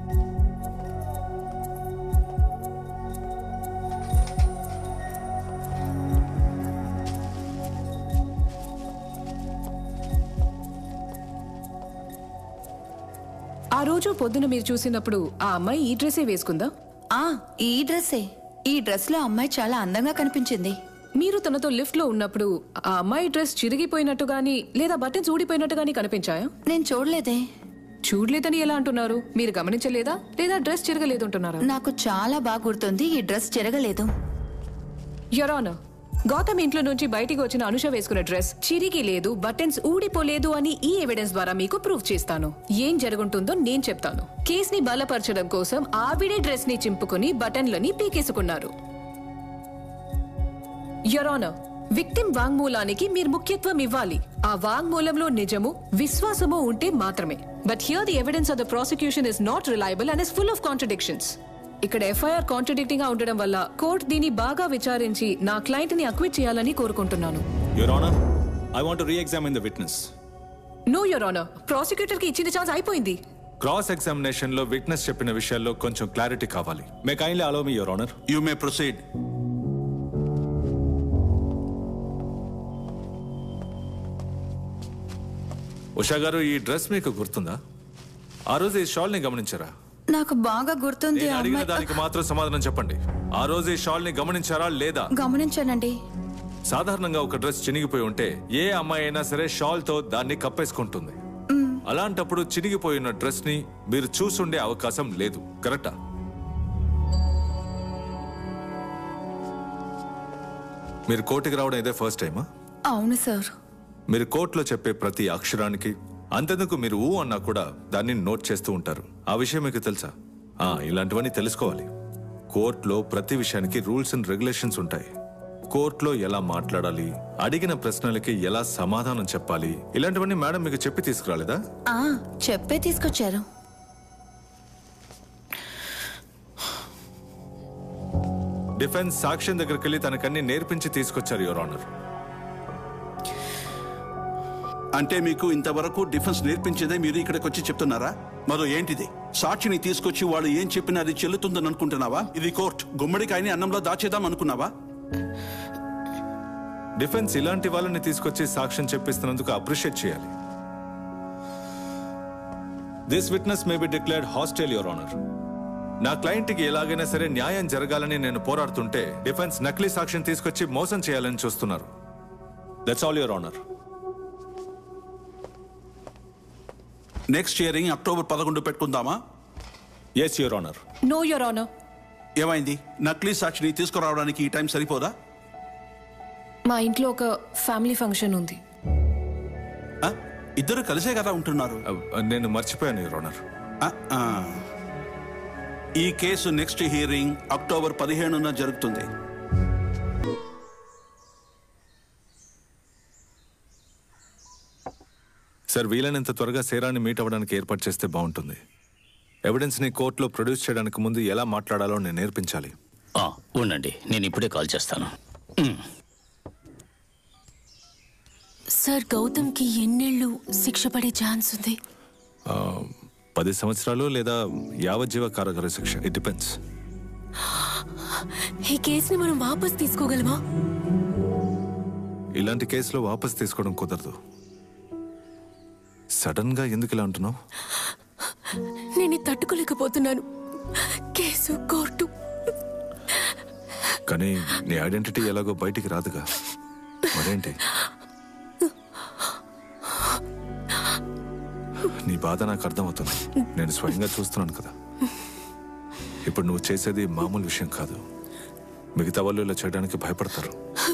ఆ రోజు పొద్దున మీరు చూసినప్పుడు ఆ అమ్మాయి ఈ డ్రెస్సే వేసుకుందా ఆ ఈ డ్రెస్సే ఈ డ్రెస్ లో అమ్మాయి చాలా అందంగా కనిపించింది మీరు తనతో లిఫ్ట్ లో ఉన్నప్పుడు ఆ అమ్మాయి డ్రెస్ చిరిగిపోయినట్టు గానీ లేదా బట్టన్స్ ఊడిపోయినట్టు గానీ కనిపించాయా నేను చూడలేదే చూడలేదని ఎలా అంటున్నారు మీరు గమనించలేదా లేదా డ్రెస్ చిరగలేదు అంటున్నారా నాకు చాలా బాగా గుర్తుంది ఈ డ్రెస్ చెరగలేదు యొరానా గౌతమ్ ఇంట్లో నుంచి బయటికి వచ్చిన అనుష వేసుకున్న డ్రెస్ చిరిగి లేదు బటన్స్ ఊడిపోలేదు అని ఈ ఎవిడెన్స్ ద్వారా మీకు ప్రూవ్ చేస్తాను ఏం జరుగుంటుందో నేను చెప్తాను కేస్ ని బలపరచడం కోసం ఆవిడే డ్రెస్ ని చింపుకుని బటన్లని పీకేసుకున్నారు యొరానా విక్టిమ్ వాంగ్మూలానికి మీరు ముఖ్యత్వం ఇవ్వాలి ఆ వాంగ్మూలంలో నిజము విశ్వాసము ఉంటే మాత్రమే but here the evidence of the prosecution is not reliable and is full of contradictions ఇక్కడ ఎఫ్ఐఆర్ కాంట్రడిక్టింగ్ గా ఉండడం వల్ల కోర్టు దీన్ని బాగా విచారించి నా క్లయింట్ ని అక్విట్ చేయాలని కోరుకుంటున్నాను your honour I want reexamine the witness no your honour prosecutor కి ఇచ్చిన ఛాన్స్ అయిపోయింది క్రాస్ ఎగ్జామినేషన్ లో విట్నెస్ చెప్పిన విషయాల్లో కొంచెం క్లారిటీ కావాలి may kindly allow me your honour you may proceed Usha garu ఈ డ్రెస్ మీకు గుర్తుందా ఆ రోజు ఈ షాల్ని గమనించారా నాకు బాగా గుర్తుంది నేను ఆ అడిగిన అమ్మాయి దానికి మాత్రం సమాధానం చెప్పండి ఆ రోజు ఈ షాల్ని గమనించారా లేదా గమనించానండి సాధారణంగా ఒక డ్రెస్ చినిగిపోయి ఉంటే ఏ అమ్మాయి అయినా సరే షాల్ తో దాన్ని కప్పేసుకుంటుంది అలాంటప్పుడు చినిగిపోయిన డ్రెస్ ని మీరు చూసుండే అవకాశం లేదు కరెక్టా మీరు కోర్టుకి రావడం ఇదే ఫస్ట్ టైమా అవును సార్ మీరు కోర్టులో చెప్పే ప్రతి అక్షరానికి అంతెందుకు మీరు ఊ అన్నా కూడా దాన్ని నోట్ చేస్తూ ఉంటారు ఆ విషయం మీకు తెలుసా ఆ ఇలాంటివన్నీ తెలుసుకోవాలి కోర్టులో ప్రతి విషయానికి రూల్స్ అండ్ రెగ్యులేషన్స్ ఉంటాయి కోర్టులో ఎలా మాట్లాడాలి అడిగిన ప్రశ్నలకి ఎలా సమాధానం చెప్పాలి ఇలాంటివన్నీ మేడం మీకు చెప్పి తీసుకురాలేదా ఆ చెప్పే తీసుకొచ్చారు డిఫెన్స్ సాక్ష్యం దగ్గరికి వెళ్ళి తనకన్నీ నేర్పించి తీసుకొచ్చారు యువర్ ఆనర్ అంటే మీకు ఇంతవరకు డిఫెన్స్ నేర్పించేదే మీరు ఇక్కడికి వచ్చి చెప్తున్నారా మరో ఏంటిది సాక్షిని తీసుకొచ్చి వాళ్ళు ఏం చెప్పినా అది చెల్లుతుందని అనుకుంటున్నావా ఇది కోర్ట్ గుమ్మడికాయని అన్నంలో దాచేద్దాం అనుకున్నావా డిఫెన్స్ ఇలాంటి వాళ్ళని తీసుకొచ్చి సాక్ష్యం చెప్పిస్తున్నందుకు అప్రిషియేట్ చేయాలి this witness may be declared hostile your honour నా క్లయింట్కి ఎలాగైనా సరే న్యాయం జరగాలని నేను పోరాడుతుంటే డిఫెన్స్ నకిలీ సాక్ష్యం తీసుకొచ్చి మోసం చేయాలని చూస్తున్నారు that's all your honour next hearing October పదకొండు పెట్టుకుందామా yes your honour no your honour ఏమైంది నకిలీ సాక్షిని తీసుకురావడానికి ఈ టైం సరిపోదా మా ఇంట్లో ఒక ఫ్యామిలీ ఫంక్షన్ ఉంది ఆ? ఇద్దరు కలిసే కదా ఉంటున్నారు నేను మర్చిపోయాను యువర్ ఆనర్ ఆ, ఆ. ఈ కేసు నెక్స్ట్ హియరింగ్ అక్టోబర్ పదిహేనున జరుగుతుంది సార్ వీలైనంత త్వరగా సేరాన్ని మీట్ అవ్వడానికి ఏర్పాటు చేస్తే బాగుంటుంది ఎవిడెన్స్ ని కోర్టులో ప్రొడ్యూస్ చేయడానికి ముందు ఎలా మాట్లాడాలో నేను నేర్పించాలి ఆ, ఉండండి నేను ఇప్పుడే కాల్ చేస్తాను మ్, సార్ గౌతమ్కి ఎన్నేళ్ళు శిక్ష పడే ఛాన్స్ ఉంది ఆ, పది సంవత్సరాలు లేదా యావజ్జీవ కారాగార శిక్ష ఇట్ డిపెండ్స్ ఈ కేసుని మనం వాపస్ తీసుకోగలమా ఇలాంటి కేసులో వాపస్ తీసుకోవడం కుదరదు సడన్ గా ఎందుకు ఇలా అంటున్నావు నేను ఇది తట్టుకోలేకపోతున్నాను కేసు కోర్టు కానీ నీ ఐడెంటిటీ ఎలాగో బయటికి రాదుగా మరేంటి నీ బాధ నాకు అర్థమవుతుంది నేను స్వయంగా చూస్తున్నాను కదా ఇప్పుడు నువ్వు చేసేది మామూలు విషయం కాదు మిగతా వాళ్ళు ఇలా చేయడానికి భయపడతారు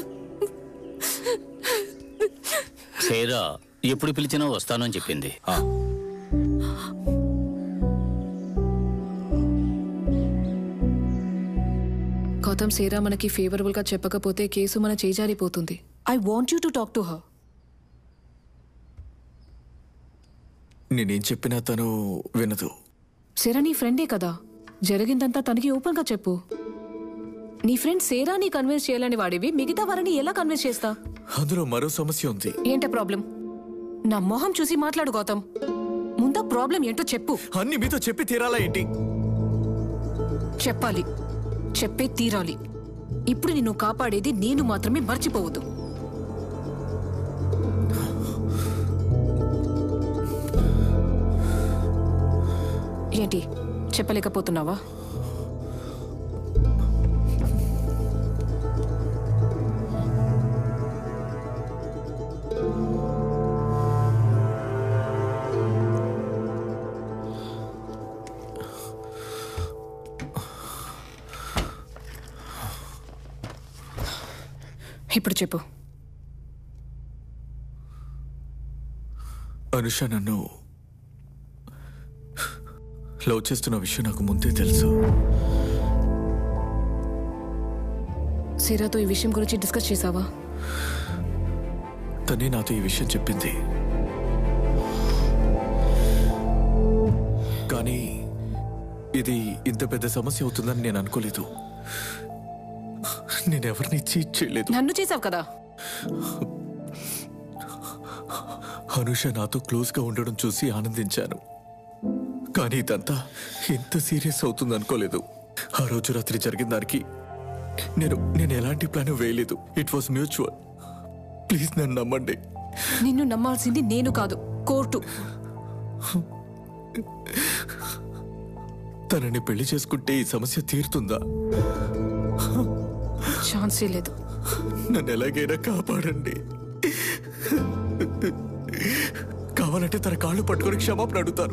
సేరా ఎప్పుడు పిలిచినా వస్తాను అని చెప్పింది గౌతమ్ సేరా మనకి ఫేవరబుల్ గా చెప్పకపోతే కేసు మన చేజారిపోతుంది I want you to talk to her నేనేం చెప్పినా తను వినదు సేరా నీ ఫ్రెండే కదా జరిగిందంతా తనకి ఓపెన్ గా చెప్పు నీ ఫ్రెండ్ సేరాని కన్విన్స్ చేయాలని వాడివి మిగతా వారిని ఎలా కన్విన్స్ చేస్తా అందులో మరో సమస్య ఉంది ఏంట ప్రాబ్లం నా మొహం చూసి మాట్లాడు గౌతమ్ ముందా ప్రాబ్లం ఏంటో చెప్పు అన్ని మీతో చెప్పి తీరాలా ఏంటి చెప్పాలి చెప్పే తీరాలి ఇప్పుడు నిన్ను కాపాడేది నేను మాత్రమే మర్చిపోవద్దు ఏంటి చెప్పలేకపోతున్నావా ఇప్పుడు చెప్పు అనుష నన్ను లవ్ చేస్తున్న విషయం నాకు ముందే తెలుసు సిరాతో ఈ విషయం గురించి డిస్కస్ చేసావా తనే నాతో ఈ విషయం చెప్పింది కానీ ఇది ఇంత పెద్ద సమస్య అవుతుందని నేను అనుకోలేదు నేను ఎవరిని చీట్ చేయలేదు నన్ను చేసావు కదా అనుష నాతో క్లోజ్గా ఉండడం చూసి ఆనందించాను కానీ ఇదంతా ఎంత సీరియస్ అవుతుంది అనుకోలేదు ఆ రోజు రాత్రి జరిగిన దానికి నేను నేను ఎలాంటి ప్లాన్ వేయలేదు ఇట్ వాస్ మ్యూచువల్ ప్లీజ్ నన్ను నమ్మండి నిన్ను నమ్మాల్సింది నేను కాదు కోర్టు తనని పెళ్లి చేసుకుంటే ఈ సమస్య తీరుతుందా ఛాన్సే లేదు నన్ను ఎలాగైనా కాపాడండి కావాలంటే తన కాళ్ళు పట్టుకొని క్షమాపణ అడుగుతారు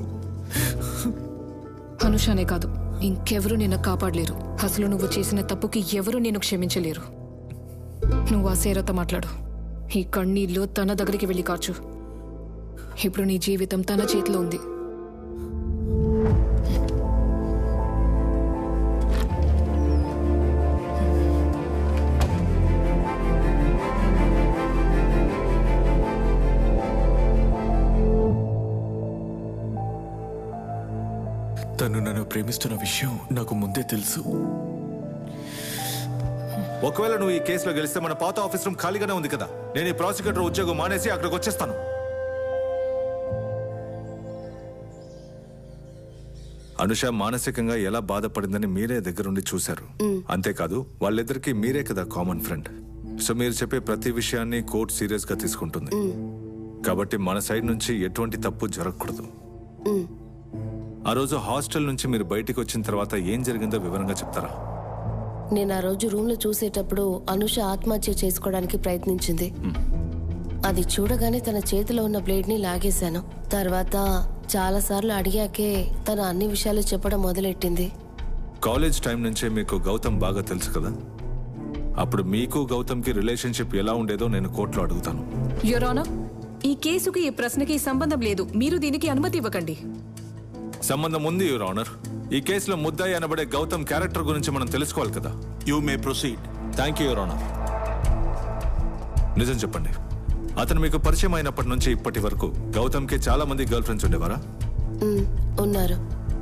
అనుషానే కాదు ఇంకెవరూ నిన్ను కాపాడలేరు అసలు నువ్వు చేసిన తప్పుకి ఎవరూ నేను క్షమించలేరు నువ్వు ఆ సేరతో మాట్లాడు ఈ కన్నీళ్ళు తన దగ్గరికి వెళ్ళి కాచు ఇప్పుడు నీ జీవితం తన చేతిలో ఉంది తను నన్ను ప్రేమిస్తున్న విషయం నాకు ముందే తెలుసు ఒకవేళ నువ్వు ఈ కేసులో గెలిస్తే మన పాత ఆఫీస్ రూమ్ ఖాళీగానే ఉంది కదా నేను ఈ ప్రాసిక్యూటర్ ఉద్యోగం మానేసి అక్కడికి వచ్చేస్తాను అనుష మానసికంగా ఎలా బాధపడిందని మీరే దగ్గరుండి చూశారు అంతేకాదు వాళ్ళిద్దరికి మీరే కదా కామన్ ఫ్రెండ్ సో మీరు చెప్పే ప్రతి విషయాన్ని కోర్టు సీరియస్ గా తీసుకుంటుంది కాబట్టి మన సైడ్ నుంచి ఎటువంటి తప్పు జరగకూడదు ఆ రోజు హాస్టల్ నుంచి మీరు బయటికి వచ్చిన తర్వాత ఏం జరిగిందో వివరంగా చెప్తారా నేను ఆ రోజు రూమ్ లో చూసేటప్పుడు అనుష ఆత్మహత్య చేసుకోవడానికి ప్రయత్నించింది అది చూడగానే తన చేతిలో ఉన్న బ్లేడ్ ని లాగేశాను తర్వాత చాలా సార్లు అడిగాకే తన అన్ని విషయాలు చెప్పడం మొదలెట్టింది కాలేజ్ టైం నుంచే మీకు గౌతమ్ బాగా తెలుసు కదా అప్పుడు మీకు గౌతమ్కి రిలేషన్షిప్ ఎలా ఉండేదో నేను కోర్టులో అడుగుతాను యురోనా ఈ కేసుకి ఈ ప్రశ్నకి సంబంధం లేదు మీరు దీనికి అనుమతి ఇవ్వకండి సంబంధం ఉంది యువర్ ఆనర్ ఈ కేసులో ముద్దాయి అనబడే గౌతమ్ క్యారెక్టర్ గురించి మనం తెలుసుకోవాలి కదా you may proceed thank you your honour నిజం చెప్పండి అతను మీకు పరిచయం అయినప్పటి నుంచి ఇప్పటి వరకు గౌతమ్కి చాలా మంది గర్ల్ ఫ్రెండ్స్ ఉండేవారా ఉమ్, ఉన్నారు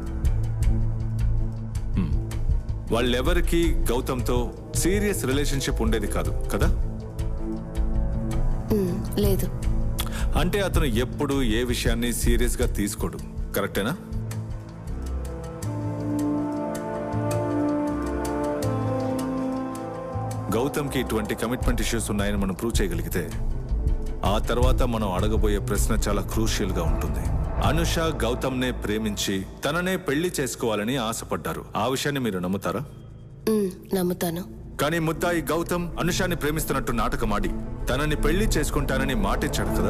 వాళ్ళెవరికి గౌతమ్తో సీరియస్ రిలేషన్షిప్ ఉండేది కాదు కదా ఉమ్, లేదు అంటే అతను ఎప్పుడు ఏ విషయాన్ని సీరియస్ గా తీసుకోడు కరెక్టేనా గౌతమ్కి ఇటువంటి కమిట్మెంట్ ఇష్యూస్ ఉన్నాయని మనం ప్రూవ్ చేయగలిగితే ఆ తర్వాత మనం అడగబోయే ప్రశ్న చాలా క్రూషియల్ గా ఉంటుంది అనుష గౌతమ్నే ప్రేమించి తననే పెళ్లి చేసుకోవాలని ఆశపడ్డారు ఆ విషయాన్ని మీరు నమ్ముతారా ఉమ్, నమ్ముతాను కానీ ముద్దాయి గౌతమ్ అనుషాని ప్రేమిస్తున్నట్టు నాటకమాడి తనని పెళ్లి చేసుకుంటానని మాటిచ్చాడు కదా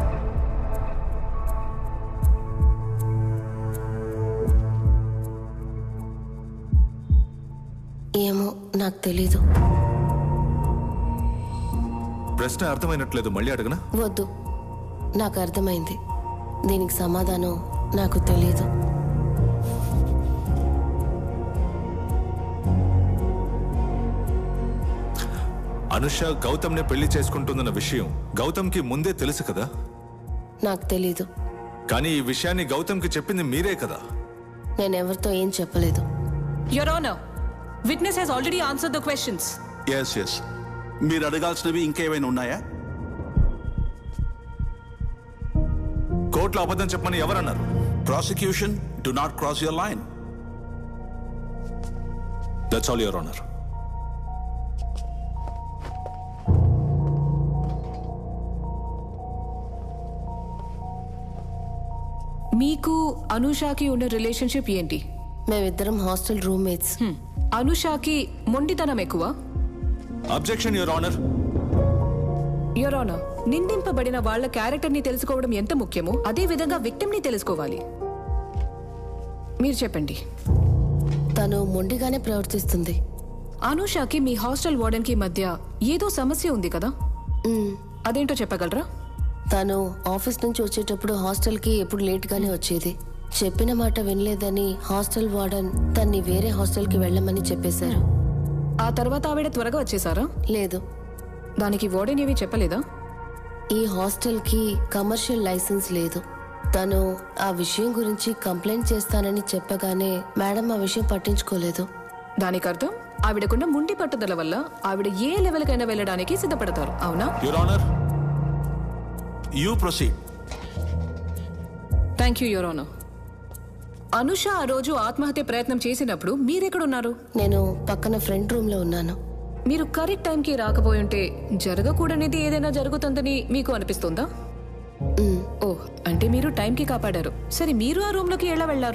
ఏమో నాకు తెలీదు ప్రశ్న అర్థమైనట్లేదు మళ్ళీ అడగనా వద్దు నాకు అర్థమైంది దీనికి సమాధానం నాకు తెలీదు అనుష గౌతమ్నే పెళ్లి చేసుకుంటుందన్న విషయం గౌతమ్కి ముందే తెలుసు కదా నాకు తెలీదు కానీ ఈ విషయాన్ని గౌతమ్కి చెప్పింది మీరే కదా నేను ఎవరితో ఏం చెప్పలేదు your honour witness has already answer the questions yes yes మీరు అడగాల్సినవి ఇంకేమైనా ఉన్నాయా కోర్టులో అబద్ధం చెప్పమని ఎవరన్నారు prosecution do not cross your line that's all your honour మీకు అనుషాకి ఉన్న రిలేషన్షిప్ ఏంటి మేమిద్దరం హాస్టల్ రూమ్మేట్స్ అనుషాకి మొండితనం ఎక్కువ అబ్జెక్షన్ యువర్ ఆనర్ యురోనా నిందింపబడిన వాళ్ళ క్యారెక్టర్ ని తెలుసుకోవడం ఎంత ముఖ్యమో అదే విధంగా విక్టిమ్ ని తెలుసుకోవాలి మీరు చెప్పండి తను మొండిగానే ప్రవర్తిస్తుంది అనుషాకి మీ హాస్టల్ వార్డెన్ కి మధ్య ఏదో సమస్య ఉంది కదా అదేంటో చెప్పగలరా తను ఆఫీస్ నుంచి వచ్చేటప్పుడు హాస్టల్కి ఎప్పుడు లేట్గానే వచ్చేది చెప్పిన మాట వినలేదని హాస్టల్ వార్డన్ తన్ని వేరే హాస్టల్కి వెళ్ళమని చెప్పేశారు ఆ తర్వాత ఆవిడ త్వరగా వచ్చేసారా లేదు దానికి వార్డెన్ ఏమీ చెప్పలేదా ఈ హాస్టల్కి కమర్షియల్ లైసెన్స్ లేదు తను ఆ విషయం గురించి కంప్లైంట్ చేస్తానని చెప్పగానే మేడం ఆ విషయం పట్టించుకోలేదు దానికి అర్థం ఆవిడకున్న ముండి పట్టుదల వల్ల ఆవిడ ఏ లెవెల్కైనా వెళ్ళడానికి సిద్ధపడతారు అవునా your honour you proceed thank you your honour Anusha ఆ రోజు ఆత్మహత్య ప్రయత్నం చేసినప్పుడు మీరెక్కడున్నారు నేను పక్కన ఫ్రంట్ రూమ్ లో ఉన్నాను మీరు కరెక్ట్ టైంకి రాకపోయి ఉంటే జరగకూడనిది ఏదైనా జరుగుతుందని మీకు అనిపిస్తుందా ఓ అంటే మీరు టైంకి కాపాడారు సరే మీరు ఆ రూమ్ లోకి ఎలా వెళ్లారు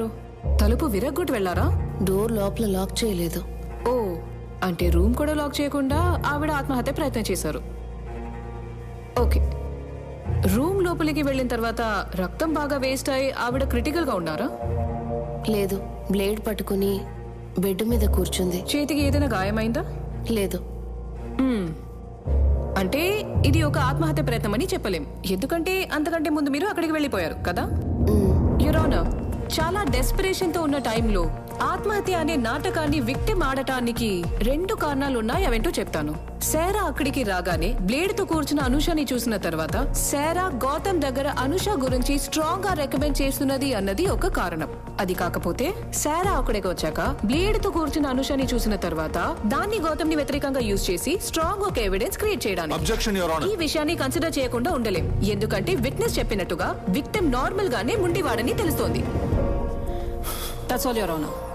తలుపు విరగ్గొట్టి వెళ్ళారా డోర్ లోపల లాక్ చేయలేదు ఓ అంటే రూమ్ కూడా లాక్ చేయకుండా ఆవిడ ఆత్మహత్య ప్రయత్నం చేశారు ఓకే రూమ్ లోపలికి వెళ్ళిన తర్వాత రక్తం బాగా వేస్ట్ అయి ఆవిడ క్రిటికల్ గా ఉన్నారా లేదు బ్లేడ్ పట్టుకుని బెడ్ మీద కూర్చుంది చేతికి ఏదైనా గాయమైందా లేదు మ్మ్. అంటే ఇది ఒక ఆత్మహత్య ప్రయత్నం అని చెప్పలేం ఎందుకంటే అంతకంటే ముందు మీరు అక్కడికి వెళ్ళిపోయారు కదా యురోనా చాలా డెస్పిరేషన్ తో ఉన్న టైంలో ఆత్మహత్య అనే నాటకాన్ని విక్టిమ్ ఆడటానికి రెండు కారణాలు ఉన్నాయి అవేంటో చెప్తాను శారా అక్కడికి రాగానే బ్లేడ్ తో కూర్చున్న అనుషని చూసిన తర్వాత శారా గౌతమ్ దగ్గర అనుష గురించి స్ట్రాంగ్ గా రికమెండ్ చేస్తున్నది అన్నది ఒక కారణం అది కాకపోతే శారా అక్కడికి వచ్చాక బ్లేడ్ తో కూర్చున్న అనుషని చూసిన తర్వాత దాన్ని గౌతమ్ ని వ్యతిరేకంగా యూజ్ చేసి స్ట్రాంగ్ ఒక ఎవిడెన్స్ క్రియేట్ చేయడానికి అబ్జెక్షన్ యువర్ ఆనర్ ఈ విషయాన్ని కన్సిడర్ చేయకుండా ఉండలేం ఎందుకంటే విట్నెస్ చెప్పినట్టుగా విక్టిమ్ నార్మల్ గానే ముండివాడని తెలుస్తోంది that's all your honour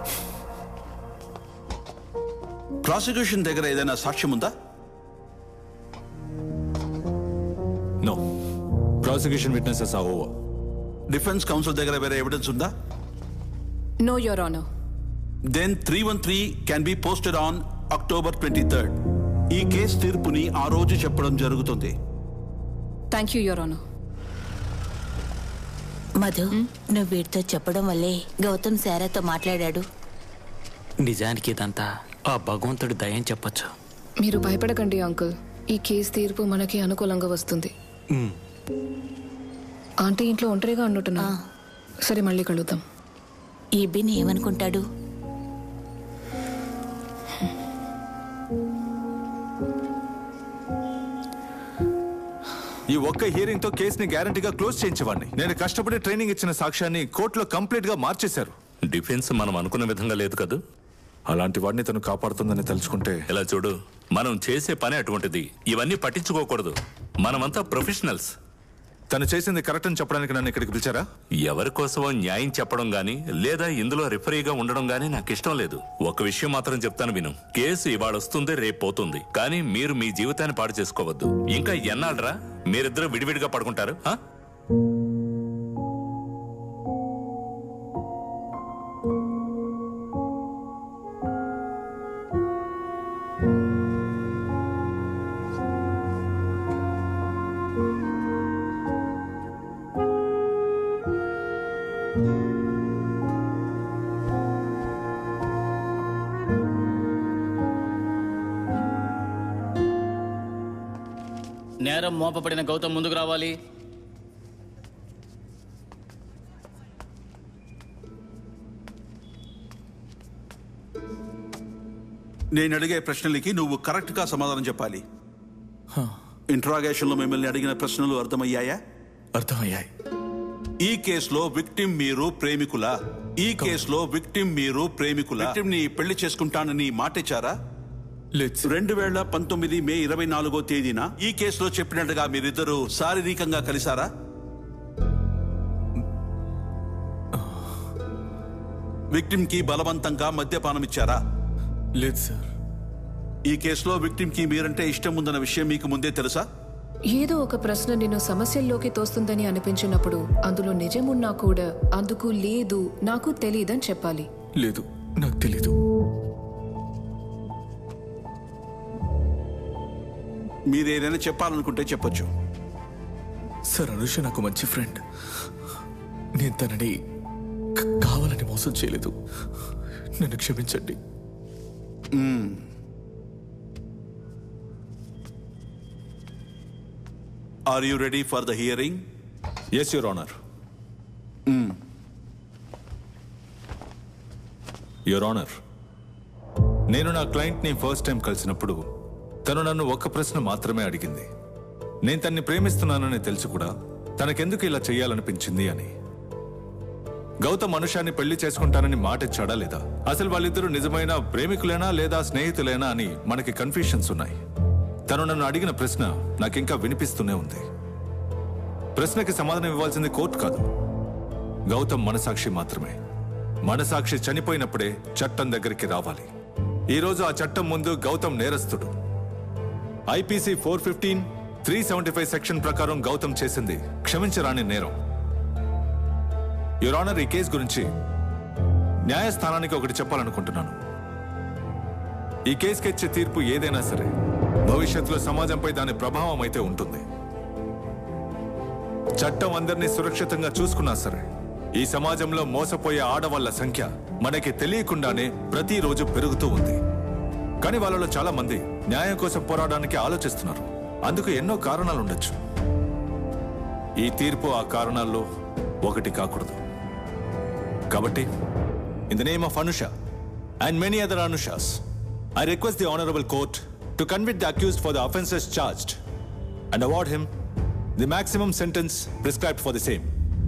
prosecution దగ్గర ఏదైనా సాక్ష్యం ఉందా no prosecution witnesses are over defence counsel దగ్గర వేరే ఎవిడెన్స్ ఉందా no your honour then three one three can be posted on October twenty third ఈ కేసు తీర్పుని ఆ రోజు చెప్పడం జరుగుతుంది thank you your honour Madhu నువ్వు వీటితో చెప్పడం వల్లే గౌతమ్ శారాతో మాట్లాడాడు నిజానికి ఇదంతా ఆ భగవంతుడి దయం చెప్పొచ్చు మీరు భయపడకండి అంకుల్ ఈ కేసు తీర్పు మనకి అనుకూలంగా వస్తుంది మ్మ్. ఆంటీ ఇంట్లో ఒంటరిగా ఉండుంటున్నా సరే మళ్ళీ కలుద్దాం ఈ బిన్ ఏమనుకుంటాడు ఈ ఒక్క హియరింగ్ తో కేసుని గ్యారంటీగా క్లోజ్ చేయించేవాడిని నేను కష్టపడి ట్రైనింగ్ ఇచ్చిన సాక్ష్యాన్ని కోర్టులో కంప్లీట్ గా మార్చేశారు డిఫెన్స్ మనం అనుకున్న విధంగా లేదు కదూ అలాంటి వాడిని తను కాపాడుతుందని తలుచుకుంటే ఇలా చూడు మనం చేసే పని అటువంటిది ఇవన్నీ పట్టించుకోకూడదు మనమంతా ప్రొఫెషనల్స్ తను చేసింది కరెక్ట్ అని చెప్పడానికి నన్ను ఇక్కడికి పిలిచారా ఎవరి కోసమో న్యాయం చెప్పడం గాని లేదా ఇందులో రిఫరీగా ఉండడం గాని నాకు ఇష్టం లేదు ఒక విషయం మాత్రం చెప్తాను విను కేసు ఇవాళ వస్తుంది రేపు పోతుంది కానీ మీరు మీ జీవితాన్ని పాడు చేసుకోవద్దు ఇంకా ఎన్నాళ్ళరా మీరిద్దరూ విడివిడిగా పడుకుంటారు ఆ? నేరం మోపబడిన గౌతమ్ ముందుకు రావాలి నేను అడిగే ప్రశ్నలకి నువ్వు కరెక్ట్ గా సమాధానం చెప్పాలి ఇంట్రాగేషన్ లో మిమ్మల్ని అడిగిన ప్రశ్నలు అర్థమయ్యాయా అర్థమయ్యాయి ఈ కేసులో విక్టిమ్ మీరు ప్రేమికుల ఈ కేసులో విక్టిమ్ మీరు ప్రేమికుల విక్టిమ్ ని పెళ్లి చేసుకుంటానని మాటిచ్చారా రెండు వేల పంతొమ్మిది మే ఇరవై నాలుగో తేదీన ఈ కేసులో చెప్పినట్టుగా మీరిద్దరూ శారీరకంగా కలిసారా విక్టిమ్ కి బలవంతంగా మద్యపానం ఇచ్చారా లేదు సార్ ఈ కేసులో విక్టిమ్ కి మీరంటే ఇష్టం ఉందన్న విషయం మీకు ముందే తెలుసా ఏదో ఒక ప్రశ్న నిన్ను సమస్యల్లోకి తోస్తుందని అనిపించినప్పుడు అందులో నిజమున్నా కూడా అందుకు లేదు నాకు తెలియదని చెప్పాలి లేదు నాకు తెలీదు మీరు ఏదైనా చెప్పాలనుకుంటే చెప్పొచ్చు సార్ అనుష నాకు మంచి ఫ్రెండ్ నేను తనని క- కావాలని మోసం చేయలేదు నన్ను క్షమించండి are you ready for the hearing yes your honour your honour నేను నా క్లయింట్ ని ఫస్ట్ టైం కలిసినప్పుడు తను నన్ను ఒక్క ప్రశ్న మాత్రమే అడిగింది నేను తన్ని ప్రేమిస్తున్నానని తెలుసు కూడా తనకెందుకు ఇలా చేయాలనిపించింది అని గౌతమ్ అనుషాన్ని పెళ్లి చేసుకుంటానని మాట ఇచ్చాడా లేదా అసలు వాళ్ళిద్దరూ నిజమైన ప్రేమికులేనా లేదా స్నేహితులేనా అని మనకి కన్ఫ్యూషన్స్ ఉన్నాయి తను నన్ను అడిగిన ప్రశ్న నాకింకా వినిపిస్తూనే ఉంది ప్రశ్నకి సమాధానం ఇవ్వాల్సింది కోర్టు కాదు గౌతమ్ మనసాక్షి మాత్రమే మనసాక్షి చనిపోయినప్పుడే చట్టం దగ్గరికి రావాలి ఈ రోజు ఆ చట్టం ముందు గౌతమ్ నేరస్తుడు IPC four fifteen three seventy five section ప్రకారం గౌతమ్ చేసింది క్షమించరాని నేరం యువర్ ఆనర్ ఈ కేసు గురించి న్యాయస్థానానికి ఒకటి చెప్పాలనుకుంటున్నాను ఈ కేసుకి ఇచ్చే తీర్పు ఏదైనా సరే భవిష్యత్తులో సమాజంపై దాని ప్రభావం అయితే ఉంటుంది చట్టం అందరినీ సురక్షితంగా చూసుకున్నా సరే ఈ సమాజంలో మోసపోయే ఆడవాళ్ల సంఖ్య మనకి తెలియకుండానే ప్రతిరోజు పెరుగుతూ ఉంది కానీ వాళ్ళలో చాలా మంది న్యాయం కోసం పోరాడడానికి ఆలోచిస్తున్నారు అందుకు ఎన్నో కారణాలు ఉండొచ్చు ఈ తీర్పు ఆ కారణాల్లో ఒకటి కాకూడదు కాబట్టి in the name of Anusha and many other Anushas I request the honourable court to convict the accused for the offences charged and award him the maximum sentence prescribed for the same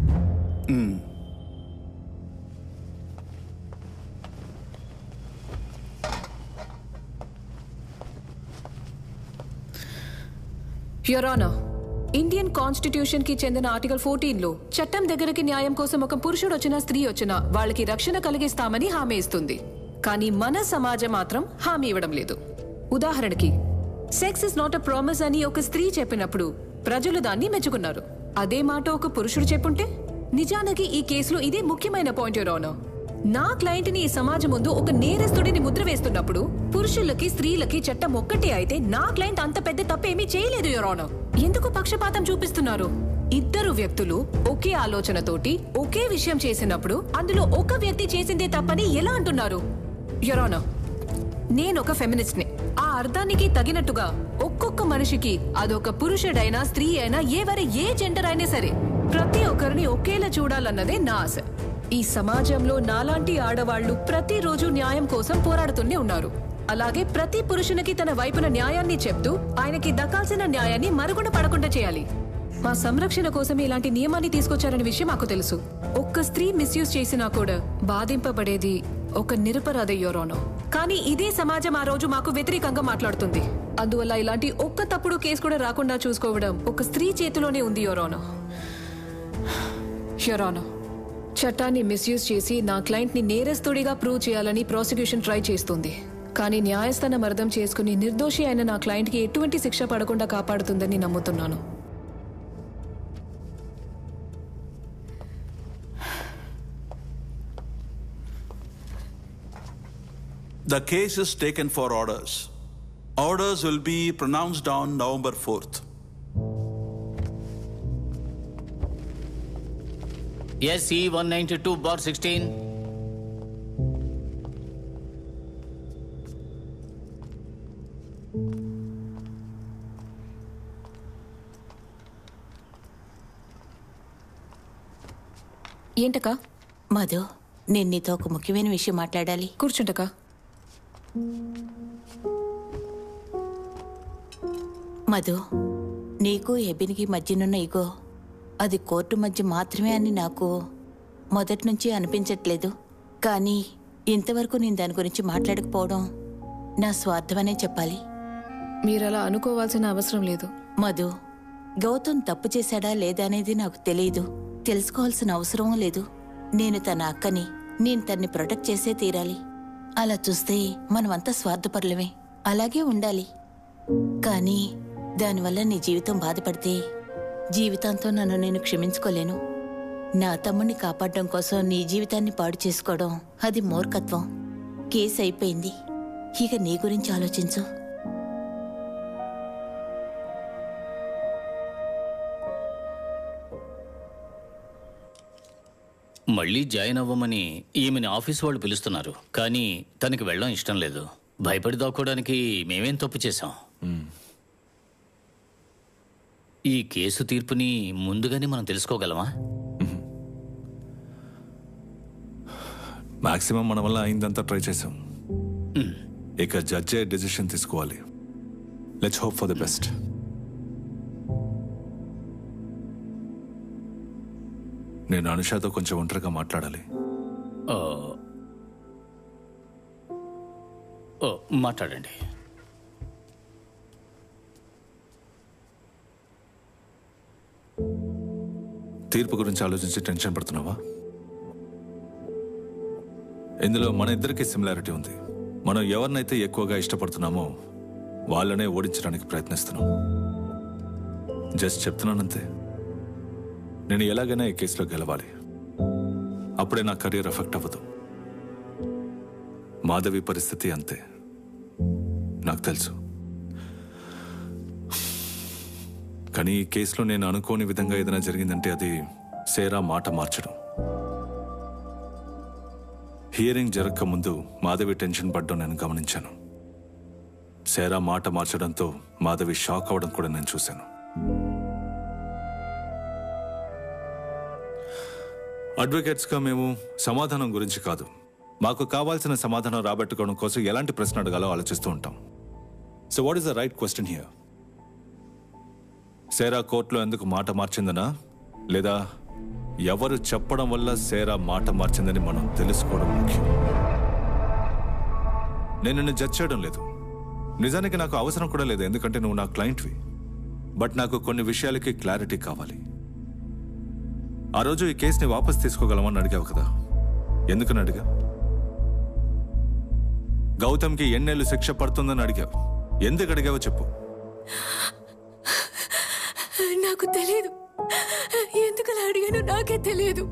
యురానా ఇండియన్ కాన్స్టిట్యూషన్ కి చెందిన article fourteen లో చట్టం దగ్గరికి న్యాయం కోసం ఒక పురుషుడు వచ్చినా స్త్రీ వచ్చినా వాళ్ళకి రక్షణ కలిగిస్తామని హామీ ఇస్తుంది కానీ మన సమాజం మాత్రం హామీ ఇవ్వడం లేదు ఉదాహరణకి sex is not a promise అని ఒక స్త్రీ చెప్పినప్పుడు ప్రజలు దాన్ని మెచ్చుకున్నారు అదే మాట ఒక పురుషుడు చెప్పుంటే నిజానికి ఈ కేసులో ఇదే ముఖ్యమైన పాయింట్ యురానా నా క్లయింట్ ని ఈ సమాజం ముందు ఒక నేరస్తుడిని ముద్ర వేస్తున్నప్పుడు పురుషులకి స్త్రీలకి చట్టం ఒక్కటే అయితే నా క్లయింట్ అంత పెద్ద తప్పేమీ చేయలేదు యురానా ఎందుకు పక్షపాతం చూపిస్తున్నారు ఇద్దరు వ్యక్తులు ఒకే ఆలోచనతోటి ఒకే విషయం చేసినప్పుడు అందులో ఒక వ్యక్తి చేసిందే తప్పని ఎలా అంటున్నారు యురానా నేను ఒక ఫెమినిస్ట్ ని ఆ అర్థానికి తగినట్టుగా ఒక్కొక్క మనిషికి అదొక పురుషుడైనా స్త్రీ అయినా ఎవరి ఏ జెండర్ అయినా సరే ప్రతి ఒక్కరిని ఒకేలా చూడాలన్నదే నా ఆశ ఈ సమాజంలో నాలాంటి ఆడవాళ్లు ప్రతిరోజు న్యాయం కోసం పోరాడుతూనే ఉన్నారు అలాగే ప్రతి పురుషునికి తన వైపున న్యాయాన్ని చెప్తూ ఆయనకి దక్కాల్సిన న్యాయాన్ని మరుగున పడకుండా చేయాలి మా సంరక్షణ కోసం ఇలాంటి నియమాన్ని తీసుకొచ్చారనే విషయం మాకు తెలుసు ఒక్క స్త్రీ మిస్యూజ్ చేసినా కూడా బాధింపబడేది ఒక నిరపరాధ యోరోనో కానీ ఇదే సమాజం ఆ రోజు మాకు వ్యతిరేకంగా మాట్లాడుతుంది అందువల్ల ఇలాంటి ఒక్క తప్పుడు కేసు కూడా రాకుండా చూసుకోవడం ఒక స్త్రీ చేతిలోనే ఉంది యోరోనో యోరోనో చట్టాన్ని మిస్యూజ్ చేసి నా క్లయింట్ ని నేరస్తుడిగా ప్రూవ్ చేయాలని ప్రాసిక్యూషన్ ట్రై చేస్తుంది కానీ న్యాయస్థానం అర్థం చేసుకుని నిర్దోషి అయిన నా క్లయింట్ కి ఎటువంటి శిక్ష పడకుండా కాపాడుతుందని నమ్ముతున్నాను The case is taken for orders. Orders will be pronounced on November 4th. S E one ninety two bar sixteen ఏంటకా మధు నేను నీతో ఒక ముఖ్యమైన విషయం మాట్లాడాలి కూర్చుంటకా మధు నీకు ఎబినికి మధ్యనున్న ఇగో అది కోర్టు మధ్య మాత్రమే అని నాకు మొదటి నుంచి అనిపించట్లేదు కానీ ఇంతవరకు నేను దాని గురించి మాట్లాడకపోవడం నా స్వార్థమనే చెప్పాలి మీరు అలా అనుకోవాల్సిన అవసరం లేదు మధు గౌతమ్ తప్పు చేశాడా లేదా అనేది నాకు తెలియదు తెలుసుకోవాల్సిన అవసరం లేదు నేను తన అక్కని నేను తన్ని ప్రొటెక్ట్ చేసే తీరాలి అలా చూస్తే మనమంతా స్వార్థపరులమే అలాగే ఉండాలి కానీ దానివల్ల నీ జీవితం బాధపడితే జీవితాంతం నన్ను నేను క్షమించుకోలేను నా తమ్ముడిని కాపాడడం కోసం నీ జీవితాన్ని పాడు చేసుకోవడం అది మూర్ఖత్వం కేసు అయిపోయింది ఇక నీ గురించి ఆలోచించు మళ్ళీ జాయిన్ అవ్వమని ఈమెని ఆఫీస్ వాళ్ళు పిలుస్తున్నారు కానీ తనకి వెళ్ళడం ఇష్టం లేదు భయపడి దాక్కోవడానికి మేమేం తప్పు చేశాం ఈ కేసు తీర్పుని ముందుగానే మనం తెలుసుకోగలమా మాక్సిమం మన వల్ల అయిందంతా ట్రై చేసాం ఇక జడ్జే డెసిషన్ తీసుకోవాలి let's hope for the best నేను అనుషాతో కొంచెం ఒంటరిగా మాట్లాడాలి ఓ. ఓ, మాట్లాడండి తీర్పు గురించి ఆలోచించి టెన్షన్ పడుతున్నావా ఇందులో మన ఇద్దరికి సిమిలారిటీ ఉంది మనం ఎవరినైతే ఎక్కువగా ఇష్టపడుతున్నామో వాళ్ళనే ఓడించడానికి ప్రయత్నిస్తున్నాం జస్ట్ చెప్తున్నానంతే నేను ఎలాగైనా ఈ కేసులో గెలవాలి అప్పుడే నా కెరీర్ ఎఫెక్ట్ అవ్వదు మాధవి పరిస్థితి అంతే నాకు తెలుసు కానీ ఈ కేసులో నేను అనుకోని విధంగా ఏదైనా జరిగిందంటే అది సేరా మాట మార్చడం హియరింగ్ జరగక ముందు మాధవి టెన్షన్ పడ్డం నేను గమనించాను సేరా మాట మార్చడంతో మాధవి షాక్ అవడం కూడా నేను చూశాను అడ్వకేట్స్గా మేము సమాధానం గురించి కాదు మాకు కావాల్సిన సమాధానం రాబట్టుకోవడం కోసం ఎలాంటి ప్రశ్న అడగాలో ఆలోచిస్తూ ఉంటాం so what is the right question here సేరా కోర్టులో ఎందుకు మాట మార్చిందనా లేదా ఎవరు చెప్పడం వల్ల సేరా మాట మార్చిందని మనం తెలుసుకోవడం ముఖ్యం నేను నిన్ను జడ్జ్ చేయడం లేదు నిజానికి నాకు అవసరం కూడా లేదు ఎందుకంటే నువ్వు నా క్లయింట్వి బట్ నాకు కొన్ని విషయాలకి క్లారిటీ కావాలి ఆ రోజు ఈ కేసుని వాపస్ తీసుకోగలమని అడిగావు కదా ఎందుకని అడిగా గౌతమ్కి ఎన్నేళ్ళు శిక్ష పడుతుందని అడిగావు ఎందుకు అడిగావో చెప్పు నాకు తెలియదు ఎందుకలా అడిగానో నాకే తెలియదు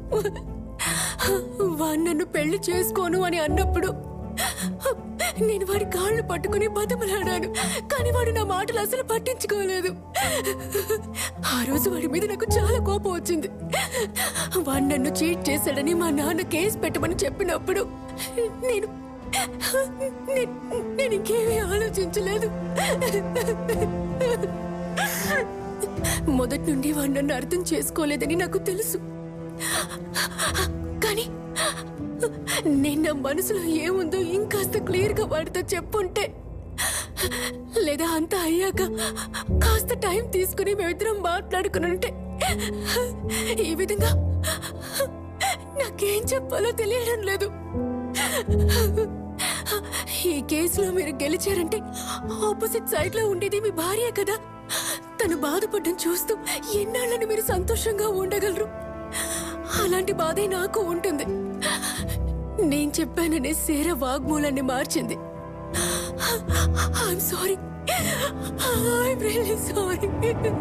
వాడు నన్ను పెళ్లి చేసుకోను అని అన్నప్పుడు నేను వాడి కాళ్ళు పట్టుకుని బతమలాడాను కానీ వాడు నా మాటలు అసలు పట్టించుకోలేదు ఆ రోజు వాడి మీద నాకు చాలా కోపం వచ్చింది వాడు నన్ను చీట్ చేశాడని మా నాన్న కేసు పెట్టమని చెప్పినప్పుడు నేను నే- నేను ఇంకేమీ ఆలోచించలేదు మొదటి నుండి వాడు నన్ను అర్థం చేసుకోలేదని నాకు తెలుసు కానీ నేను నా మనసులో ఏముందో ఇంకాస్త క్లియర్ గా వాడితో చెప్పుంటే లేదా అంతా అయ్యాక కాస్త టైం తీసుకుని మేమిద్దరం మాట్లాడుకుని ఉంటే ఈ విధంగా నాకేం చెప్పాలో తెలియడం లేదు ఈ కేసులో మీరు గెలిచారంటే ఆపోజిట్ సైడ్ లో ఉండేది మీ భార్య కదా తను బాధపడడం చూస్తూ ఎన్నాళ్ళని మీరు సంతోషంగా ఉండగలరు అలాంటి బాధే నాకు ఉంటుంది నేను చెప్పాననే సేర వాగ్మూలాన్ని మార్చింది I'm sorry I'm really sorry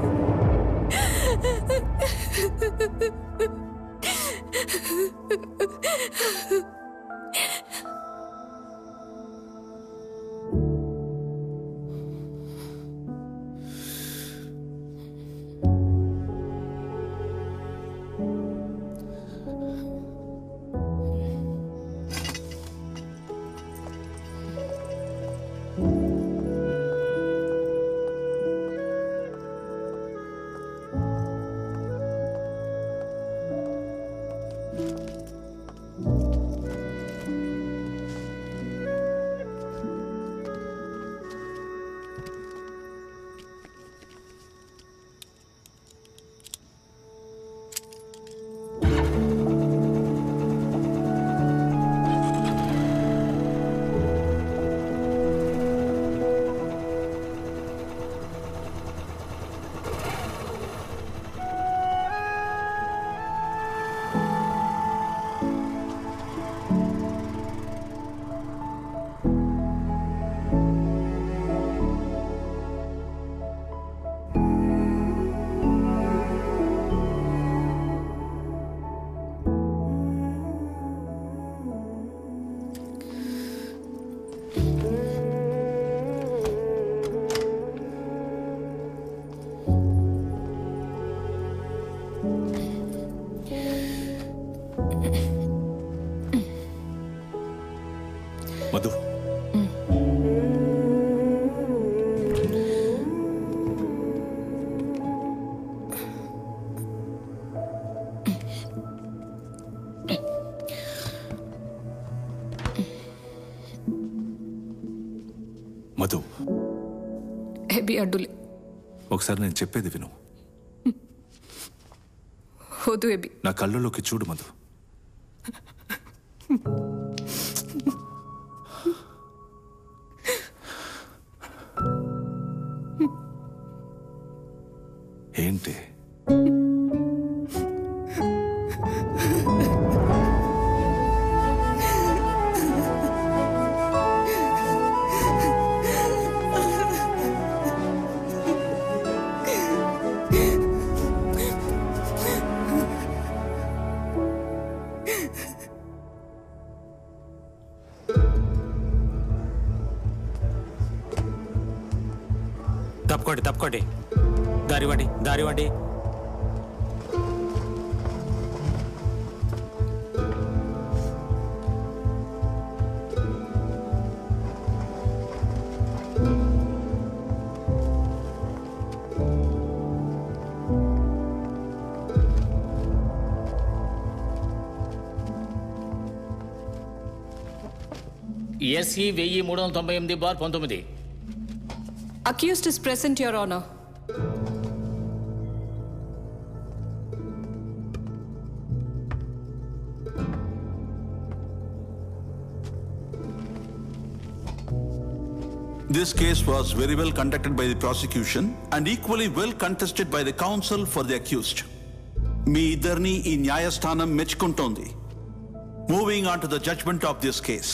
Madhu Madhu హెబీ అడ్డులే ఒకసారి నేను చెప్పేది విను వద్దు ఎబి నా కళ్ళలోకి చూడు మధు ఏంటి తప్పుకోండి తప్పుకోండి దారివ్వండి దారివ్వండి ఎస్ఈ వెయ్యి మూడు వందల తొంభై ఎనిమిది బార్ పంతొమ్మిది accused is present your honour This case was very well conducted by the prosecution and equally well contested by the counsel for the accused. మీ ఇద్దరిని ఈ న్యాయస్థానం మెచ్చుకుంటోంది moving on to the judgement of this case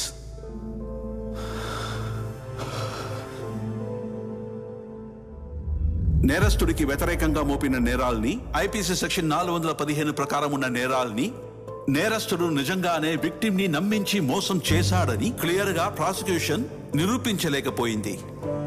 నేరస్తుడికి వ్యతిరేకంగా మోపిన నేరాల్ని IPC section నాలుగు వందల పదిహేను ప్రకారం ఉన్న నేరాల్ని నేరస్తుడు నిజంగానే విక్టిమ్ ని నమ్మించి మోసం చేశాడని క్లియర్ గా ప్రాసిక్యూషన్ నిరూపించలేకపోయింది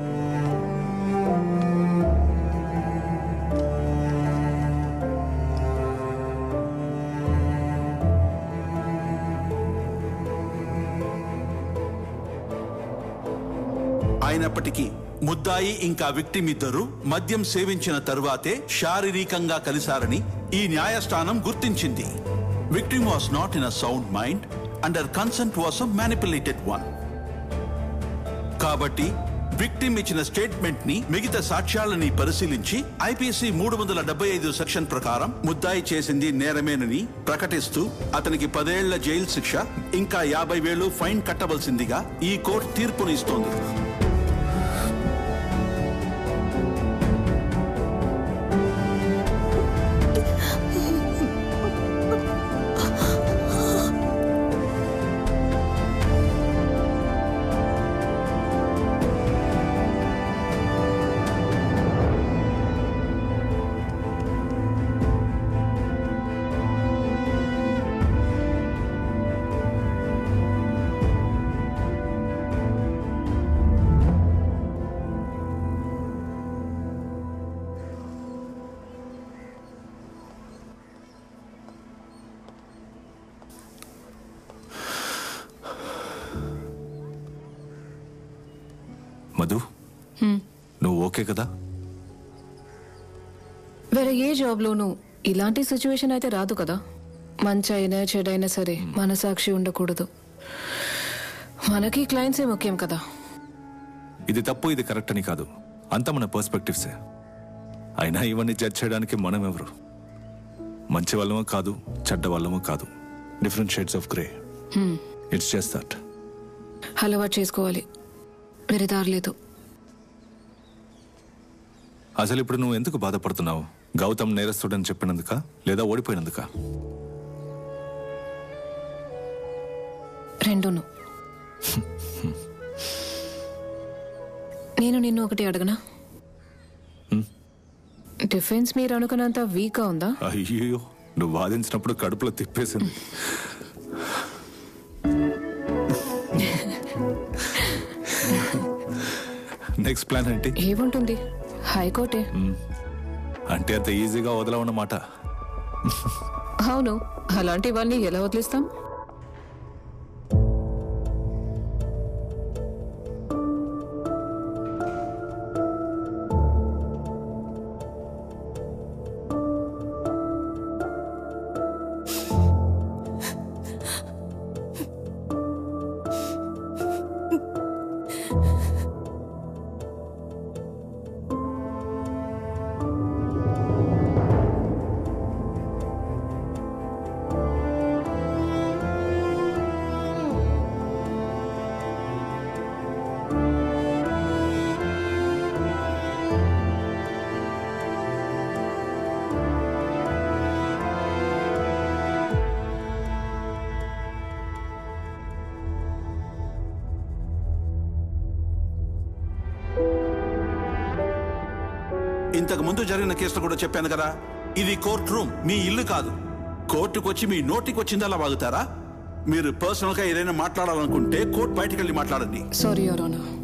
అయినప్పటికీ ముద్దాయి ఇంకా విక్టిమ్ ఇద్దరు మద్యం సేవించిన తరువాతే శారీరకంగా కలిశారని ఈ న్యాయస్థానం గుర్తించింది victim was not in a sound mind and uh consent was a manipulated one కాబట్టి విక్టిమ్ ఇచ్చిన స్టేట్మెంట్ ని మిగతా సాక్ష్యాలని పరిశీలించి ఐపీసీ మూడు వందల డెబ్బై ఐదు సెక్షన్ ప్రకారం ముద్దాయి చేసింది నేరమేనని ప్రకటిస్తూ అతనికి పదేళ్ల జైలు శిక్ష ఇంకా యాభై వేలు ఫైన్ కట్టవలసిందిగా ఈ కోర్టు తీర్పునిస్తోంది మధు హ్మ్. నువ్వు ఓకే కదా వేరే ఏ జాబ్లోనూ ఇలాంటి సిచ్యువేషన్ అయితే రాదు కదా మంచి అయినా చెడైనా సరే మనసాక్షి ఉండకూడదు మనకి క్లయింట్సే ముఖ్యం కదా ఇది తప్పు ఇది కరెక్ట్ అని కాదు అంతా మన పర్స్పెక్టివ్సే అయినా ఇవన్నీ జడ్జ్ చేయడానికి మనం ఎవరు మంచి వాళ్ళమో కాదు చెడ్డ వాళ్ళమో కాదు different shades of grey hmm. It's just that అలవాటు చేసుకోవాలి వేరే దారి లేదు అసలు ఇప్పుడు నువ్వు ఎందుకు బాధపడుతున్నావు గౌతమ్ నేరస్తుడని చెప్పినందుక లేదా ఓడిపోయినందుక రెండును నేను నిన్ను ఒకటి అడగనా డిఫెన్స్ మీరు అనుకున్నంత వీక్గా ఉందా అయ్యో నువ్వు వాదించినప్పుడు కడుపులో తిప్పేసింది నెక్స్ట్ ప్లాన్ ఏంటి ఏముంటుంది హైకోర్టే అంటే అంత ఈజీగా వదలవన్నమాట అవును అలాంటివన్నీ ఎలా వదిలిస్తాం ఇంతకు ముందు జరిగిన కేసులో కూడా చెప్పాను కదా ఇది కోర్ట్ రూమ్ మీ ఇల్లు కాదు కోర్టుకు వచ్చి మీ నోటికి వచ్చిందలా వాగుతారా మీరు పర్సనల్ గా ఏదైనా మాట్లాడాలనుకుంటే కోర్టు బయటకు వెళ్ళి మాట్లాడండి సారీ యువర్ ఆనర్